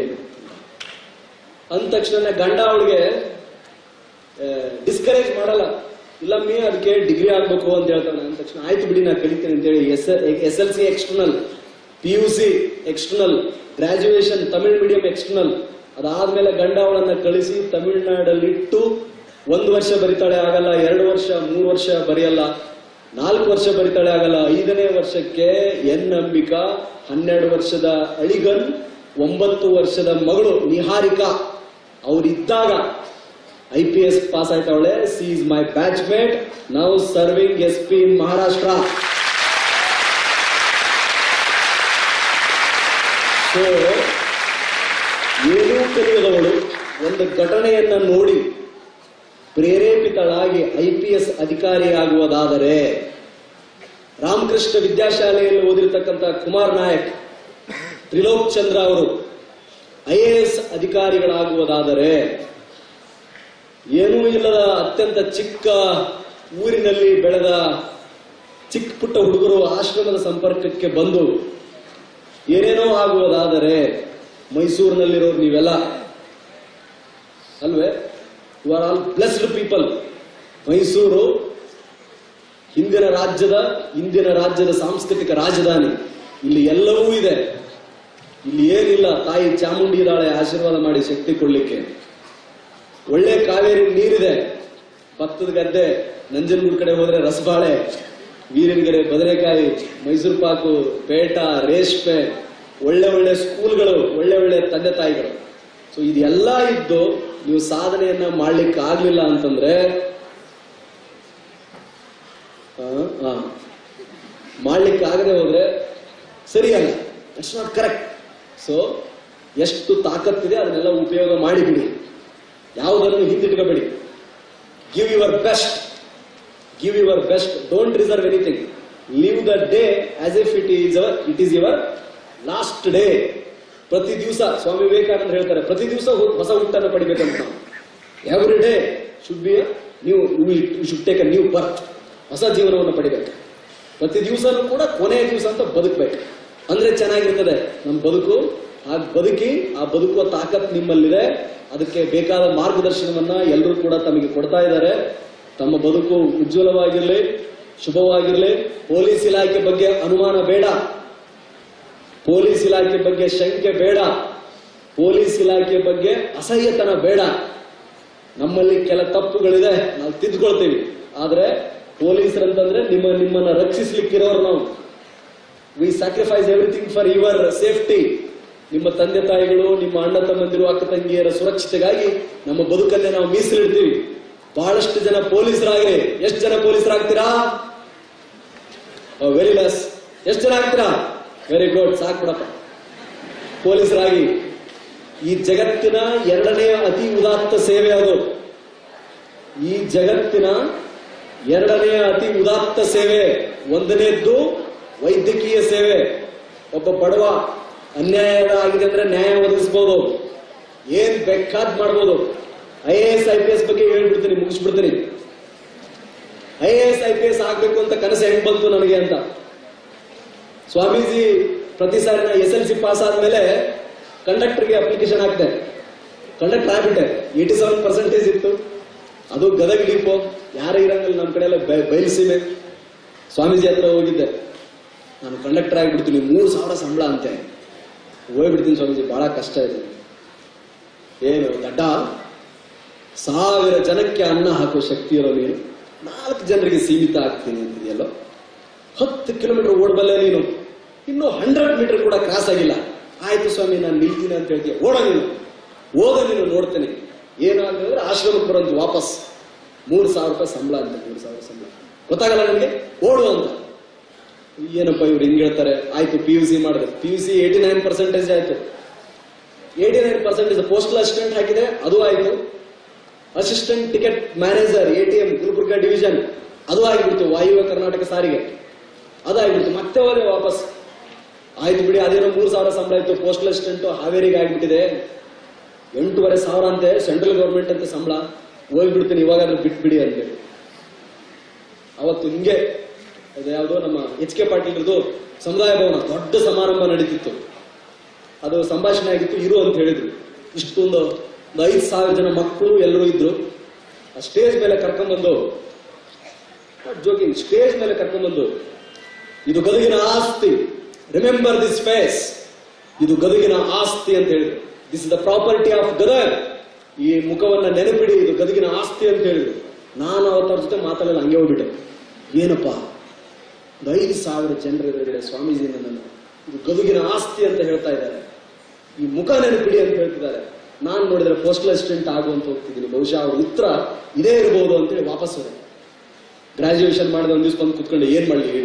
ಅಂದ ತಕ್ಷಣ ಗಂಡ ಅವಳಿಗೆ ಡಿಸ್ಕರೇಜ್ ಮಾಡಲ್ಲ ಇಲ್ಲ ಮೀ ಅದಕ್ಕೆ ಡಿಗ್ರಿ ಆಗ್ಬೇಕು ಅಂತ ಹೇಳ್ತಾನೆ ಅಂದ ತಕ್ಷಣ ಆಯ್ತು ಬಿಡಿ ನಾ ಕಲಿತೀನಿ ಅಂತೇಳಿ S S L C external P U C external graduation Tamil medium external ಅದಾದ್ಮೇಲೆ ಗಂಡ ಅವಳನ್ನ ಕಳಿಸಿ ತಮಿಳ್ನಾಡಲ್ಲಿಟ್ಟು ಒಂದು ವರ್ಷ ಬರಿತಾಳೆ ಆಗಲ್ಲ ಎರಡು ವರ್ಷ ಮೂರು ವರ್ಷ ಬರೆಯಲ್ಲ ನಾಲ್ಕು ವರ್ಷ ಬರಿತಾಳೆ ಆಗಲ್ಲ ಐದನೇ ವರ್ಷಕ್ಕೆ ಎನ್ ಅಂಬಿಕಾ ಹನ್ನೆರಡು ವರ್ಷದ ಅಳಿಗನ್ ಒಂಬತ್ತು ವರ್ಷದ ಮಗಳು ನಿಹಾರಿಕಾ ಅವರಿದ್ದಾಗ ಐ ಪಿ ಎಸ್ ಪಾಸ್ ಆಯ್ತವಳೆ she is my batch mate ನಾವು serving S P in Maharashtra so ಏನೂ ಕಲಿಯದವಳು ಒಂದು ಘಟನೆಯನ್ನ ನೋಡಿ ಪ್ರೇರೇಪಿತಳಾಗಿ ಐ ಪಿ ಎಸ್ ಅಧಿಕಾರಿಯಾಗುವುದಾದರೆ ರಾಮಕೃಷ್ಣ ವಿದ್ಯಾಶಾಲೆಯಲ್ಲಿ ಓದಿರ್ತಕ್ಕಂಥ ಕುಮಾರ್ ನಾಯಕ್ ತ್ರಿಲೋಕ್ ಚಂದ್ರ ಅವರು ಐ ಎ ಎಸ್ ಅಧಿಕಾರಿಗಳಾಗುವುದಾದರೆ ಏನೂ ಇಲ್ಲದ ಅತ್ಯಂತ ಚಿಕ್ಕ ಊರಿನಲ್ಲಿ ಬೆಳೆದ ಚಿಕ್ಕ ಪುಟ್ಟ ಹುಡುಗರು ಆಶ್ರಮದ ಸಂಪರ್ಕಕ್ಕೆ ಬಂದು ಏನೇನೋ ಆಗುವುದಾದರೆ ಮೈಸೂರಿನಲ್ಲಿರೋರು ನೀವೆಲ್ಲ ಅಲ್ವೇ you are all blessed people Mysuru ಹಿಂದಿನ ರಾಜ್ಯದ ಇಂದಿನ ರಾಜ್ಯದ ಸಾಂಸ್ಕೃತಿಕ ರಾಜಧಾನಿ ಇಲ್ಲಿ ಎಲ್ಲವೂ ಇದೆ ಇಲ್ಲಿ ಏನಿಲ್ಲ ತಾಯಿ ಚಾಮುಂಡಿ ಇದ್ದಾಳೆ ಆಶೀರ್ವಾದ ಮಾಡಿ ಶಕ್ತಿ ಕೊಡ್ಲಿಕ್ಕೆ ಒಳ್ಳೆ ಕಾವೇರಿ ನೀರಿದೆ ಭತ್ತದ ಗದ್ದೆ ನಂಜನಗೂಡು ಕಡೆ ಹೋದ್ರೆ ರಸಬಾಳೆ ವೀರನಗೆರೆ ಬದನೆಕಾಯಿ ಮೈಸೂರು ಪಾಕು ಪೇಟ ರೇಷ್ಮೆ ಒಳ್ಳೆ ಒಳ್ಳೆ ಸ್ಕೂಲ್ಗಳು ಒಳ್ಳೆ ಒಳ್ಳೆ ತಂದೆ ತಾಯಿಗಳು ಸೊ ಇದೆಲ್ಲ ಇದ್ದು ನೀವು ಸಾಧನೆಯನ್ನ ಮಾಡ್ಲಿಕ್ಕೆ ಆಗ್ಲಿಲ್ಲ ಅಂತಂದ್ರೆ ಆ, ಆ, ಮಾಡ್ಲಿಕ್ಕೆ ಆಗದೆ ಹೋದ್ರೆ ಸರಿಯಲ್ಲ ಇಟ್ಸ್ ನಾಟ್ ಕರೆಕ್ಟ್ ಸೊ ಎಷ್ಟು ತಾಕತ್ತಿದೆ ಅದನ್ನೆಲ್ಲ ಉಪಯೋಗ ಮಾಡಿಬಿಡಿ ಯಾವುದನ್ನು ಹಿಂದಿಟ್ಕೋಬೇಡಿ give your best give your best don't reserve anything live the day as if it is it is your last day ಪ್ರತಿ ದಿವಸ ಸ್ವಾಮಿ ವಿವೇಕಾನಂದ ಹೇಳ್ತಾರೆ ಪ್ರತಿ ದಿವಸ ಹೊಸ ಹುಟ್ಟನ್ನು ಪಡಿಬೇಕಂತ ನಾವು every day should be new you should take a new birth ಹೊಸ ಜೀವನವನ್ನು ಪಡಿಬೇಕು ಪ್ರತಿ ದಿವಸನೂ ಕೂಡ ಕೊನೆಯ ದಿವಸ ಅಂತ ಬದುಕಬೇಕು ಅಂದ್ರೆ ಚೆನ್ನಾಗಿರ್ತದೆ ನಮ್ಮ ಬದುಕು ಆ ಬದುಕಿ ಆ ಬದುಕುವ ತಾಕತ್ ನಿಮ್ಮಲ್ಲಿದೆ ಅದಕ್ಕೆ ಬೇಕಾದ ಮಾರ್ಗದರ್ಶನವನ್ನ ಎಲ್ಲರೂ ಕೂಡ ತಮಗೆ ಕೊಡ್ತಾ ಇದ್ದಾರೆ ತಮ್ಮ ಬದುಕು ಉಜ್ವಲವಾಗಿರ್ಲಿ ಶುಭವಾಗಿರ್ಲಿ ಪೊಲೀಸ್ ಇಲಾಖೆ ಬಗ್ಗೆ ಅನುಮಾನ ಬೇಡ ಪೊಲೀಸ್ ಇಲಾಖೆ ಬಗ್ಗೆ ಶಂಕೆ ಬೇಡ ಪೊಲೀಸ್ ಇಲಾಖೆ ಬಗ್ಗೆ ಅಸಹ್ಯತನ ಬೇಡ ನಮ್ಮಲ್ಲಿ ಕೆಲ ತಪ್ಪುಗಳಿದೆ ನಾವು ತಿದ್ಕೊಳ್ತೀವಿ ಆದ್ರೆ ಪೊಲೀಸರಂತಂದ್ರೆ ನಿಮ್ಮ ನಿಮ್ಮನ್ನ ರಕ್ಷಿಸ್ಲಿಕ್ಕಿರೋರು ನಾವು we sacrifice everything for your safety ನಿಮ್ಮ ತಂದೆ ತಾಯಿಗಳು ನಿಮ್ಮ ಅಣ್ಣ ತಮ್ಮಂದಿರು ಅಕ್ಕ ತಂಗಿಯರ ಸುರಕ್ಷತೆಗಾಗಿ ನಮ್ಮ ಬದುಕನ್ನೇ ನಾವು ಮೀಸಲಿಡ್ತೀವಿ ಬಹಳಷ್ಟು ಜನ ಪೊಲೀಸರಾಗ್ರಿ ಎಷ್ಟು ಜನ ಪೊಲೀಸರಾಗ್ತೀರಾ ವೆರಿ ಲೆಸ್ ಎಷ್ಟು ಜನ ಆಗ್ತೀರಾ ವೆರಿ ಗುಡ್ ಸಾಕ್ ಬಿಡಪ್ಪ ಪೊಲೀಸರಾಗಿ ಈ ಜಗತ್ತಿನ ಎರಡನೇ ಅತಿ ಉದಾತ್ತ ಸೇವೆ ಅದು ಈ ಜಗತ್ತಿನ ಎರಡನೇ ಅತಿ ಉದಾತ್ತ ಸೇವೆ ಒಂದನೇದ್ದು ವೈದ್ಯಕೀಯ ಸೇವೆ ಒಬ್ಬ ಬಡವ ಅನ್ಯಾಯ ಆಗಿದೆ ಅಂದ್ರೆ ನ್ಯಾಯ ಒದಗಿಸ್ಬೋದು ಏನ್ ಬೇಕಾದ್ ಮಾಡ್ಬೋದು I A S I P S ಬಗ್ಗೆ ಹೇಳ್ಬಿಡ್ತೀನಿ ಮುಗಿಸ್ಬಿಡ್ತೀನಿ I A S I P S ಆಗ್ಬೇಕು ಅಂತ ಕನಸು ಹೆಂಗ್ ಬಂತು ನನಗೆ ಅಂತ ಸ್ವಾಮೀಜಿ ಪ್ರತಿ ಸಾರಿ ನಾ ಎಸ್ ಎಲ್ ಸಿ ಪಾಸ್ ಆದ್ಮೇಲೆ ಕಂಡಕ್ಟರ್ಗೆ ಅಪ್ಲಿಕೇಶನ್ ಹಾಕ್ದೆ ಕಂಡಕ್ಟರ್ ಆಗ್ಬಿಟ್ಟೆ ಏಯ್ಟಿ ಸೆವೆನ್ ಪರ್ಸೆಂಟೇಜ್ ಇತ್ತು ಅದು ಗದಗ ಡಿಪೋ ಯಾರು ಇರಂಗಿಲ್ಲ ನಮ್ಮ ಕಡೆ ಎಲ್ಲ ಬೈ- ಬಯಲುಸೀಮೆ ಸ್ವಾಮೀಜಿ ಹತ್ರ ಹೋಗಿದ್ದೆ ನಾನು ಕಂಡಕ್ಟರ್ ಆಗಿಬಿಡ್ತೀನಿ ಮೂರು ಸಾವಿರ ಸಂಬಳ ಅಂತೆ ಹೋಗ್ಬಿಡ್ತೀನಿ ಸ್ವಾಮೀಜಿ ಬಹಳ ಕಷ್ಟ ಇದೆ ಏನು ದಡ್ಡ ಸಾವಿರ ಜನಕ್ಕೆ ಅನ್ನ ಹಾಕುವ ಶಕ್ತಿ ಇರೋ ನೀನು ನಾಲ್ಕು ಜನರಿಗೆ ಸೀಮಿತ ಆಗ್ತೀನಿ ಅಂತಿದೆಯಲ್ಲೋ ಹತ್ತು ಕಿಲೋಮೀಟರ್ ಓಡಬಲ್ಲೆ ನೀನು ಇನ್ನು ಹಂಡ್ರೆಡ್ ಮೀಟರ್ ಕೂಡ ಕ್ರಾಸ್ ಆಗಿಲ್ಲ ಆಯ್ತು ಸ್ವಾಮಿ ನಾನು ನಿಲ್ತೀನಿ ಅಂತ ಹೇಳ್ತೀಯ ಓಡ ನೀನು ಓದ ನೀನು ನೋಡ್ತೇನೆ ಏನಾಗಿದ್ರೆ ಆಶ್ರಮಕ್ಕೆ ಬರೋದು ವಾಪಸ್ ಮೂರು ಸಾವಿರ ರೂಪಾಯಿ ಸಂಬಳ ಅಂತ ಮೂರು ಸಾವಿರ ಸಂಬಳ ಗೊತ್ತಾಗಲ್ಲ ನನಗೆ ಓಡು ಅಂತ ಏನಪ್ಪ ಇವ್ರು ಹಿಂಗ್ ಹೇಳ್ತಾರೆ ಆಯ್ತು ಪಿ ಯು ಸಿ ಮಾಡಿದೆ P U C eighty nine percentage ಆಯ್ತು eighty nine percentage postal assistant ಹಾಕಿದೆ ಅದು ಆಯ್ತು assistant ticket manager A T M Gulbarga division ಅದು ಆಗಿಬಿಡ್ತು ವಾಯುವ್ಯ ಕರ್ನಾಟಕ ಸಾರಿಗೆ ಅದಾಗ್ಬಿಡ್ತು ಮತ್ತೆ ಹೋದೆ ವಾಪಸ್ ಆಯ್ತು ಬಿಡಿ ಅದೇನೋ ಮೂರು ಸಾವಿರ ಸಂಬಳ ಇತ್ತು ಪೋಸ್ಟಲ್ ಅಸಿಸ್ಟೆಂಟ್ ಹಾವೇರಿಗೆ ಆಗ್ಬಿಟ್ಟಿದೆ ಎಂಟೂವರೆ ಸಾವಿರ ಅಂತೆ ಸೆಂಟ್ರಲ್ ಗೌರ್ಮೆಂಟ್ ಅಂತ ಸಂಬಳ ಹೋಗ್ಬಿಡ್ತೀನಿ ಇವಾಗಾದ್ರೂ ಬಿಟ್ಬಿಡಿ ಅಂತೇಳಿ ಅವತ್ತು ಹಿಂಗೆ ಅದು ಯಾವುದೋ ನಮ್ಮ ಎಚ್ ಕೆ ಪಾಟೀಲ್ರದು ಸಮುದಾಯ ಭವನ ದೊಡ್ಡ ಸಮಾರಂಭ ನಡೀತಿತ್ತು ಅದು ಸಂಭಾಷಣೆ ಆಗಿತ್ತು ಇರು ಅಂತ ಹೇಳಿದ್ರು ಇಷ್ಟೊಂದು ಒಂದು ಐದು ಸಾವಿರ ಜನ ಮಕ್ಕಳು ಎಲ್ಲರೂ ಇದ್ರು ಆ ಸ್ಟೇಜ್ ಮೇಲೆ ಕರ್ಕೊಂಡ್ಬಂದು ಜೋಕಿಂಗ್ ಸ್ಟೇಜ್ ಮೇಲೆ ಕರ್ಕೊಂಡ್ಬಂದು ಇದು ಗದಗಿನ ಆಸ್ತಿ ರಿಮೆಂಬರ್ ದಿಸ್ ಫೇಸ್ ಇದು ಗದಗಿನ ಆಸ್ತಿ ಅಂತ ಹೇಳಿದ್ರು this is the property of Gadag ಈ ಮುಖವನ್ನ ನೆನಪಿಡಿ ಇದು ಗದಗಿನ ಆಸ್ತಿ ಅಂತ ಹೇಳಿದ್ರು ನಾನು ಅವತ್ತವ್ರ ಜೊತೆ ಮಾತಾಡಲ್ಲ ಹಂಗೆ ಹೋಗ್ಬಿಟ್ಟೆ ಏನಪ್ಪ ಒಂದು ಐದು ಸಾವಿರ ಜನರ ಎದುರುಗಡೆ ಸ್ವಾಮೀಜಿ ನನ್ನನ್ನು ಇದು ಗದುಗಿನ ಆಸ್ತಿ ಅಂತ ಹೇಳ್ತಾ ಇದ್ದಾರೆ ಈ ಮುಖ ನೆನಪಿಡಿ ಅಂತ ಹೇಳ್ತಿದ್ದಾರೆ ನಾನು ನೋಡಿದ್ರೆ ಪೋಸ್ಟಲ್ ಅಸಿಸ್ಟೆಂಟ್ ಆಗುವಂತ ಹೋಗ್ತಿದ್ದೀನಿ ಬಹುಶಃ ಅವ್ರ ಉತ್ತರ ಇದೇ ಇರಬಹುದು ಅಂತೇಳಿ ವಾಪಸ್ ಹೋದೆ ಗ್ರಾಜುಯೇಷನ್ ಮಾಡಿದ ಒಂದು ದಿವಸ ಬಂದು ಕುತ್ಕೊಂಡು ಏನ್ ಮಾಡಲಿ ಹೇಳಿ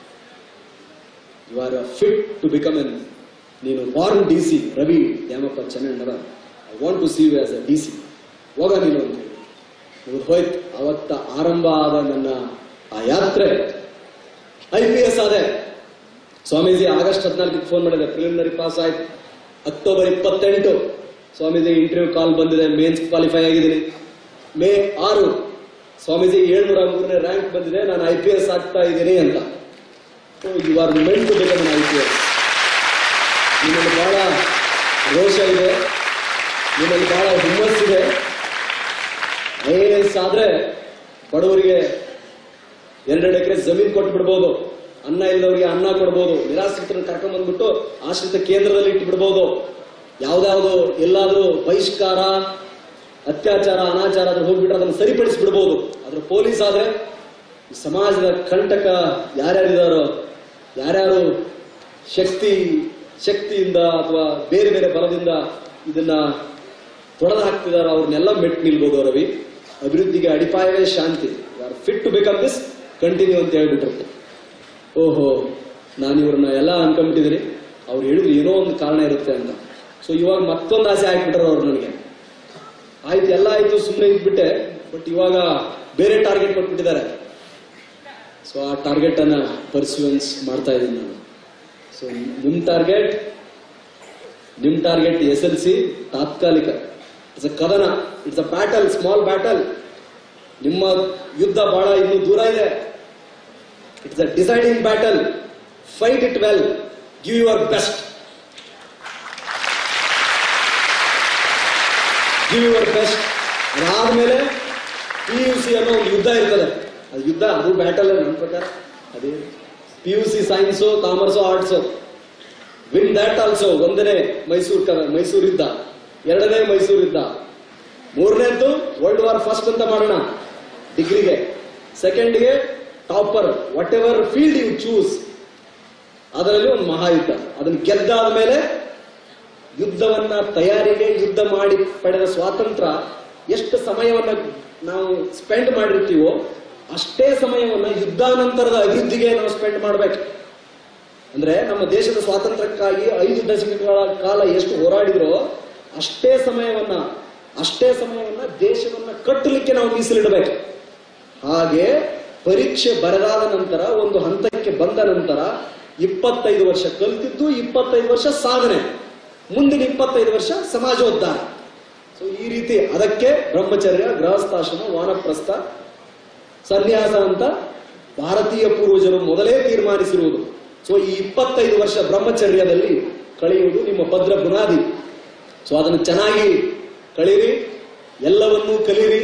you are fit to become an ನೀನು born D C Ravi Dyamappa Chennannara I want to see you as a D C ಹೋಗ ನೀನು ಅಂತ ಹೇಳಿ ಮುಗಿದು ಹೋಯ್ತು ಅವತ್ತ ಆರಂಭ ಆದ ನನ್ನ ಆ ಯಾತ್ರೆ ಐ ಪಿ ಎಸ್ ಆದೆ ಸ್ವಾಮೀಜಿ ಆಗಸ್ಟ್ ಹದಿನಾಲ್ಕಕ್ಕೆ ಫೋನ್ ಮಾಡಿದೆ ಪ್ರಿಲಿಮಿನರಿ ಪಾಸ್ ಆಯ್ತು ಅಕ್ಟೋಬರ್ ಇಪ್ಪತ್ತೆಂಟು ಸ್ವಾಮೀಜಿ ಇಂಟರ್ವ್ಯೂ ಕಾಲ್ ಬಂದಿದೆ ಮೇನ್ಸ್ ಕ್ವಾಲಿಫೈ ಆಗಿದ್ದೀನಿ ಮೇ ಆರು ಸ್ವಾಮೀಜಿ ಏಳ್ನೂರ ಮೂರನೇ ರ್ಯಾಂಕ್ ಬಂದಿದೆ ನಾನು ಐ ಪಿ ಎಸ್ ಆಗ್ತಾ ಇದ್ದೀನಿ ಅಂತ you are meant to become I P S ನಿಮ್ಮಲ್ಲಿ ಬಹಳ ರೋಷ ಇದೆ ನಿಮ್ಮಲ್ಲಿ ಬಹಳ ಹುಮ್ಮಸ್ಸಿದೆ ಐ ಎ ಎಸ್ ಆದ್ರೆ ಬಡವರಿಗೆ ಎರಡೆರಡು ಎಕರೆ ಜಮೀನ್ ಕೊಟ್ಟು ಬಿಡ್ಬೋದು ಅನ್ನ ಇಲ್ಲದವರಿಗೆ ಅನ್ನ ಕೊಡ್ಬೋದು ನಿರಾಶ್ರಿತರನ್ನ ಕರ್ಕೊಂಡ್ ಬಂದ್ಬಿಟ್ಟು ಆಶ್ರಿತ ಕೇಂದ್ರದಲ್ಲಿ ಇಟ್ಟು ಬಿಡ್ಬೋದು ಯಾವ್ದಾವ್ದು ಎಲ್ಲಾದ್ರೂ ಬಹಿಷ್ಕಾರ ಅತ್ಯಾಚಾರ ಅನಾಚಾರ ಅದ್ರ ಹೋಗ್ಬಿಟ್ರೆ ಅದನ್ನು ಸರಿಪಡಿಸ್ಬಿಡ್ಬೋದು ಅದ್ರ ಪೊಲೀಸ್ ಆದ್ರೆ ಈ ಸಮಾಜದ ಕಂಟಕ ಯಾರ್ಯಾರಿದಾರೋ ಯಾರ್ಯಾರು ಶಕ್ತಿ ಶಕ್ತಿಯಿಂದ ಅಥವಾ ಬೇರೆ ಬೇರೆ ಬಲದಿಂದ ಇದನ್ನ ತೊಡೆದು ಹಾಕ್ತಿದಾರೋ ಅವ್ರನ್ನೆಲ್ಲ ಮೆಟ್ ನಿಲ್ಬೋದು ರವಿ ಅಭಿವೃದ್ಧಿಗೆ ಅಡಿಪಾಯವೇ ಶಾಂತಿ are fit to become this continue ಅಂತ ಹೇಳ್ಬಿಟ್ರು ಓಹೋ ನಾನು ಇವ್ರನ್ನ ಎಲ್ಲ ಅನ್ಕೊಂಡ್ಬಿಟ್ಟಿದ್ದೀನಿ ಅವ್ರು ಹೇಳಿದ್ರು ಏನೋ ಒಂದು ಕಾರಣ ಇರುತ್ತೆ ಅಂತ ಸೊ ಇವಾಗ ಮತ್ತೊಂದು ಆಸೆ ಹಾಕ್ಬಿಟ್ರು ಅವ್ರು ನನಗೆ ಆಯ್ತು ಎಲ್ಲ ಆಯ್ತು ಸುಮ್ಮನೆ ಇದ್ಬಿಟ್ಟೆ ಬಟ್ ಇವಾಗ ಬೇರೆ ಟಾರ್ಗೆಟ್ ಕೊಟ್ಬಿಟ್ಟಿದ್ದಾರೆ ಸೊ ಆ ಟಾರ್ಗೆಟ್ ಅನ್ನ ಪರ್ಸ್ಯೂನ್ಸ್ ಮಾಡ್ತಾ ಇದ್ದೀನಿ ನಾನು ಸೊ ನಿಮ್ ಟಾರ್ಗೆಟ್ ನಿಮ್ ಟಾರ್ಗೆಟ್ ಎಸ್ ಎಲ್ ಸಿ ತಾತ್ಕಾಲಿಕ ಇಟ್ಸ್ ಅ ಕದನ it's a battle small battle ನಿಮ್ಮ ಯುದ್ಧ ಬಹಳ ಇನ್ನೂ ದೂರ ಇದೆ it's a deciding battle fight it well give your best give your best ಅದಾದ್ಮೇಲೆ ಪಿ ಯು ಸಿ ಅನ್ನೋ ಒಂದು ಯುದ್ಧ ಇರ್ತದೆ ಅದು ಯುದ್ಧ ಅದು ಬ್ಯಾಟಲ್ ನನ್ನ ಪ್ರಕಾರ ಅದೇ P U C science commerce arts win that also ಒಂದನೇ ಮೈಸೂರು ಕ ಮೈಸೂರು ಯುದ್ಧ ಎರಡನೇ ಮೈಸೂರು ಯುದ್ಧ ಮೂರನೇದ್ದು ವರ್ಲ್ಡ್ ವಾರ್ ಫಸ್ಟ್ ಅಂತ ಮಾಡೋಣ ಡಿಗ್ರಿಗೆ ಸೆಕೆಂಡ್ಗೆ topper whatever field you choose ಅದರಲ್ಲಿ ಒಂದು ಮಹಾಯುದ್ಧ ಅದನ್ನು ಗೆದ್ದಾದ ಮೇಲೆ ಯುದ್ಧವನ್ನ ತಯಾರಿಗೆ ಯುದ್ಧ ಮಾಡಿ ಪಡೆದ ಸ್ವಾತಂತ್ರ್ಯ ಎಷ್ಟು ಸಮಯವನ್ನ ನಾವು ಸ್ಪೆಂಡ್ ಮಾಡಿರ್ತೀವೋ ಅಷ್ಟೇ ಸಮಯವನ್ನ ಯುದ್ಧಾನಂತರದ ಅಭಿವೃದ್ಧಿಗೆ ನಾವು ಸ್ಪೆಂಡ್ ಮಾಡ್ಬೇಕು ಅಂದ್ರೆ ನಮ್ಮ ದೇಶದ ಸ್ವಾತಂತ್ರ್ಯಕ್ಕಾಗಿ ಐದು ದಶಕಗಳ ಕಾಲ ಎಷ್ಟು ಹೋರಾಡಿದ್ರೋ ಅಷ್ಟೇ ಸಮಯವನ್ನ ಅಷ್ಟೇ ಸಮಯವನ್ನ ದೇಶವನ್ನ ಕಟ್ಟಲಿಕ್ಕೆ ನಾವು ಮೀಸಲಿಡಬೇಕು ಹಾಗೆ ಪರೀಕ್ಷೆ ಬರದಾದ ನಂತರ ಒಂದು ಹಂತಕ್ಕೆ ಬಂದ ನಂತರ ಇಪ್ಪತ್ತೈದು ವರ್ಷ ಕಲ್ತಿದ್ದು ಇಪ್ಪತ್ತೈದು ವರ್ಷ ಸಾಧನೆ ಮುಂದಿನ ಇಪ್ಪತ್ತೈದು ವರ್ಷ ಸಮಾಜೋದ್ಧಾರ ಸೊ ಈ ರೀತಿ ಅದಕ್ಕೆ ಬ್ರಹ್ಮಚರ್ಯ ಗೃಹಸ್ಥಾಶ್ರಮ ವಾನಪ್ರಸ್ಥ ಸನ್ಯಾಸ ಅಂತ ಭಾರತೀಯ ಪೂರ್ವಜರು ಮೊದಲೇ ತೀರ್ಮಾನಿಸಿರುವುದು ಸೊ ಈ ಇಪ್ಪತ್ತೈದು ವರ್ಷ ಬ್ರಹ್ಮಚರ್ಯದಲ್ಲಿ ಕಳೆಯುವುದು ನಿಮ್ಮ ಭದ್ರ ಬುನಾದಿ ಸೊ ಅದನ್ನು ಚೆನ್ನಾಗಿ ಕಳೀರಿ ಎಲ್ಲವನ್ನೂ ಕಲೀರಿ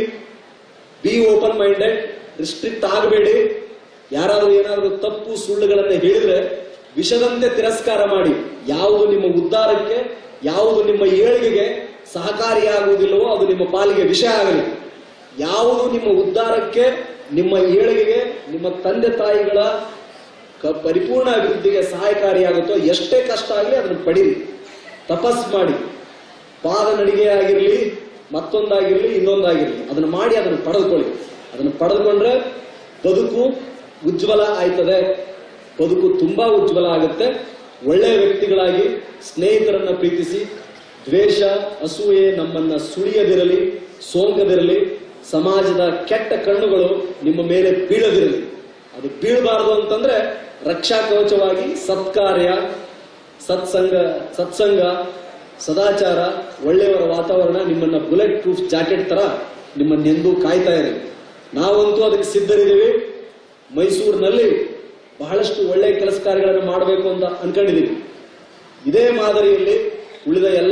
ಬಿ ಓಪನ್ ಮೈಂಡೆಡ್ ರಿಸ್ಟ್ರಿಕ್ಟ್ ಆಗಬೇಡಿ ಯಾರಾದ್ರೂ ಏನಾದರೂ ತಪ್ಪು ಸುಳ್ಳುಗಳನ್ನ ಹೇಳಿದ್ರೆ ವಿಷದಂತೆ ತಿರಸ್ಕಾರ ಮಾಡಿ ಯಾವುದು ನಿಮ್ಮ ಉದ್ಧಾರಕ್ಕೆ ಯಾವುದು ನಿಮ್ಮ ಏಳಿಗೆಗೆ ಸಹಕಾರಿಯಾಗುವುದಿಲ್ಲವೋ ಅದು ನಿಮ್ಮ ಪಾಲಿಗೆ ವಿಷ ಆಗಲಿ ಯಾವುದು ನಿಮ್ಮ ಉದ್ಧಾರಕ್ಕೆ ನಿಮ್ಮ ಏಳಿಗೆಗೆ ನಿಮ್ಮ ತಂದೆ ತಾಯಿಗಳ ಕ- ಪರಿಪೂರ್ಣ ಅಭಿವೃದ್ಧಿಗೆ ಸಹಾಯಕಾರಿಯಾಗುತ್ತೋ ಎಷ್ಟೇ ಕಷ್ಟ ಆಗಲಿ ಅದನ್ನು ಪಡೀರಿ ತಪಸ್ ಮಾಡಿ ಪಾದ ನಡಿಗೆ ಆಗಿರಲಿ ಮತ್ತೊಂದಾಗಿರ್ಲಿ ಇನ್ನೊಂದಾಗಿರ್ಲಿ ಅದನ್ನು ಮಾಡಿ ಅದನ್ನು ಪಡೆದುಕೊಳ್ಳಿ ಅದನ್ನು ಪಡೆದುಕೊಂಡ್ರೆ ಬದುಕು ಉಜ್ವಲ ಆಯ್ತದೆ ಬದುಕು ತುಂಬಾ ಉಜ್ವಲ ಆಗುತ್ತೆ ಒಳ್ಳೆಯ ವ್ಯಕ್ತಿಗಳಾಗಿ ಸ್ನೇಹಿತರನ್ನ ಪ್ರೀತಿಸಿ ದ್ವೇಷ ಅಸೂಯೆ ನಮ್ಮನ್ನ ಸುಳಿಯದಿರಲಿ ಸೋಂಕದಿರಲಿ ಸಮಾಜದ ಕೆಟ್ಟ ಕಣ್ಣುಗಳು ನಿಮ್ಮ ಮೇಲೆ ಬೀಳದಿರಲಿ ಅದು ಬೀಳಬಾರದು ಅಂತಂದ್ರೆ ರಕ್ಷಾ ಕವಚವಾಗಿ ಸತ್ಕಾರ್ಯ ಸತ್ಸಂಗ ಸತ್ಸಂಗ ಸದಾಚಾರ ಒಳ್ಳೆಯವರ ವಾತಾವರಣ ನಿಮ್ಮನ್ನ ಬುಲೆಟ್ ಪ್ರೂಫ್ ಜಾಕೆಟ್ ತರ ನಿಮ್ಮನ್ನೆಂದೂ ಕಾಯ್ತಾ ಇದೆ ನಾವಂತೂ ಅದಕ್ಕೆ ಸಿದ್ಧರಿದ್ದೀವಿ ಮೈಸೂರಿನಲ್ಲಿ ಬಹಳಷ್ಟು ಒಳ್ಳೆಯ ಕೆಲಸ ಕಾರ್ಯಗಳನ್ನು ಮಾಡಬೇಕು ಅಂತ ಅನ್ಕೊಂಡಿದ್ದೀವಿ ಇದೇ ಮಾದರಿಯಲ್ಲಿ ಉಳಿದ ಎಲ್ಲ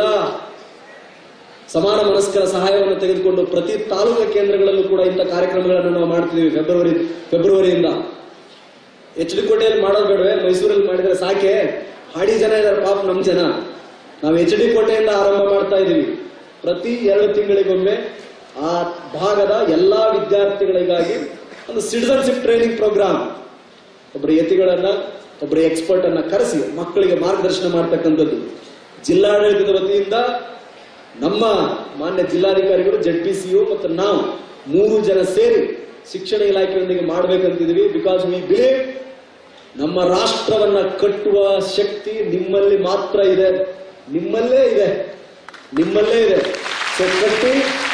ಸಮಾನ ಮನಸ್ಕರ ಸಹಾಯವನ್ನು ತೆಗೆದುಕೊಂಡು ಪ್ರತಿ ತಾಲೂಕು ಕೇಂದ್ರಗಳಲ್ಲೂ ಕೂಡ ಇಂಥ ಕಾರ್ಯಕ್ರಮಗಳನ್ನು ನಾವು ಮಾಡ್ತಿದ್ದೀವಿ ಫೆಬ್ರವರಿ ಫೆಬ್ರವರಿಯಿಂದ ಎಚ್ ಡಿ ಕೋಟೆಯಲ್ಲಿ ಮಾಡೋದು ಬೇಡವೆ ಮೈಸೂರಲ್ಲಿ ಮಾಡಿದ್ರೆ ಸಾಕೆ ಹಾಡಿ ಜನ ಇದ್ದಾರೆ ಪಾಪ ನಮ್ ಜನ ನಾವು ಎಚ್ ಡಿ ಕೋಟೆಯಿಂದ ಆರಂಭ ಮಾಡ್ತಾ ಇದ್ದೀವಿ ಪ್ರತಿ ಎರಡು ತಿಂಗಳಿಗೊಮ್ಮೆ ಆ ಭಾಗದ ಎಲ್ಲಾ ವಿದ್ಯಾರ್ಥಿಗಳಿಗಾಗಿ ಒಂದು ಸಿಟಿಸನ್ಶಿಪ್ ಟ್ರೈನಿಂಗ್ ಪ್ರೋಗ್ರಾಮ್ ಒಬ್ಬರು ಯತಿಗಳನ್ನ ಒಬ್ಬರ ಎಕ್ಸ್ಪರ್ಟ್ ಅನ್ನ ಕರೆಸಿ ಮಕ್ಕಳಿಗೆ ಮಾರ್ಗದರ್ಶನ ಮಾಡ್ತಕ್ಕಂಥದ್ದು ಜಿಲ್ಲಾಡಳಿತದ ವತಿಯಿಂದ ನಮ್ಮ ಮಾನ್ಯ ಜಿಲ್ಲಾಧಿಕಾರಿಗಳು ಜೆಡ್ ಪಿ ಸಿ ಮತ್ತು ನಾವು ಮೂರು ಜನ ಸೇರಿ ಶಿಕ್ಷಣ ಇಲಾಖೆಯೊಂದಿಗೆ ಮಾಡ್ಬೇಕಂತಿದ್ವಿ ಬಿಕಾಸ್ ವಿ ಬಿಲೀವ್ ನಮ್ಮ ರಾಷ್ಟ್ರವನ್ನ ಕಟ್ಟುವ ಶಕ್ತಿ ನಿಮ್ಮಲ್ಲಿ ಮಾತ್ರ ಇದೆ ನಿಮ್ಮಲ್ಲೇ ಇದೆ ನಿಮ್ಮಲ್ಲೇ ಇದೆ ಸೊ ಕಟ್ಟಿ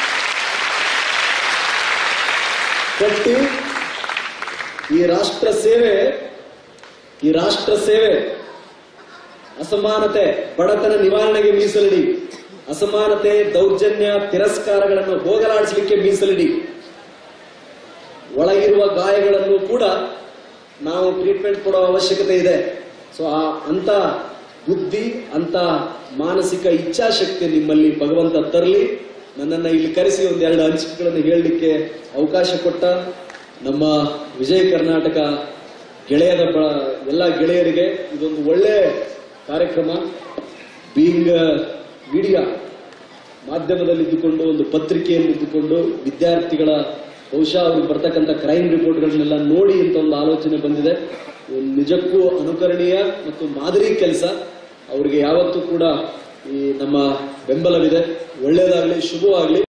ಕಟ್ಟಿ ಈ ರಾಷ್ಟ್ರ ಸೇವೆ ಈ ರಾಷ್ಟ್ರ ಸೇವೆ ಅಸಮಾನತೆ ಬಡತನ ನಿವಾರಣೆಗೆ ಮೀಸಲಿಡಿ ಅಸಮಾನತೆ ದೌರ್ಜನ್ಯ ತಿರಸ್ಕಾರಗಳನ್ನು ಹೋಗಲಾಡಿಸಲಿಕ್ಕೆ ಮೀಸಲಿಡಿ ಒಳಗಿರುವ ಗಾಯಗಳನ್ನು ಕೂಡ ನಾವು ಟ್ರೀಟ್ಮೆಂಟ್ ಕೊಡೋ ಅವಶ್ಯಕತೆ ಇದೆ ಸೊ ಆ ಅಂತ ಬುದ್ಧಿ ಅಂತ ಮಾನಸಿಕ ಇಚ್ಛಾಶಕ್ತಿ ನಿಮ್ಮಲ್ಲಿ ಭಗವಂತ ತರಲಿ ನನ್ನನ್ನು ಇಲ್ಲಿ ಕರೆಸಿ ಒಂದೆರಡು ಹಂಚಿಕೆಗಳನ್ನು ಹೇಳಲಿಕ್ಕೆ ಅವಕಾಶ ಕೊಟ್ಟ ನಮ್ಮ ವಿಜಯ ಕರ್ನಾಟಕ ಗೆಳೆಯದ ಬ ಎಲ್ಲ ಗೆಳೆಯರಿಗೆ ಇದೊಂದು ಒಳ್ಳೆ ಕಾರ್ಯಕ್ರಮ ಬೀಂಗ್ ಮೀಡಿಯಾ ಮಾಧ್ಯಮದಲ್ಲಿ ಇದ್ದುಕೊಂಡು ಒಂದು ಪತ್ರಿಕೆಯಲ್ಲಿ ಇದ್ದುಕೊಂಡು ವಿದ್ಯಾರ್ಥಿಗಳ ಬಹುಶಃ ಅವ್ರಿಗೆ ಬರ್ತಕ್ಕಂಥ ಕ್ರೈಮ್ ರಿಪೋರ್ಟ್ಗಳನ್ನೆಲ್ಲ ನೋಡಿ ಅಂತ ಒಂದು ಆಲೋಚನೆ ಬಂದಿದೆ ಇದು ನಿಜಕ್ಕೂ ಅನುಕರಣೀಯ ಮತ್ತು ಮಾದರಿ ಕೆಲಸ ಅವರಿಗೆ ಯಾವತ್ತೂ ಕೂಡ ಈ ನಮ್ಮ ಬೆಂಬಲವಿದೆ ಒಳ್ಳೆಯದಾಗಲಿ ಶುಭವಾಗಲಿ